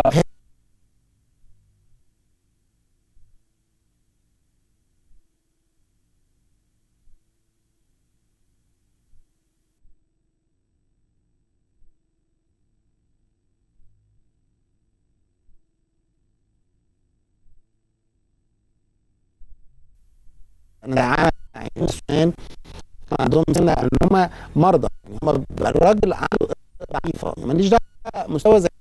انا عامل عين سنان عندهم سنه ان هم مرضى يعني هم الراجل عنده ضعيفه ماليش دعوه مستوى زي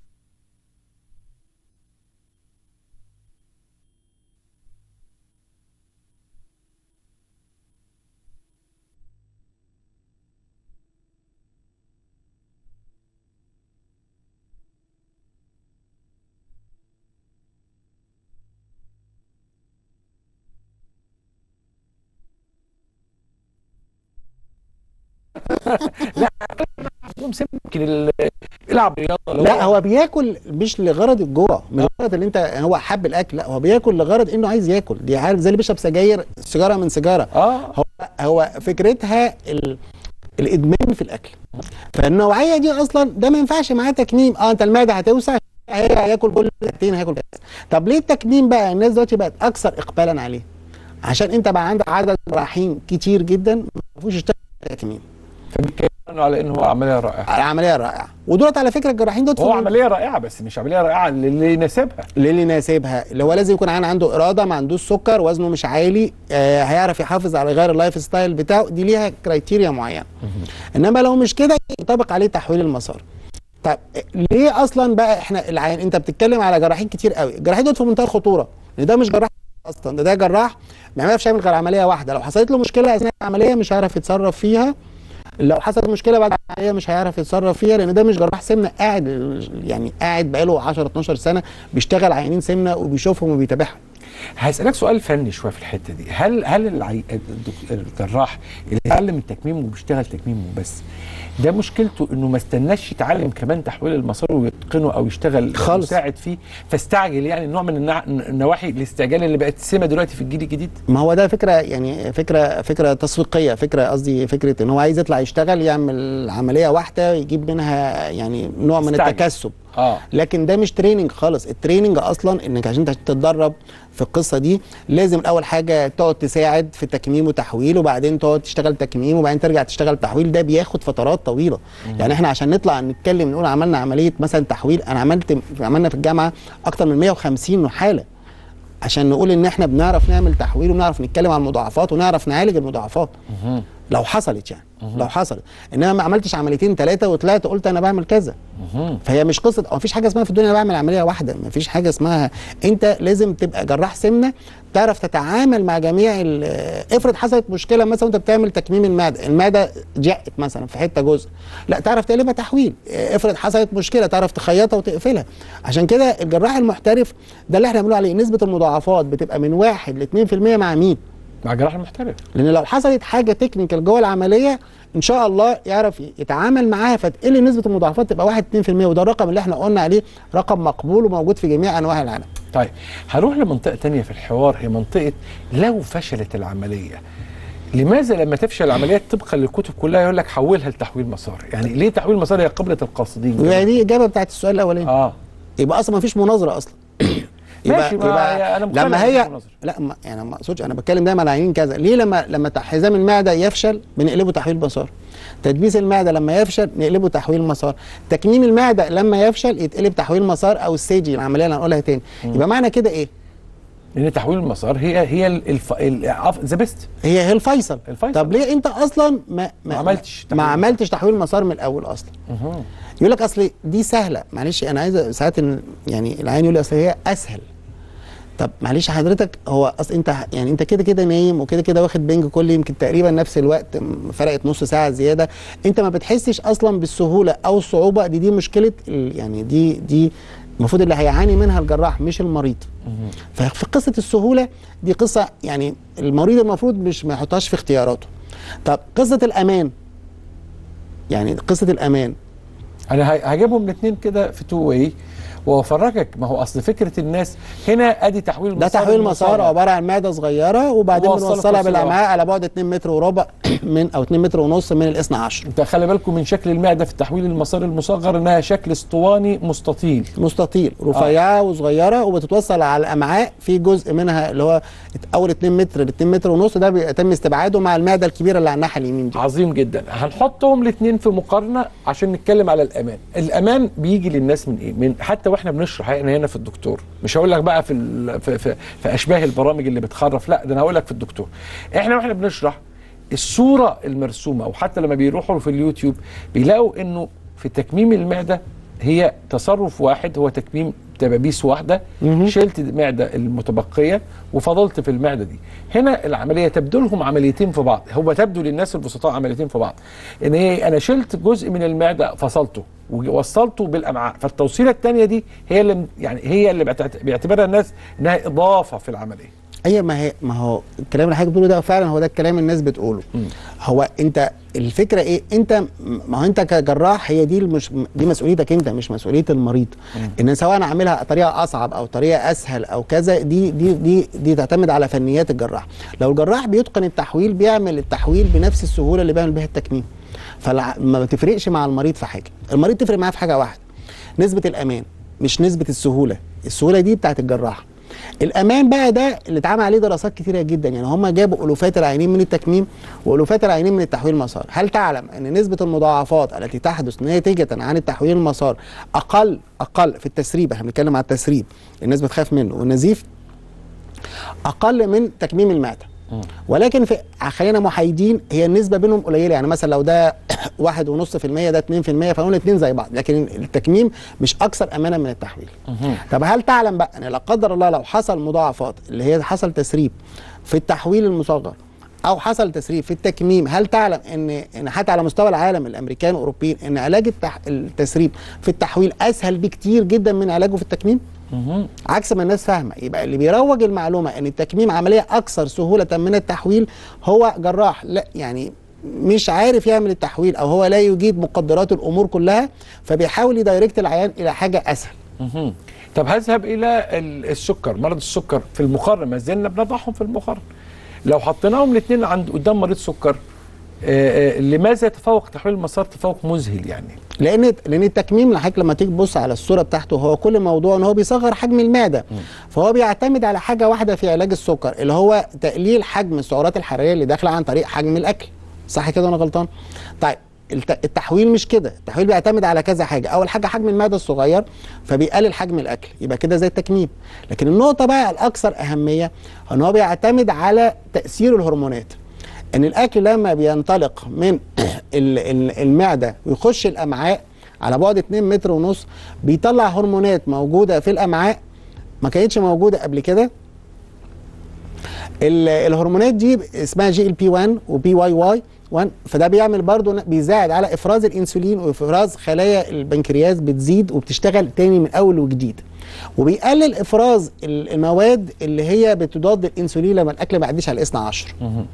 عندهم سم يمكن ال- يلعب رياضه لو لا هو بياكل مش لغرض الجوع مش لغرض اللي انت هو حب الاكل لا هو بياكل لغرض انه عايز ياكل دي عارف زي اللي بيشرب سجاير سيجاره من سيجاره اه هو هو فكرتها ال... الادمان في الاكل فالنوعيه دي اصلا ده ما ينفعش معاه تكميم اه انت المعده هتوسع هي- هياكل كل ساعتين هياكل بس طب ليه التكميم بقى الناس دلوقتي بقت اكثر اقبالا عليه عشان انت بقى عندك عدد جراحين كتير جدا ما يعرفوش يشتغلوا تكميم فبيتكلموا على انه هو عمليه رائعه العمليه رائعه ودولت على فكره الجراحين دول هو عمليه رائعه بس مش عمليه رائعه اللي يناسبها للي يناسبها اللي هو لازم يكون عن- عنده اراده ما عندوش سكر وزنه مش عالي آه هيعرف يحافظ على غير اللايف ستايل بتاعه دي ليها كرايتيريا معينه انما لو مش كده ينطبق عليه تحويل المسار طب ليه اصلا بقى احنا العين انت بتتكلم على جراحين كتير قوي الجراحين دول في منتهى الخطوره لان ده مش جراح اصلا ده ده جراح ما يعرفش يعمل غير عمليه واحده لو حصلت له مشكله اثناء العمليه مش هيعرف يتصرف فيها لو حصلت مشكله بعد العمليه مش هيعرف يتصرف فيها لان ده مش جراح سمنه قاعد يعني قاعد بقاله 10 12 سنه بيشتغل عيانين سمنه وبيشوفهم وبيتابعهم هسألك سؤال فني شويه في الحته دي هل هل العي... الدك- الجراح اللي اتعلم التكميم وبيشتغل تكميم وبس ده مشكلته انه ما استناش يتعلم كمان تحويل المسار ويتقنه او يشتغل خالص. يساعد فيه فاستعجل يعني نوع من النع... النواحي الاستعجال اللي بقت سمه دلوقتي في الجيل الجديد ما هو ده فكره يعني فكره فكره تسويقيه فكره قصدي فكره ان هو عايز يطلع يشتغل يعمل عمليه واحده يجيب منها يعني نوع من استعجل. التكسب اه لكن ده مش تريننج خالص التريننج اصلا انك عشان تتدرب في القصه دي لازم الاول حاجه تقعد تساعد في تكميم وتحويل وبعدين تقعد تشتغل تكميم وبعدين ترجع تشتغل تحويل ده بياخد فترات طويله يعني احنا عشان نطلع نتكلم نقول عملنا عمليه مثلا تحويل انا عملت عملنا في الجامعه اكتر من 150 حاله عشان نقول ان احنا بنعرف نعمل تحويل ونعرف نتكلم عن المضاعفات ونعرف نعالج المضاعفات لو حصلت يعني لو حصلت انما ما عملتش عمليتين ثلاثه وطلعت قلت انا بعمل كذا فهي مش قصه ما فيش حاجه اسمها في الدنيا أنا بعمل عمليه واحده ما فيش حاجه اسمها انت لازم تبقى جراح سمنه تعرف تتعامل مع جميع ال- افرض حصلت مشكله مثلا وانت بتعمل تكميم المعده المعده جقت مثلا في حته جزء لا تعرف تقلبها تحويل افرض حصلت مشكله تعرف تخيطها وتقفلها عشان كده الجراح المحترف ده اللي احنا بنقول عليه نسبه المضاعفات بتبقى من 1 ل 2% مع مين مع جراح المحترف لان لو حصلت حاجه تكنيكال جوه العمليه ان شاء الله يعرف يتعامل معاها فتقل نسبه المضاعفات تبقى 1 2% وده الرقم اللي احنا قلنا عليه رقم مقبول وموجود في جميع انواع العالم طيب هروح لمنطقه تانية في الحوار هي منطقه لو فشلت العمليه لماذا لما تفشل العمليات طبقا للكتب كلها يقول لك حولها لتحويل مسار يعني ليه تحويل مسار هي قبله القاصدين وهي دي الاجابه بتاعت السؤال الاولاني اه يبقى اصلا ما فيش مناظره اصلا ماشي، ما هي- أنا مقتنع لما إن مفيش هي مناظرة. لا ما يعني ما اقصدش انا بتكلم دايما على عينين كذا ليه لما لما حزام المعده يفشل بنقلبه تحويل مسار تدبيس المعده لما يفشل نقلبه تحويل مسار تكميم المعده لما يفشل يتقلب تحويل مسار او السيجي العمليه اللي هنقولها تاني يبقى معنى كده ايه لان تحويل المسار هي هي الف... ذا بيست هي هي الفيصل الفيصل. طب ليه انت اصلا ما ما عملتش ما تحويل عملتش تحويل مسار من الاول اصلا يقول لك اصل دي سهله معلش انا عايز ساعات إن- يعني العين يقول لي اصل هي اسهل طب معلش حضرتك هو اصل انت يعني انت كده كده نايم وكده كده واخد بنج كل يمكن تقريبا نفس الوقت م- فرقت نص ساعه زياده انت ما بتحسش اصلا بالسهوله او الصعوبه دي دي مشكله ال- يعني دي دي المفروض اللي هيعاني منها الجراح مش المريض ففي قصه السهوله دي قصه يعني المريض المفروض مش ما يحطهاش في اختياراته طب قصه الامان يعني قصه الامان انا ه- هجيبهم الاثنين كده في تو واي وافرجك ما هو اصل فكره الناس هنا ادي تحويل ده مسار تحويل مسار المصاب. عباره عن معده صغيره وبعدين ووصلها بنوصلها في نفس بالامعاء على بعد 2 متر وربع من او 2 متر ونص من الاثنى عشر انت خلي بالكم من شكل المعده في تحويل المسار المصغر انها شكل اسطواني مستطيل مستطيل رفيعه آه. وصغيره وبتتوصل على الامعاء في جزء منها اللي هو اول 2 متر ل 2 متر ونص ده بيتم استبعاده مع المعده الكبيره اللي على الناحيه اليمين دي عظيم جدا هنحطهم الاثنين في مقارنه عشان نتكلم على الامان الامان بيجي للناس من ايه من حتى واحنا بنشرح احنا هنا في الدكتور مش هقول لك بقى في, ال... في, في في اشباه البرامج اللي بتخرف لا ده انا هقول لك في الدكتور احنا واحنا بنشرح الصوره المرسومه وحتى لما بيروحوا في اليوتيوب بيلاقوا انه في تكميم المعده هي تصرف واحد هو تكميم دبابيس واحده شلت المعده المتبقيه وفضلت في المعده دي هنا العمليه تبدو لهم عمليتين في بعض هو تبدو للناس البسطاء عمليتين في بعض ان هي انا شلت جزء من المعده فصلته ووصلته بالامعاء فالتوصيله الثانيه دي هي اللي يعني هي اللي بتعت- بيعتبرها الناس انها اضافه في العمليه ايوه ما هي ما هو الكلام اللي حضرتك بتقوله ده فعلا هو ده الكلام الناس بتقوله هو انت الفكره ايه انت ما هو انت كجراح هي دي المش دي مسؤوليتك انت مش مسؤوليه المريض ان سواء انا عاملها طريقه اصعب او طريقه اسهل او كذا دي دي دي دي تعتمد على فنيات الجراح لو الجراح بيتقن التحويل بيعمل التحويل بنفس السهوله اللي بيعمل بيها التكميم فما بتفرقش مع المريض في حاجه المريض تفرق معاه في حاجه واحده نسبه الامان مش نسبه السهوله السهوله دي بتاعت الجراح الامان بقى ده اللي اتعمل عليه دراسات كتيره جدا يعني هم جابوا الوفات العينين من التكميم والوفات العينين من التحويل المسار هل تعلم ان نسبه المضاعفات التي تحدث ناتجه عن التحويل المسار اقل اقل في التسريب احنا بنتكلم على التسريب الناس بتخاف منه والنزيف اقل من تكميم المعده ولكن في خلينا محايدين هي النسبه بينهم قليله يعني مثلا لو ده واحد ونص في المية ده 2 في المية فنقول الاثنين زي بعض لكن التكميم مش اكثر امانا من التحويل طب هل تعلم بقى ان لا قدر الله لو حصل مضاعفات اللي هي حصل تسريب في التحويل المصغر او حصل تسريب في التكميم هل تعلم ان ان حتى على مستوى العالم الامريكان والاوروبيين ان علاج التح... التسريب في التحويل اسهل بكتير جدا من علاجه في التكميم عكس ما الناس فاهمه يبقى اللي بيروج المعلومه ان التكميم عمليه اكثر سهوله من التحويل هو جراح لا يعني مش عارف يعمل التحويل او هو لا يجيد مقدرات الامور كلها فبيحاول يدايركت العيان الى حاجه اسهل مهم. طب هذهب الى ال- السكر مرض السكر في المقارنه ما زلنا بنضعهم في المقارنه لو حطيناهم الاثنين عند قدام مريض سكر آه، آه، لماذا يتفوق تحويل المسار تفوق مذهل يعني لان لان التكميم لحضرتك لما تيجي تبص على الصوره بتاعته هو كل موضوع ان هو بيصغر حجم المعده فهو بيعتمد على حاجه واحده في علاج السكر اللي هو تقليل حجم السعرات الحراريه اللي داخله عن طريق حجم الاكل صح كده وانا غلطان طيب الت- التحويل مش كده التحويل بيعتمد على كذا حاجه اول حاجه حجم المعده الصغير فبيقلل حجم الاكل يبقى كده زي التكميم لكن النقطه بقى الاكثر اهميه ان هو بيعتمد على تاثير الهرمونات ان الاكل لما بينطلق من ال- ال- المعده ويخش الامعاء على بعد 2 متر ونص بيطلع هرمونات موجوده في الامعاء ما كانتش موجوده قبل كده ال- الهرمونات دي اسمها جي ال بي 1 وبي واي واي 1 فده بيعمل برضو بيساعد على افراز الانسولين وافراز خلايا البنكرياس بتزيد وبتشتغل تاني من اول وجديد وبيقلل افراز ال- المواد اللي هي بتضاد الانسولين لما الاكل ما يعديش على الاثنى عشر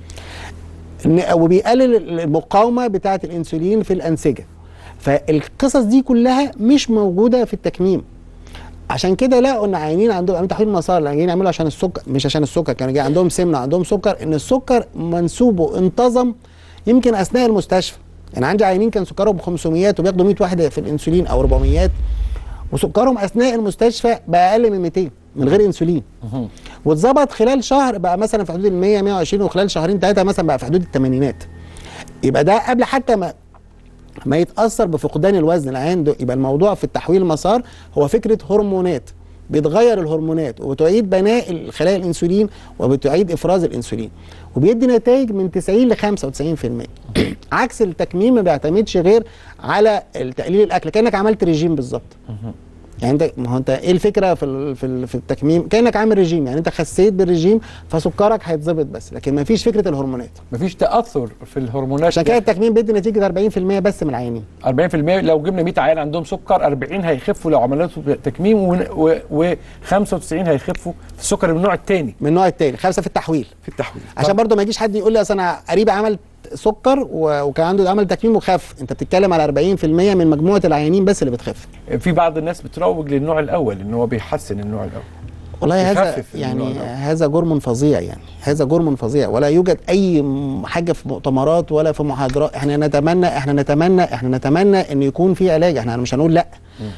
إن- وبيقلل المقاومه بتاعه الانسولين في الانسجه فالقصص دي كلها مش موجوده في التكميم عشان كده لقوا ان عيانين عندهم عاملين تحويل مسار اللي جايين يعملوا عشان السكر مش عشان السكر كانوا جاي عندهم سمنه عندهم سكر ان السكر منسوبه انتظم يمكن اثناء المستشفى يعني عندي عيانين كان سكرهم ب 500 وبياخدوا 100 واحده في الانسولين او 400 وسكرهم اثناء المستشفى بقى اقل من 200 من غير انسولين واتظبط خلال شهر بقى مثلا في حدود ال 100 120 وخلال شهرين ثلاثه مثلا بقى في حدود الثمانينات يبقى ده قبل حتى ما ما يتاثر بفقدان الوزن العين ده يبقى الموضوع في التحويل المسار هو فكره هرمونات بتغير الهرمونات وبتعيد بناء الخلايا الانسولين وبتعيد افراز الانسولين وبيدي نتائج من 90 ل 95% عكس التكميم ما بيعتمدش غير على تقليل الاكل كانك عملت ريجيم بالظبط يعني انت ما هو انت ايه الفكره في ال- في ال- في التكميم كانك عامل ريجيم يعني انت خسيت بالريجيم فسكرك هيتظبط بس لكن ما فيش فكره الهرمونات مفيش تاثر في الهرمونات عشان كده التكميم بيدي نتيجه 40% بس من العيانين 40% لو جبنا 100 عيال عندهم سكر 40 هيخفوا لو عملنا لهم تكميم و95 هيخفوا في السكر من النوع الثاني من النوع التاني خمسه في التحويل في التحويل عشان برضو ما يجيش حد يقول لي اصل انا قريب عمل سكر و- وكان عنده عمل تكميم وخف انت بتتكلم على 40% من مجموعه العيانين بس اللي بتخف في بعض الناس بتروج للنوع الاول ان هو بيحسن النوع الاول والله هذا يخفف النوع يعني الأول. هذا جرم فظيع يعني هذا جرم فظيع ولا يوجد اي م- حاجه في مؤتمرات ولا في محاضرات احنا نتمنى احنا نتمنى احنا نتمنى ان يكون في علاج احنا مش هنقول لا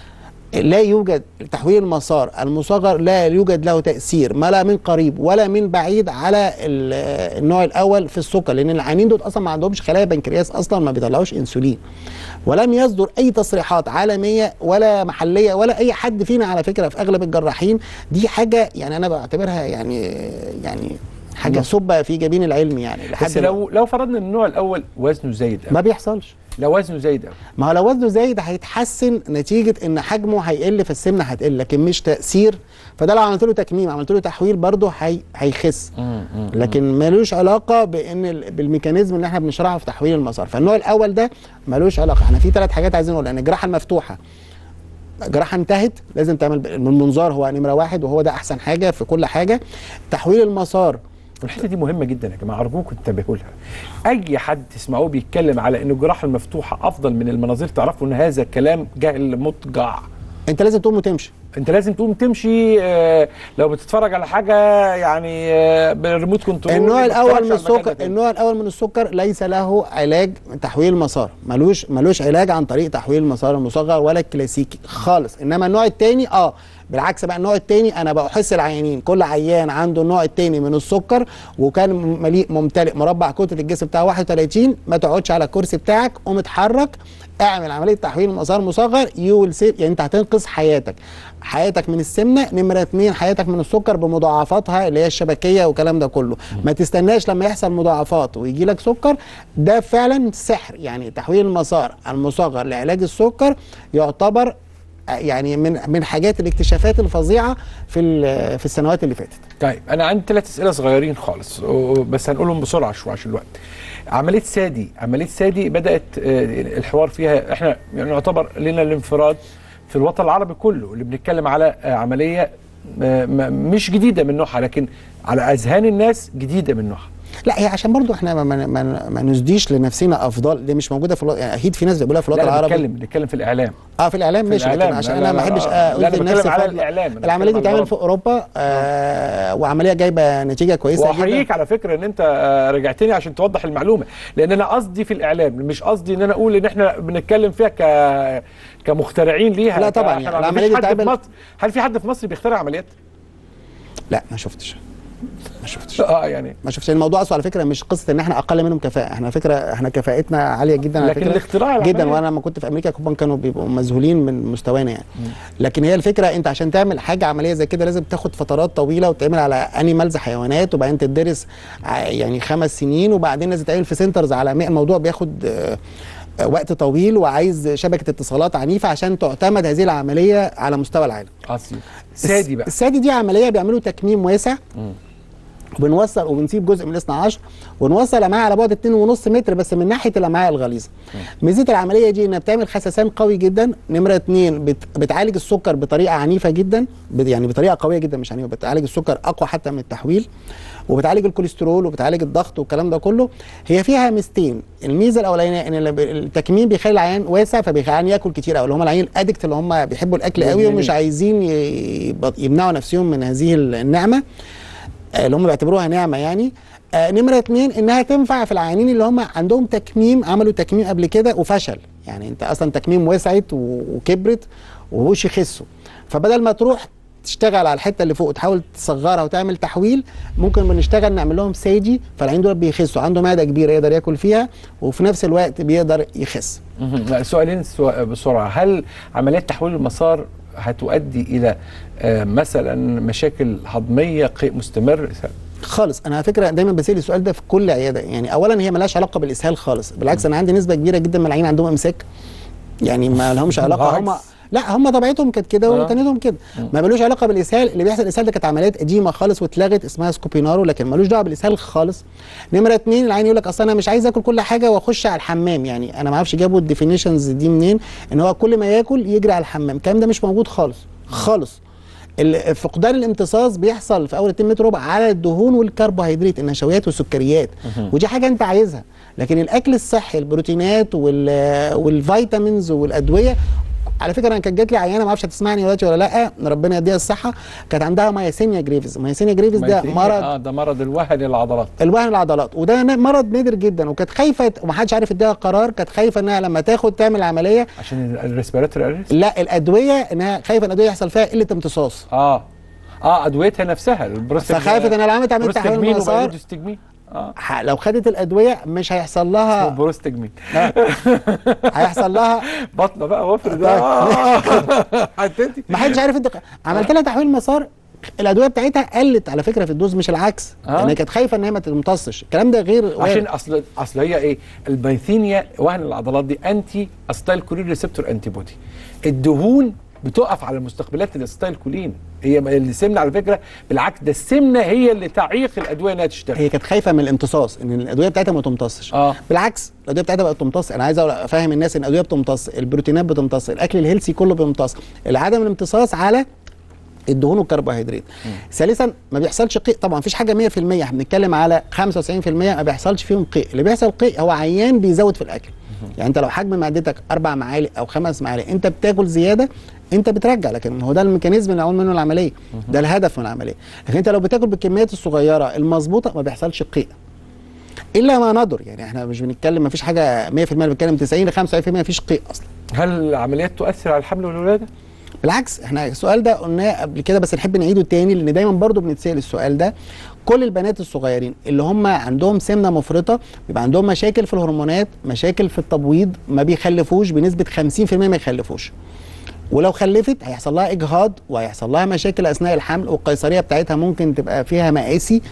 لا يوجد تحويل المسار المصغر لا يوجد له تاثير ما لا من قريب ولا من بعيد على ال- النوع الاول في السكر لان العيانين دول اصلا ما عندهمش خلايا بنكرياس اصلا ما بيطلعوش انسولين ولم يصدر اي تصريحات عالميه ولا محليه ولا اي حد فينا على فكره في اغلب الجراحين دي حاجه يعني انا بعتبرها يعني يعني حاجه سبه في جبين العلم يعني بس لحد لو لو فرضنا ان النوع الاول وزنه زايد ما قوي بيحصلش لو وزنه زايد قوي ما هو لو وزنه زايد هيتحسن نتيجه ان حجمه هيقل فالسمنه هتقل لكن مش تاثير فده لو عملت له تكميم عملت له تحويل برضه هي هيخس لكن ملوش علاقه بان ال- بالميكانيزم اللي احنا بنشرحه في تحويل المسار فالنوع الاول ده ملوش علاقه احنا في ثلاث حاجات عايزين نقولها ان الجراحه المفتوحه جراحه انتهت لازم تعمل ب- المنظار هو نمره واحد وهو ده احسن حاجه في كل حاجه تحويل المسار والحته دي مهمه جدا يا جماعه ارجوكم انتبهوا لها اي حد تسمعوه بيتكلم على ان الجراحه المفتوحه افضل من المناظير تعرفوا ان هذا كلام جهل مضجع انت لازم تقوم وتمشي انت لازم تقوم تمشي آه، لو بتتفرج على حاجه يعني آه، بالريموت كنترول النوع ما الاول تتفرجش من على المكان ده السكر تاني. النوع الاول من السكر ليس له علاج تحويل مسار ملوش ملوش علاج عن طريق تحويل المسار المصغر ولا الكلاسيكي خالص انما النوع الثاني اه بالعكس بقى النوع الثاني انا بحس العيانين كل عيان عنده النوع الثاني من السكر وكان مليء ممتلئ مربع كتله الجسم بتاعه 31 ما تقعدش على الكرسي بتاعك قوم اتحرك اعمل عمليه تحويل مسار مصغر يو ويل سيف يعني انت هتنقذ حياتك حياتك من السمنه نمره اتنين حياتك من السكر بمضاعفاتها اللي هي الشبكيه والكلام ده كله ما تستناش لما يحصل مضاعفات ويجي لك سكر ده فعلا سحر يعني تحويل المسار المصغر لعلاج السكر يعتبر آه، يعني من من حاجات الاكتشافات الفظيعه في ال- في السنوات اللي فاتت طيب انا عندي ثلاث اسئله صغيرين خالص و- بس هنقولهم بسرعه شويه عشان الوقت عمليه سادي عمليه سادي بدات آه، الحوار فيها احنا يعني يعتبر لنا الانفراد في الوطن العربي كله اللي بنتكلم على آه، عمليه آه، م- مش جديده من نوعها لكن على اذهان الناس جديده من نوعها لا هي عشان برضو احنا ما, ما, ما, ما نسديش لنفسنا افضل دي مش موجوده في الوطن يعني اكيد في ناس بيقولوها في الوطن لا أنا العربي بنتكلم بنتكلم في الاعلام اه في الاعلام في ماشي لكن الإعلام. عشان لا، انا لا، ما احبش لا. اقول لا، أنا للناس بتكلم على فعلا- الإعلام. أنا العمليه دي بتكلم على بتتعمل في اوروبا آه وعمليه جايبه نتيجه كويسه جدا واحييك على فكره ان انت آه، رجعتني عشان توضح المعلومه لان انا قصدي في الاعلام مش قصدي ان انا اقول ان احنا بنتكلم فيها ك كمخترعين ليها لا ك- طبعاً، إحنا يعني ما العملية فيش دي حد في بتعمل- مصر هل في حد في مصر بيخترع عمليات؟ لا ما شفتش ما شفتش اه يعني ما شفتش الموضوع اصلا على فكره مش قصه ان احنا اقل منهم كفاءه احنا على فكره احنا كفاءتنا عاليه جدا على لكن فكره الاختراع جدا العملية. وانا لما كنت في امريكا كوبان كانوا بيبقوا مذهولين من مستوانا يعني لكن هي الفكره انت عشان تعمل حاجه عمليه زي كده لازم تاخد فترات طويله وتعمل على انيمالز حيوانات وبعدين تدرس ع- يعني خمس سنين وبعدين لازم تعمل في سنترز عالميه الموضوع بياخد آه، آه، وقت طويل وعايز شبكه اتصالات عنيفه عشان تعتمد هذه العمليه على مستوى العالم عظيم سادي بقى السادي دي عمليه بيعملوا تكميم واسع وبنوصل وبنسيب جزء من الاثنى عشر ونوصل الامعاء على بعد 2.5 متر بس من ناحيه الامعاء الغليظه. ميزه العمليه دي انها بتعمل خسسان قوي جدا، نمره اثنين بت بتعالج السكر بطريقه عنيفه جدا بت- يعني بطريقه قويه جدا مش عنيفه بتعالج السكر اقوى حتى من التحويل وبتعالج الكوليسترول وبتعالج الضغط والكلام ده كله هي فيها ميزتين الميزه الاولانيه ان ال- التكميم بيخلي العيان واسع فبيخلي العيان ياكل كتير قوي اللي هم العيان الادكت اللي هم بيحبوا الاكل قوي ومش عايزين ي- يمنعوا نفسهم من هذه النعمه آه، اللي هم بيعتبروها نعمه يعني آه نمره اتنين انها تنفع في العيانين اللي هم عندهم تكميم عملوا تكميم قبل كده وفشل يعني انت اصلا تكميم وسعت و- وكبرت ومش يخسوا فبدل ما تروح تشتغل على الحته اللي فوق وتحاول تصغرها وتعمل تحويل ممكن بنشتغل نعمل لهم سيجي فالعيان دول بيخسوا عنده معده كبيره يقدر ياكل فيها وفي نفس الوقت بيقدر يخس مهم. لا، سؤالين سوا- بسرعه هل عمليات تحويل المسار هتؤدي الى آه، مثلا مشاكل هضميه قيء مستمر خالص انا على فكره دايما بسال السؤال ده في كل عياده يعني اولا هي ملهاش علاقه بالاسهال خالص بالعكس انا عندي نسبه كبيره جدا من العيانين عندهم امساك يعني ما لهمش علاقه هم بالعكس. لا هم طبيعتهم كانت كده آه. وتنيتهم كده ما ملوش علاقه بالاسهال اللي بيحصل الاسهال ده كانت عمليات قديمه خالص واتلغت اسمها سكوبينارو لكن ملوش دعوه بالاسهال خالص نمره اتنين العين يقول لك اصل انا مش عايز اكل كل حاجه واخش على الحمام يعني انا ما اعرفش جابوا الديفينيشنز دي منين ان هو كل ما ياكل يجري على الحمام الكلام ده مش موجود خالص خالص ال- فقدان الامتصاص بيحصل في اول 2 متر ربع على الدهون والكربوهيدرات النشويات والسكريات ودي حاجه انت عايزها لكن الاكل الصحي البروتينات وال- والفيتامينز والادويه على فكره انا كانت جات لي عيانه ما اعرفش هتسمعني دلوقتي ولا لا ربنا يديها الصحه كانت عندها مايسينيا جريفز مايسينيا جريفز ده ما مرض اه ده مرض الوهن العضلات الوهن العضلات وده ن- مرض نادر جدا وكانت خايفه ومحدش عارف يديها قرار كانت خايفه انها لما تاخد تعمل عمليه عشان الريسبيراتوري اريست لا الادويه انها خايفه ان الادويه يحصل فيها قله امتصاص اه اه ادويتها نفسها البروستاج فخافت ان لو عملت عمليه تحويل بروستاجمين مسار وبايدوستجمين اه ح- لو خدت الادويه مش هيحصل لها بروستجمين هيحصل لها بطنه بقى وافرد اه حتتي ما حدش عارف انت عملت لها تحويل مسار الادويه بتاعتها قلت على فكره في الدوز مش العكس آه. يعني كانت خايفه ان هي ما تمتصش الكلام ده غير وارد. عشان اصل اصل هي ايه الميثينيا وهن العضلات دي انتي استايل كورين ريسبتور انتي بودي الدهون بتقف على مستقبلات الاستايل كولين هي السمنه على فكره بالعكس ده السمنه هي اللي تعيق الادويه انها تشتغل هي كانت خايفه من الامتصاص ان الادويه بتاعتها ما تمتصش اه بالعكس الادويه بتاعتها بقت تمتص انا عايز أقول- افهم الناس ان الادويه بتمتص البروتينات بتمتص الاكل الهيلسي كله بيمتص عدم الامتصاص على الدهون والكربوهيدرات ثالثا ما بيحصلش قيء طبعا مفيش حاجه 100% احنا بنتكلم على 95% ما بيحصلش فيهم قيء اللي بيحصل قيء هو عيان بيزود في الاكل يعني انت لو حجم معدتك اربع معالق او خمس معالق انت بتاكل زياده انت بترجع لكن هو ده الميكانيزم اللي معمول منه العمليه ده الهدف من العمليه لكن انت لو بتاكل بالكميات الصغيره المظبوطه ما بيحصلش قيء الا ما ندر يعني احنا مش بنتكلم ما فيش حاجه 100% بنتكلم 90 ل 95% ما فيش قيء اصلا هل العمليات تؤثر على الحمل والولاده؟ بالعكس احنا السؤال ده قلناه قبل كده بس نحب نعيده تاني لان دايما برضو بنتسال السؤال ده كل البنات الصغيرين اللي هم عندهم سمنه مفرطه بيبقى عندهم مشاكل في الهرمونات مشاكل في التبويض ما بيخلفوش بنسبه 50% ما يخلفوش ولو خلفت هيحصل لها اجهاض وهيحصل لها مشاكل اثناء الحمل والقيصريه بتاعتها ممكن تبقى فيها مقاسي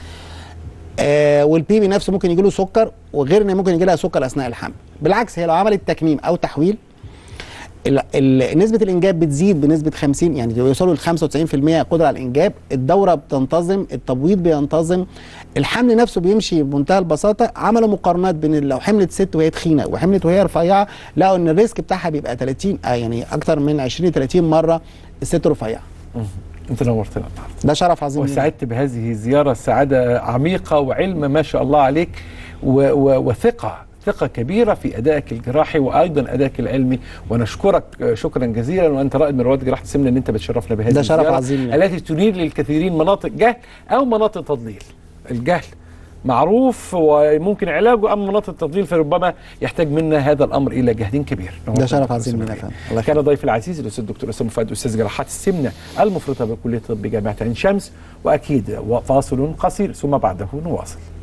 آه والبيبي نفسه ممكن يجي له سكر وغير ان ممكن يجي لها سكر اثناء الحمل بالعكس هي لو عملت تكميم او تحويل ال- ال- نسبة الإنجاب بتزيد بنسبة 50 يعني يوصلوا ل 95% قدرة على الإنجاب، الدورة بتنتظم، التبويض بينتظم، الحمل نفسه بيمشي بمنتهى البساطة، عملوا مقارنات بين لو حملت ست وهي تخينة وحملت وهي رفيعة، لقوا إن الريسك بتاعها بيبقى 30 آه يعني أكتر من 20 30 مرة الست رفيعة. انت نورتنا النهارده ده شرف عظيم لينا. وسعدت بهذه الزيارة سعادة عميقة وعلم ما شاء الله عليك و و وثقة ثقة كبيرة في أدائك الجراحي وأيضا أدائك العلمي ونشكرك آه، شكرا جزيلا وأنت رائد من رواد جراحة السمنة أن أنت بتشرفنا بهذه ده شرف الزيارة عظيم لنا. التي تنير للكثيرين مناطق جهل أو مناطق تضليل الجهل معروف وممكن علاجه أما مناطق التضليل فربما يحتاج منا هذا الأمر إلى جهد كبير ده شرف عظيم لنا فندم. الله كان ضيفي العزيز الاستاذ الدكتور اسامه فؤاد استاذ جراحات السمنه المفرطه بكليه الطب جامعه عين شمس واكيد فاصل قصير ثم بعده نواصل